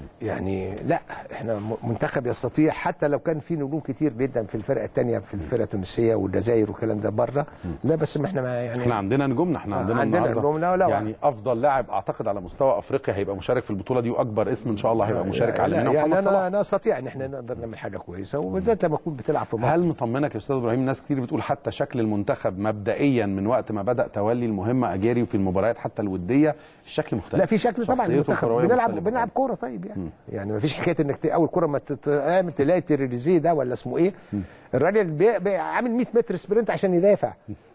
يعني لا احنا م- منتخب يستطيع حتى لو كان في نجوم كتير جدا في الفرقه الثانيه في الفرقه التونسيه والجزائر والكلام ده بره لا بس ما احنا ما يعني
احنا عندنا نجومنا احنا
آه،
عندنا
عندنا
النهارده
نجومنا، لا،
يعني افضل لاعب اعتقد على مستوى افريقيا هيبقى مشارك في البطوله دي واكبر اسم ان شاء الله هيبقى مشارك
لا،
عالميا
يعني
محمد صلاح
انا انا استطيع ان احنا نقدر نعمل حاجه كويسه وبالذات لما تكون بتلعب في مصر
هل مطمنك يا استاذ ابراهيم ناس كتير بتقول حتى شكل المنتخب مبدئيا من وقت ما بدا تولي المهمه اجاري في المباريات حتى الوديه الشكل مختلف
لا في شكل طبعا
شخصيته
المنتخب
الكروية
بنلعب
مختلفة
بنلعب كوره طيب يعني يعني ما فيش حكايه انك ت- اول كوره ما تتقام تلاقي تيريزيه ده ولا اسمه ايه الراجل بي بي عامل 100 متر سبرنت عشان يدافع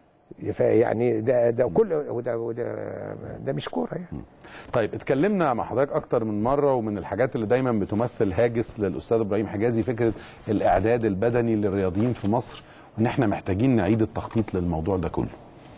ف- يعني ده ده كل وده وده ده مش كوره يعني
طيب اتكلمنا مع حضرتك اكتر من مره ومن الحاجات اللي دايما بتمثل هاجس للاستاذ ابراهيم حجازي فكره الاعداد البدني للرياضيين في مصر وان احنا محتاجين نعيد التخطيط للموضوع ده كله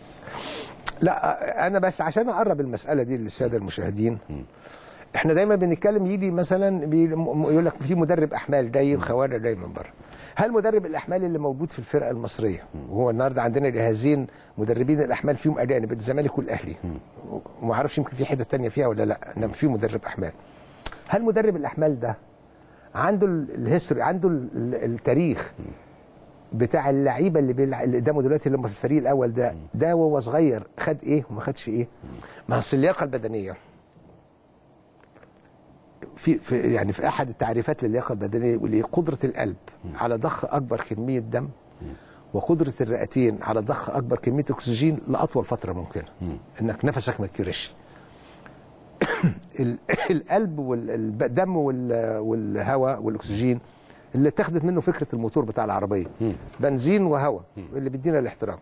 لا انا بس عشان اقرب المساله دي للساده المشاهدين احنا دايما بنتكلم يجي مثلا بي- م- يقول لك في مدرب احمال جاي خوارج جاي من بره هل مدرب الاحمال اللي موجود في الفرقه المصريه وهو النهارده عندنا جهازين مدربين الاحمال فيهم اجانب الزمالك والاهلي وما اعرفش يمكن في حته تانية فيها ولا لا انما في مدرب احمال هل مدرب الاحمال ده عنده ال- الهيستوري عنده ال- ال- التاريخ بتاع اللعيبه اللي بيلع... اللي قدامه دلوقتي اللي هم في الفريق الاول ده ده وهو صغير خد ايه وما خدش ايه ما اصل اللياقه البدنيه في, في يعني في احد التعريفات للياقه البدنيه يقول ايه قدره القلب على ضخ اكبر كميه دم وقدره الرئتين على ضخ اكبر كميه اكسجين لاطول فتره ممكنه انك نفسك ما يتكرش ال- القلب والدم والهواء والاكسجين اللي اتخذت منه فكره الموتور بتاع العربيه بنزين وهواء اللي بيدينا الاحترام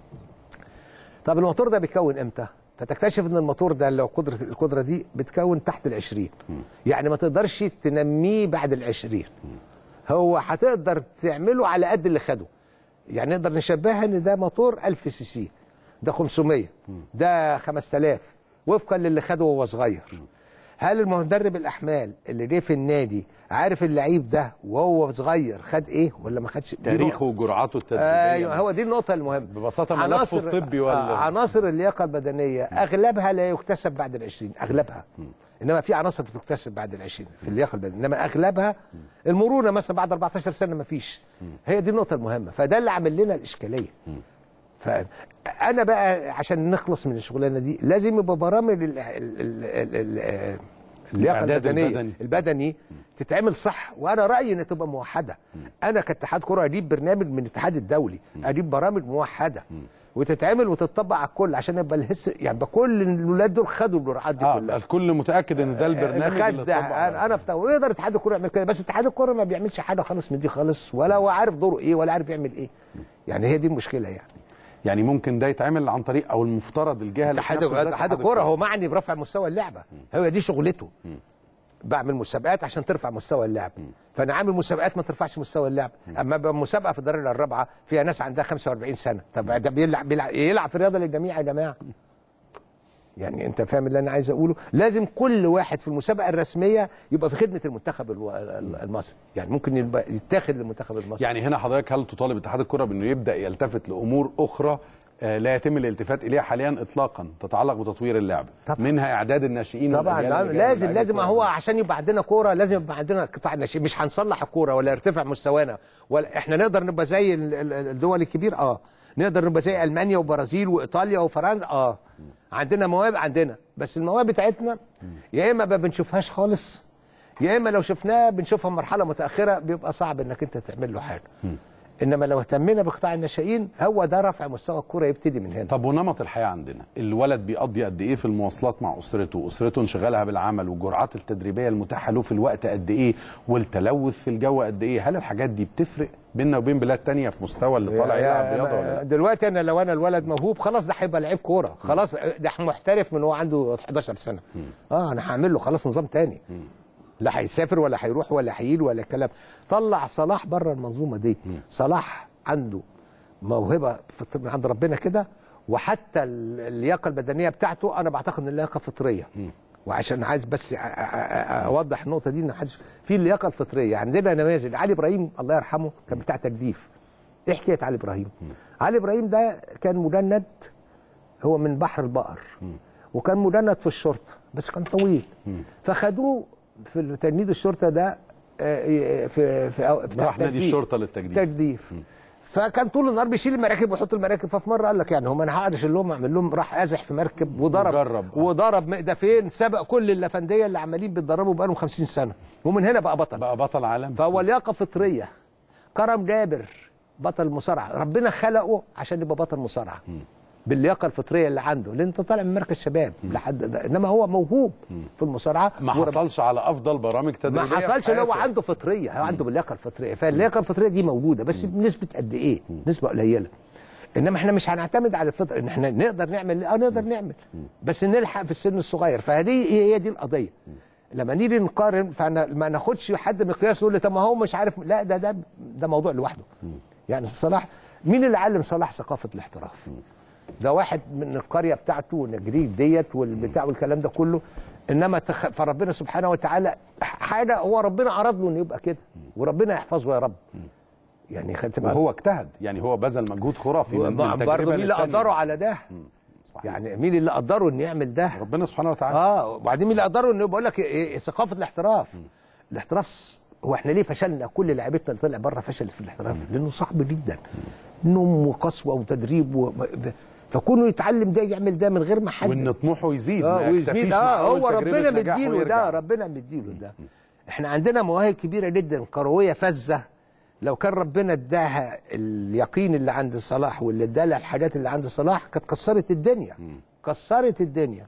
طب الموتور ده بيكون امتى فتكتشف ان الموتور ده لو قدره القدره دي بتكون تحت ال 20 يعني ما تقدرش تنميه بعد ال 20 هو هتقدر تعمله على قد اللي خده يعني نقدر نشبهها ان ده موتور 1000 سي سي ده 500 ده 5000 وفقا للي خده وهو صغير هل المدرب الاحمال اللي جه في النادي عارف اللعيب ده وهو صغير خد ايه ولا ما خدش دي
تاريخه
نقطة.
وجرعاته التدريبيه
ايوه هو دي النقطه المهمه
ببساطة ملفه الطبي ولا-
آه، عناصر اللياقه البدنيه اغلبها لا يكتسب بعد العشرين اغلبها انما في عناصر بتكتسب بعد العشرين في اللياقه البدنيه انما اغلبها المرونه مثلا بعد 14 سنه ما فيش هي دي النقطه المهمه فده اللي عامل لنا الاشكاليه فانا بقى عشان نخلص من الشغلانه دي لازم يبقى برامج ال- ال- ال- ال- ال- اللياقه
الإعداد
البدنيه
البدني.
البدني تتعمل صح وانا رايي ان تبقى موحده انا كاتحاد كره اجيب برنامج من الاتحاد الدولي اجيب برامج موحده وتتعمل وتطبق على الكل عشان يبقى الهس يعني يبقى كل الولاد دول خدوا الجرعات دي
اه
كلها
الكل متاكد ان ده البرنامج اللي
خد ده
طبق
انا انا في ويقدر اتحاد الكوره يعمل كده بس اتحاد الكوره ما بيعملش حاجه خالص من دي خالص ولا هو عارف دوره ايه ولا عارف يعمل ايه يعني هي دي المشكله يعني
يعني ممكن ده يتعمل عن طريق او المفترض الجهه اللي
اتحاد
تنفذ ده
اتحاد الكوره هو معني برفع مستوى اللعبه هو دي شغلته بعمل مسابقات عشان ترفع مستوى اللعب فانا عامل مسابقات ما ترفعش مستوى اللعب اما ابقى مسابقه في الدرجه الرابعه فيها ناس عندها 45 سنه طب ده بيلعب بيلعب, يلعب في الرياضه للجميع يا جماعه يعني انت فاهم اللي انا عايز اقوله لازم كل واحد في المسابقه الرسميه يبقى في خدمه المنتخب الو- المصري يعني ممكن يبقى يتاخد للمنتخب المصري
يعني هنا حضرتك هل تطالب اتحاد الكره بانه يبدا يلتفت لامور اخرى آه، لا يتم الالتفات اليها حاليا اطلاقا تتعلق بتطوير اللعبه
طبعا.
منها اعداد الناشئين
طبعا
والأجيال
لا-
اللي جاية من
لازم
لعيبة
لازم
كورة.
هو عشان يبقى عندنا كوره لازم يبقى عندنا قطاع ناشئين مش هنصلح الكوره ولا يرتفع مستوانا ولا احنا نقدر نبقى زي ال- ال- الدول الكبير اه نقدر نبقى زي المانيا وبرازيل وايطاليا وفرنسا اه عندنا مواهب عندنا بس المواهب بتاعتنا يا اما ما بنشوفهاش خالص يا اما لو شفناها بنشوفها مرحله متاخره بيبقى صعب انك انت تعمل له حاجه انما لو اهتمينا بقطاع الناشئين هو ده رفع مستوى الكوره يبتدي من هنا
طب ونمط الحياه عندنا الولد بيقضي قد ايه في المواصلات مع اسرته اسرته انشغالها بالعمل والجرعات التدريبيه المتاحه له في الوقت قد ايه والتلوث في الجو قد ايه هل الحاجات دي بتفرق بيننا وبين بلاد تانية في مستوى اللي طالع
يا-
يلعب رياضه
يا-
ولا لا
دلوقتي انا لو انا الولد موهوب خلاص ده هيبقى لعيب كوره خلاص ده محترف من هو عنده 11 سنه اه انا هعمل له خلاص نظام تاني لا هيسافر ولا هيروح ولا هيجي ولا الكلام طلع صلاح بره المنظومه دي صلاح عنده موهبه فط- من عند ربنا كده وحتى ال- اللياقه البدنيه بتاعته انا بعتقد ان اللياقه فطريه وعشان عايز بس أ- أ- أ- اوضح النقطه دي ان محدش في اللياقه الفطريه عندنا نماذج علي ابراهيم الله يرحمه كان بتاع تجديف ايه حكايه علي ابراهيم علي ابراهيم ده كان مجند هو من بحر البقر وكان مجند في الشرطه بس كان طويل فخدوه في تجنيد الشرطه ده آه، في في بتاع
راح نادي
تجديف.
الشرطه للتجديد
تجديف فكان طول النهار بيشيل المراكب ويحط المراكب ففي مره قال لك يعني هم انا هقعد اشيل لهم اعمل لهم راح ازح في مركب وضرب
جرب.
وضرب مقدفين سبق كل اللفنديه اللي عمالين بيتدربوا بقالهم 50 سنه ومن هنا بقى بطل
بقى بطل عالم
فهو لياقه فطريه كرم جابر بطل مصارعه ربنا خلقه عشان يبقى بطل مصارعه باللياقه الفطريه اللي عنده لان انت طالع من مركز شباب لحد ده انما هو موهوب في المصارعه
ما
ورب-
حصلش على افضل برامج
ما
تدريبيه في
حصلش اللي هو
حياته.
عنده فطريه هو عنده باللياقه الفطريه فاللياقه الفطريه دي موجوده بس بنسبه قد ايه؟ نسبه قليله انما احنا مش هنعتمد على الفطره ان احنا نقدر نعمل اه نقدر نعمل بس نلحق في السن الصغير فهذه هي هي دي القضيه لما نيجي نقارن فانا ما ناخدش حد مقياس يقول لي طب ما هو مش عارف لا ده ده ده موضوع لوحده يعني صلاح مين اللي علم صلاح ثقافه الاحتراف؟ ده واحد من القريه بتاعته نجريد ديت والبتاع والكلام ده كله انما تخ... فربنا سبحانه وتعالى حاجه هو ربنا اراد له انه يبقى كده وربنا يحفظه يا رب يعني خدت بالك
وهو اجتهد يعني هو بذل مجهود خرافي من
برضه
التجربة
مين اللي
للتانية.
قدره على ده؟
صحيح.
يعني مين اللي قدره انه يعمل ده؟
ربنا سبحانه وتعالى
اه وبعدين مين اللي قدره انه بقول لك إيه- إيه ثقافه الاحتراف الاحتراف س- هو احنا ليه فشلنا كل لعيبتنا اللي طلع بره فشلت في الاحتراف لانه صعب جدا نوم وقسوه وتدريب و... فكونه يتعلم ده يعمل ده من غير ما حد
وان طموحه يزيد ما
اه
يكتفيش
ويزيد
مع
اه
أول
هو
تجربة
ربنا
نجاح
مديله
ويرجع.
ده ربنا مديله ده احنا عندنا مواهب كبيره جدا كرويه فذه لو كان ربنا اداها اليقين اللي عند صلاح واللي ادالها الحاجات اللي عند صلاح كانت كسرت الدنيا كسرت الدنيا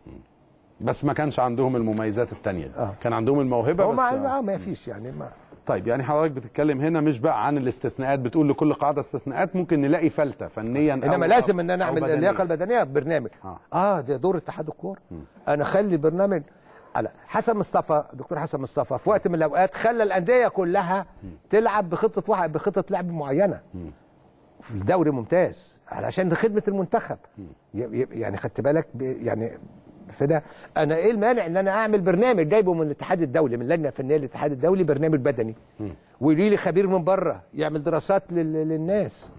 بس ما كانش عندهم المميزات التانية دي.
آه.
كان عندهم الموهبة
هو
بس
ما اه ما فيش يعني ما
طيب يعني حضرتك بتتكلم هنا مش بقى عن الاستثناءات بتقول لكل قاعدة استثناءات ممكن نلاقي فلتة فنيا
انما
أو
لازم ان انا
أو
اعمل
بدنياً.
اللياقه البدنيه ببرنامج
آه.
اه ده دور اتحاد الكوره انا اخلي برنامج على حسن مصطفى دكتور حسن مصطفى في وقت من الاوقات خلى الانديه كلها تلعب بخطه واحد بخطه لعب معينه في الدوري ممتاز علشان خدمه المنتخب ي- ي- يعني خدت بالك ب- يعني في ده انا ايه المانع ان انا اعمل برنامج جايبه من الاتحاد الدولي من اللجنه الفنيه للاتحاد الدولي برنامج بدني ويجي لي خبير من بره يعمل دراسات لل- للناس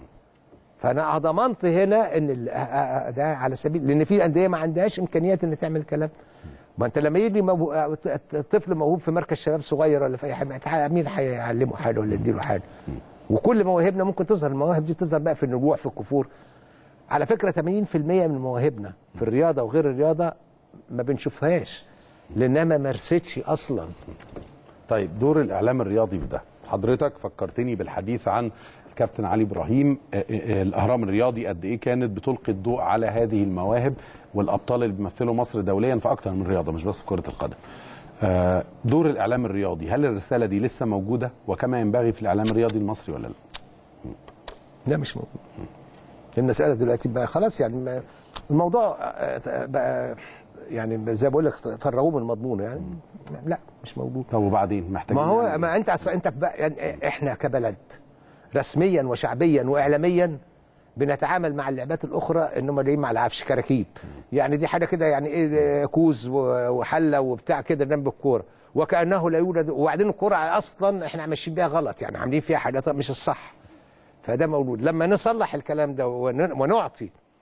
فانا ضمنت هنا ان ال- آ- آ- ده على سبيل لان في انديه ما عندهاش امكانيات ان تعمل الكلام ما انت لما يجي موهو- آ- ط- طفل موهوب في مركز شباب صغير ولا في اي حاجه تع- مين هيعلمه حاجه ولا يديله حاجه وكل مواهبنا ممكن تظهر المواهب دي تظهر بقى في النجوع في الكفور على فكره 80% من مواهبنا في الرياضه وغير الرياضه ما بنشوفهاش لانها ما مارستش اصلا
طيب دور الاعلام الرياضي في ده حضرتك فكرتني بالحديث عن الكابتن علي ابراهيم آه، آه، آه، الاهرام الرياضي قد ايه كانت بتلقي الضوء على هذه المواهب والابطال اللي بيمثلوا مصر دوليا في اكتر من رياضه مش بس في كره القدم آه، دور الاعلام الرياضي هل الرساله دي لسه موجوده وكما ينبغي في الاعلام الرياضي المصري ولا لا
لا مش موجود المسألة دلوقتي بقى خلاص يعني ما- الموضوع آه، بقى يعني زي ما بقول لك فرغوه من مضمونه يعني لا مش موجود
طب وبعدين محتاجين
ما هو
نعمل
ما انت أصل انت بقى يعني احنا كبلد رسميا وشعبيا واعلاميا بنتعامل مع اللعبات الاخرى انهم جايين مع العفش كراكيب يعني دي حاجه كده يعني ايه كوز و- وحله وبتاع كده جنب الكوره وكانه لا يوجد وبعدين الكوره اصلا احنا ماشيين بيها غلط يعني عاملين فيها حاجات مش الصح فده موجود لما نصلح الكلام ده ون- ونعطي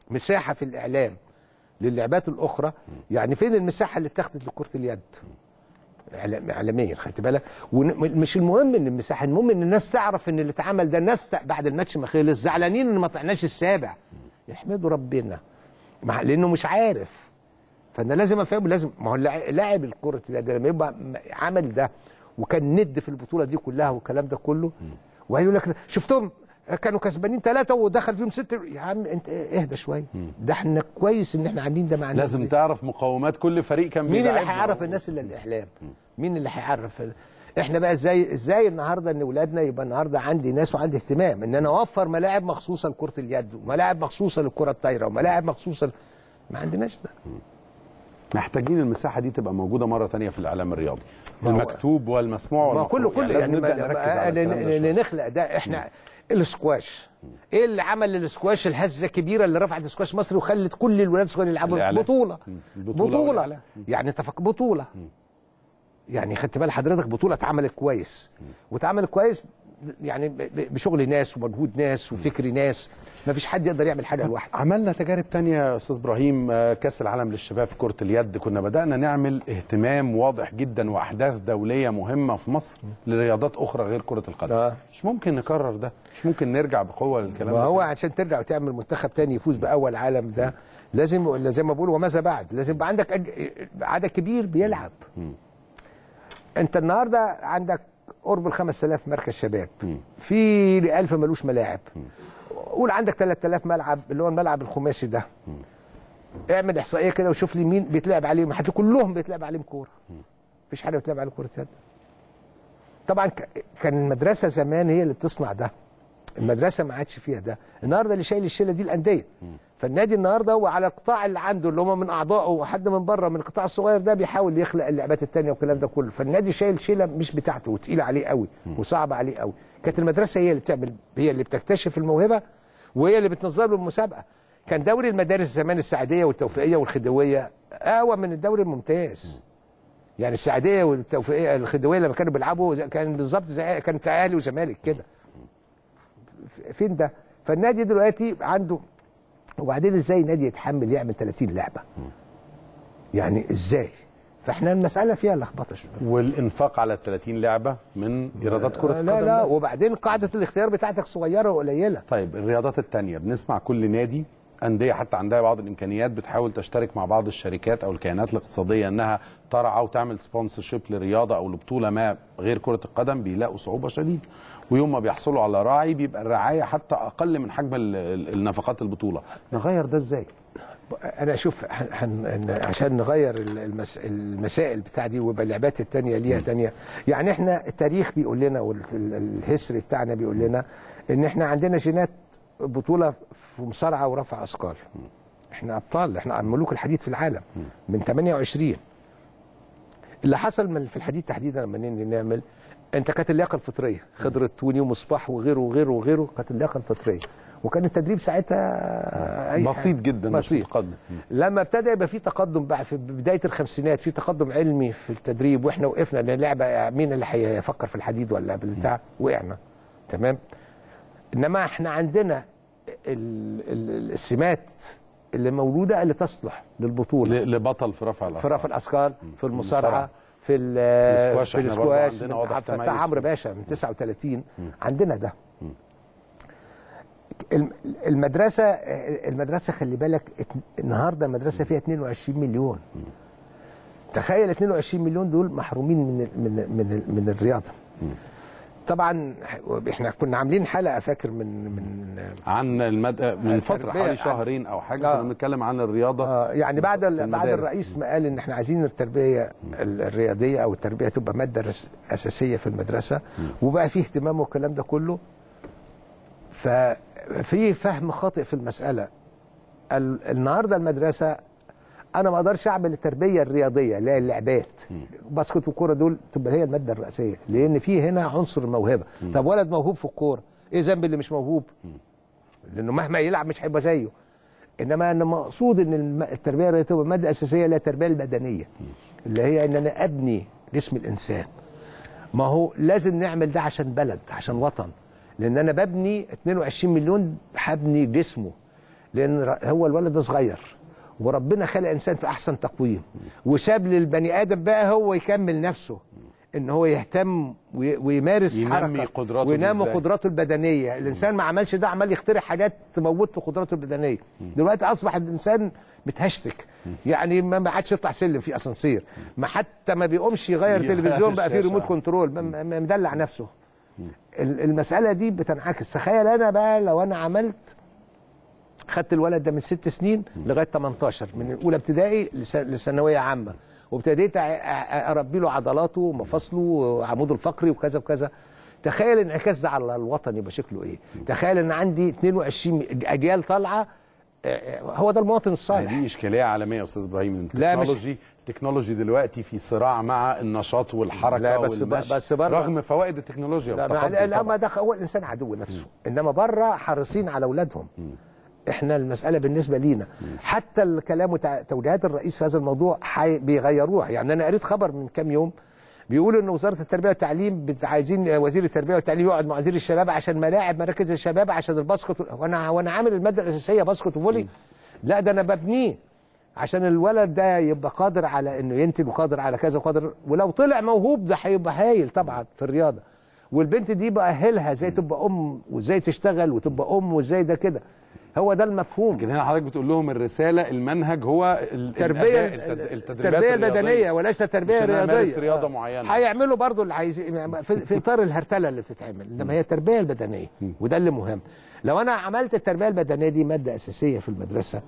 مساحه في الاعلام للعبات الاخرى يعني فين المساحه اللي اتخذت لكره اليد إعلام- اعلاميا خدت بالك ومش المهم ان المساحه المهم ان الناس تعرف ان اللي اتعمل ده الناس بعد الماتش ما خلص زعلانين ان ما طلعناش السابع يحمدوا ربنا مع لانه مش عارف فانا لازم افهم لازم ما هو اللاع- لاعب الكره اليد لما يبقى م- عمل ده وكان ند في البطوله دي كلها والكلام ده كله وهيقول لك شفتهم كانوا كسبانين ثلاثه ودخل فيهم ستة يا عم انت اهدى شويه ده احنا كويس ان احنا عاملين ده مع الناس
لازم
دي.
تعرف مقومات كل فريق كان
مين اللي
بيلعبها.
هيعرف الناس الا الاعلام مين اللي هيعرف ال- احنا بقى ازاي ازاي النهارده ان اولادنا يبقى النهارده عندي ناس وعندي اهتمام ان انا اوفر ملاعب مخصوصه لكره اليد وملاعب مخصوصه للكره الطايره وملاعب مخصوصه ل... ما عندناش ده
محتاجين المساحه دي تبقى موجوده مره تانية في الاعلام الرياضي
ما هو-
المكتوب والمسموع
ما هو
والمقروء.
كله كله
لازم
يعني
نبدا
ما-
نركز
ما-
على الكلام ده
ن-
شوية.
نخلق ده احنا السكواش ايه اللي عمل للسكواش الهزه الكبيره اللي رفعت السكواش مصر وخلت كل الولاد الصغيرين يلعبوا
الإعلام.
بطوله
مم. البطولة
بطوله
والإعلام.
يعني انت فك بطوله يعني خدت بال حضرتك بطوله اتعملت كويس واتعملت كويس يعني ب- ب- بشغل ناس ومجهود ناس وفكر ناس ما فيش حد يقدر يعمل حاجه لوحده
عملنا تجارب تانية يا استاذ ابراهيم آه، كاس العالم للشباب في كرة اليد كنا بدأنا نعمل اهتمام واضح جدا واحداث دولية مهمة في مصر لرياضات اخرى غير كرة القدم
آه.
مش ممكن نكرر ده مش ممكن نرجع بقوة للكلام
ما
ده
هو عشان ترجع وتعمل منتخب تاني يفوز باول عالم ده لازم ولا زي ما بقول وماذا بعد لازم يبقى عندك أج- عدد كبير بيلعب انت النهارده عندك قرب ال 5000 مركز شباب في 1000 ملوش ملاعب قول عندك 3000 ملعب اللي هو الملعب الخماسي ده اعمل احصائيه كده وشوف لي مين بيتلعب عليهم حتى كلهم بيتلعب عليهم كوره مفيش حاجه بتلعب على كره يد طبعا ك- كان المدرسه زمان هي اللي بتصنع ده المدرسه ما عادش فيها ده النهارده اللي شايل الشيله دي الانديه فالنادي النهارده هو على القطاع اللي عنده اللي هم من اعضائه وحد من بره من القطاع الصغير ده بيحاول يخلق اللعبات التانية والكلام ده كله فالنادي شايل شيله مش بتاعته وتقيله عليه قوي وصعبه عليه قوي كانت المدرسه هي اللي بتعمل هي اللي بتكتشف الموهبه وهي اللي بتنظم له المسابقه كان دوري المدارس زمان السعديه والتوفيقيه والخديويه اقوى من الدوري الممتاز يعني السعديه والتوفيقيه الخديويه لما كانوا بيلعبوا زي- كان بالظبط زي كانت اهلي وزمالك كده فين ده فالنادي دلوقتي عنده وبعدين ازاي نادي يتحمل يعمل 30 لعبه يعني ازاي فاحنا المساله فيها لخبطه شويه
والانفاق على ال 30 لعبة من ايرادات كرة
لا
القدم
لا
بس.
وبعدين قاعده الاختيار بتاعتك صغيره وقليله
طيب الرياضات التانية بنسمع كل نادي أندية حتى عندها بعض الإمكانيات بتحاول تشترك مع بعض الشركات أو الكيانات الاقتصادية إنها ترعى وتعمل سبونسرشيب لرياضة أو لبطولة ما غير كرة القدم بيلاقوا صعوبة شديدة ويوم ما بيحصلوا على راعي بيبقى الرعاية حتى أقل من حجم ال- ال- النفقات البطولة نغير ده إزاي؟
انا اشوف هن- هن- عشان نغير المس... المسائل بتاع دي ويبقى اللعبات التانية ليها تانية يعني احنا التاريخ بيقول لنا والهيستوري بتاعنا بيقول لنا ان احنا عندنا جينات بطولة في مصارعة ورفع اثقال احنا ابطال احنا ملوك الحديد في العالم من 28 اللي حصل من في الحديد تحديدا لما نيجي نعمل انت كانت اللياقه الفطريه خضر التوني ومصباح وغيره وغيره وغيره كانت اللياقه الفطريه وكان التدريب ساعتها أي
بسيط
حاجة.
جدا مش
بسيط
متقدم
لما ابتدى يبقى في تقدم بقى في بدايه الخمسينات في تقدم علمي في التدريب واحنا وقفنا لان اللعبه مين اللي هيفكر في الحديد ولا بالبتاع وقعنا تمام انما احنا عندنا ال- ال- السمات اللي مولوده اللي تصلح للبطوله
ل- لبطل في رفع
في
الأثقال
رفع الاثقال في
المصارعة.
المصارعه في ال-
الاسكواش
في
احنا برضو
الاسكواش
عندنا
من
واضح
عبد الفتاح
تميز
عمرو
فيه.
باشا من 39 عندنا ده الم- المدرسه المدرسه خلي بالك ات- النهارده المدرسه فيها 22 مليون تخيل 22 مليون دول محرومين من ال- من ال- من ال- من الرياضه طبعا احنا كنا عاملين حلقه فاكر من من
عن المد... من فترة
التربية
حوالي
عن-
شهرين أو حاجة
آه.
كنا بنتكلم عن الرياضة
آه يعني بعد
في
ال- بعد
المدارس.
الرئيس ما قال ان احنا عايزين التربيه ال- الرياضيه او التربيه تبقى ماده رس- اساسيه في المدرسه وبقى فيه اهتمام والكلام ده كله ففي فهم خاطئ في المساله ال- النهارده المدرسه انا ما اقدرش اعمل التربيه الرياضيه اللي هي اللعبات باسكت والكوره دول تبقى هي الماده الرئيسيه لان في هنا عنصر الموهبه طب ولد موهوب في الكوره ايه ذنب اللي مش موهوب لانه مهما يلعب مش هيبقى زيه انما انا مقصود ان الم- التربيه الرياضيه تبقى ماده اساسيه اللي هي التربيه البدنيه اللي هي ان انا ابني جسم الانسان ما هو لازم نعمل ده عشان بلد عشان وطن لان انا ببني 22 مليون هبني جسمه لان ر- هو الولد ده صغير وربنا خلق انسان في احسن تقويم وساب للبني ادم بقى هو يكمل نفسه ان هو يهتم وي- ويمارس
ينمي
حركه
قدراته
وينمي
إزاي؟
قدراته البدنيه الانسان ما عملش ده عمال يخترع حاجات تموت له قدراته البدنيه دلوقتي اصبح الانسان متهشتك يعني ما ما عادش يطلع سلم في اسانسير ما حتى ما بيقومش يغير
يغير
تلفزيون بقى فيه
الشاشة.
ريموت كنترول م- م- مدلع نفسه ال- المساله دي بتنعكس تخيل انا بقى لو انا عملت خدت الولد ده من ست سنين لغايه 18 من اولى ابتدائي لس- لثانويه عامه وابتديت أ- أ- اربي له عضلاته ومفاصله وعموده الفقري وكذا وكذا تخيل الانعكاس ده على الوطن يبقى شكله ايه تخيل ان عندي 22 اجيال طالعه آه، هو ده المواطن الصالح
دي اشكاليه عالميه يا استاذ ابراهيم
لا، مش-
التكنولوجي التكنولوجي دلوقتي في صراع مع النشاط والحركه
لا، بس ب-
والمشي
بس برضه-
رغم فوائد التكنولوجيا
لا
والتقدم
ما- لا
طبعاً.
ما ده هو الانسان عدو نفسه انما بره حريصين على اولادهم احنا المساله بالنسبه لينا حتى الكلام وتع- توجيهات الرئيس في هذا الموضوع حي... بيغيروها يعني انا قريت خبر من كام يوم بيقولوا ان وزاره التربيه والتعليم بت- عايزين وزير التربيه والتعليم يقعد مع وزير الشباب عشان ملاعب مراكز الشباب عشان الباسكت وانا وانا عامل الماده الاساسيه باسكت وفولي لا ده انا ببنيه عشان الولد ده يبقى قادر على انه ينتج وقادر على كذا وقادر ولو طلع موهوب ده هيبقى هايل طبعا في الرياضه والبنت دي باهلها ازاي تبقى ام وازاي تشتغل وتبقى ام وازاي ده كده هو ده المفهوم
لكن هنا حضرتك بتقول لهم الرساله المنهج هو ال-
التربيه
الأداء، التد- التدريبات
التربيه
الرياضية.
البدنيه وليس التربيه
مش إن أنا أمارس
الرياضيه
رياضة
آه.
معينة.
هيعملوا برضو اللي عايز في, في اطار الهرتله اللي بتتعمل انما هي التربيه البدنيه وده اللي مهم لو انا عملت التربيه البدنيه دي ماده اساسيه في المدرسه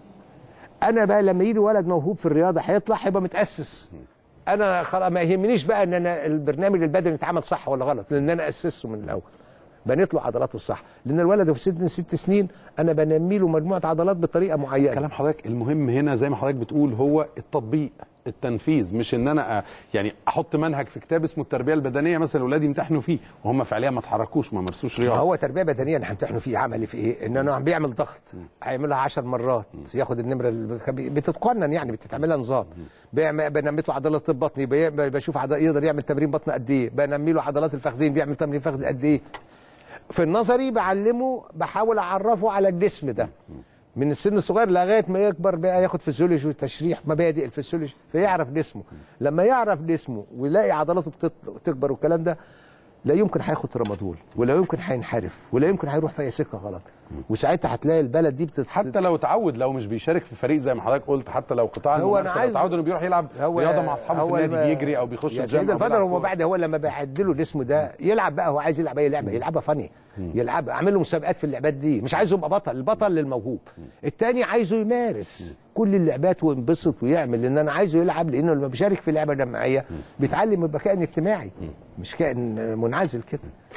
انا بقى لما يجي ولد موهوب في الرياضه هيطلع هيبقى متاسس انا خلاص ما يهمنيش بقى ان انا البرنامج البدني اتعمل صح ولا غلط لان انا اسسه من الاول بنيت له عضلاته الصح لان الولد في سن ست سنين انا بنمي له مجموعه عضلات بطريقه
بس
معينه
كلام حضرتك المهم هنا زي ما حضرتك بتقول هو التطبيق التنفيذ مش ان انا أ- يعني احط منهج في كتاب اسمه التربيه البدنيه مثلا اولادي يمتحنوا فيه وهم فعليا ما اتحركوش ما مارسوش
ما
رياضه
هو تربيه بدنيه اللي همتحنه فيه عملي في ايه؟ ان انا بيعمل ضغط هيعملها 10 مرات ياخد النمره اللي بتتقنن يعني بتتعملها نظام بيعمل- بنمي له عضلات البطن بي- بشوف عضل يقدر يعمل تمرين بطن قد ايه بنمي له عضلات الفخذين بيعمل تمرين فخذ قد ايه في النظري بعلمه بحاول اعرفه على الجسم ده من السن الصغير لغايه ما يكبر بقى ياخد فسيولوجي وتشريح مبادئ الفسيولوجي فيعرف جسمه لما يعرف جسمه ويلاقي عضلاته بتط- بتكبر والكلام ده لا يمكن هياخد ترامادول ولا يمكن هينحرف ولا يمكن هيروح في اي سكه غلط وساعتها هتلاقي البلد دي بتت...
حتى لو اتعود لو مش بيشارك في فريق زي ما حضرتك قلت حتى لو قطاع
هو أنا
الممارسه لو
عايز-
اتعود انه بيروح يلعب رياضه مع اصحابه في النادي بيجري او بيخش
يا
الجيم
سيد
أو
الفضل
بيلعب
هو
كورة.
بعد هو لما بعدله جسمه ده يلعب بقى هو عايز يلعب اي لعبه يلعبها فني يلعب اعمل له مسابقات في اللعبات دي مش عايزه يبقى بطل البطل للموهوب التاني عايزه يمارس كل اللعبات وينبسط ويعمل لان انا عايزه يلعب لانه لما بيشارك في لعبه جماعيه بيتعلم يبقى كائن اجتماعي مش كائن منعزل كده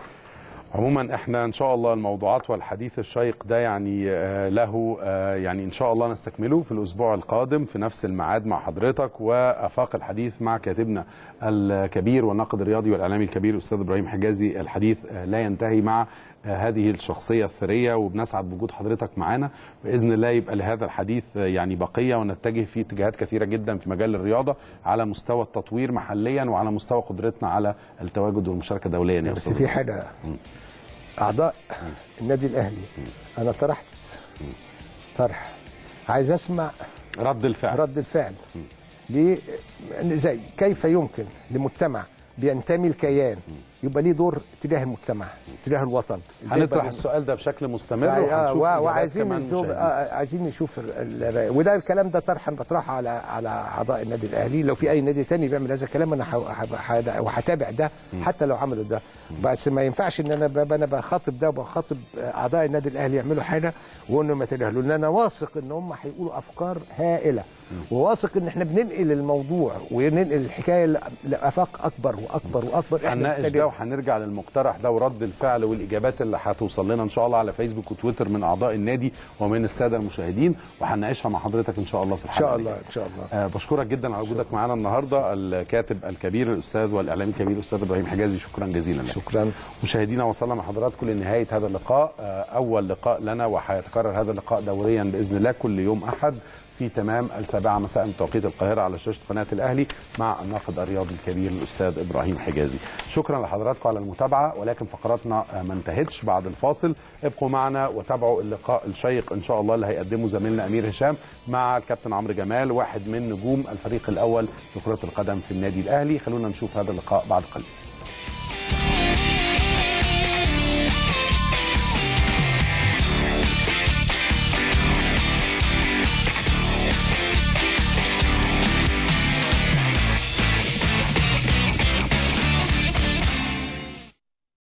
عموما احنا ان شاء الله الموضوعات والحديث الشيق ده يعني آه، له آه، يعني ان شاء الله نستكمله في الاسبوع القادم في نفس الميعاد مع حضرتك وافاق الحديث مع كاتبنا الكبير والناقد الرياضي والاعلامي الكبير الاستاذ ابراهيم حجازي الحديث آه، لا ينتهي مع آه، هذه الشخصيه الثريه وبنسعد بوجود حضرتك معانا باذن الله يبقى لهذا الحديث آه، يعني بقيه ونتجه في اتجاهات كثيره جدا في مجال الرياضه على مستوى التطوير محليا وعلى مستوى قدرتنا على التواجد والمشاركه دوليا يا
بس
أستاذ
في حاجه اعضاء النادي الاهلي انا طرحت طرح عايز اسمع
رد الفعل
رد الفعل ليه زي كيف يمكن لمجتمع بينتمي الكيان يبقى ليه دور تجاه المجتمع تجاه الوطن إزاي
هنطرح
يبقى-
السؤال ده بشكل مستمر
آه،
وهنشوف
و-
إجابات
وعايزين
كمان
نشوف
مشاهدين.
آه، عايزين نشوف ال- ال- وده الكلام ده طرحا بطرحه على على اعضاء النادي الاهلي لو في اي نادي تاني بيعمل هذا الكلام انا ح- ح- ح- وهتابع ده حتى لو عملوا ده بس ما ينفعش ان انا ب- انا بخاطب ده وبخاطب اعضاء النادي الاهلي يعملوا حاجه وانهم يتجاهلوا لان انا واثق ان هم هيقولوا افكار هائله وواثق ان احنا بننقل الموضوع وننقل الحكايه ل- لافاق اكبر واكبر واكبر احنا
هنناقش
محتاجين-
ده وهنرجع للمقترح ده ورد الفعل والاجابات اللي هتوصل لنا ان شاء الله على فيسبوك وتويتر من اعضاء النادي ومن الساده المشاهدين وهنناقشها مع حضرتك ان شاء الله في
ان
الحلقه
شاء الله
اللي
ان شاء الله
جاية. آه بشكرك جدا على وجودك معانا النهارده الكاتب الكبير الاستاذ والاعلامي الكبير الاستاذ ابراهيم حجازي شكرا جزيلا لك
شكرا
مشاهدينا وصلنا مع حضراتكم لنهايه هذا اللقاء آه، اول لقاء لنا وهيتكرر هذا اللقاء دوريا باذن الله كل يوم احد في تمام السابعه مساء توقيت القاهره على شاشه قناه الاهلي مع الناقد الرياضي الكبير الاستاذ ابراهيم حجازي شكرا لحضراتكم على المتابعه ولكن فقراتنا ما انتهتش بعد الفاصل ابقوا معنا وتابعوا اللقاء الشيق ان شاء الله اللي هيقدمه زميلنا امير هشام مع الكابتن عمرو جمال واحد من نجوم الفريق الاول في كره القدم في النادي الاهلي خلونا نشوف هذا اللقاء بعد قليل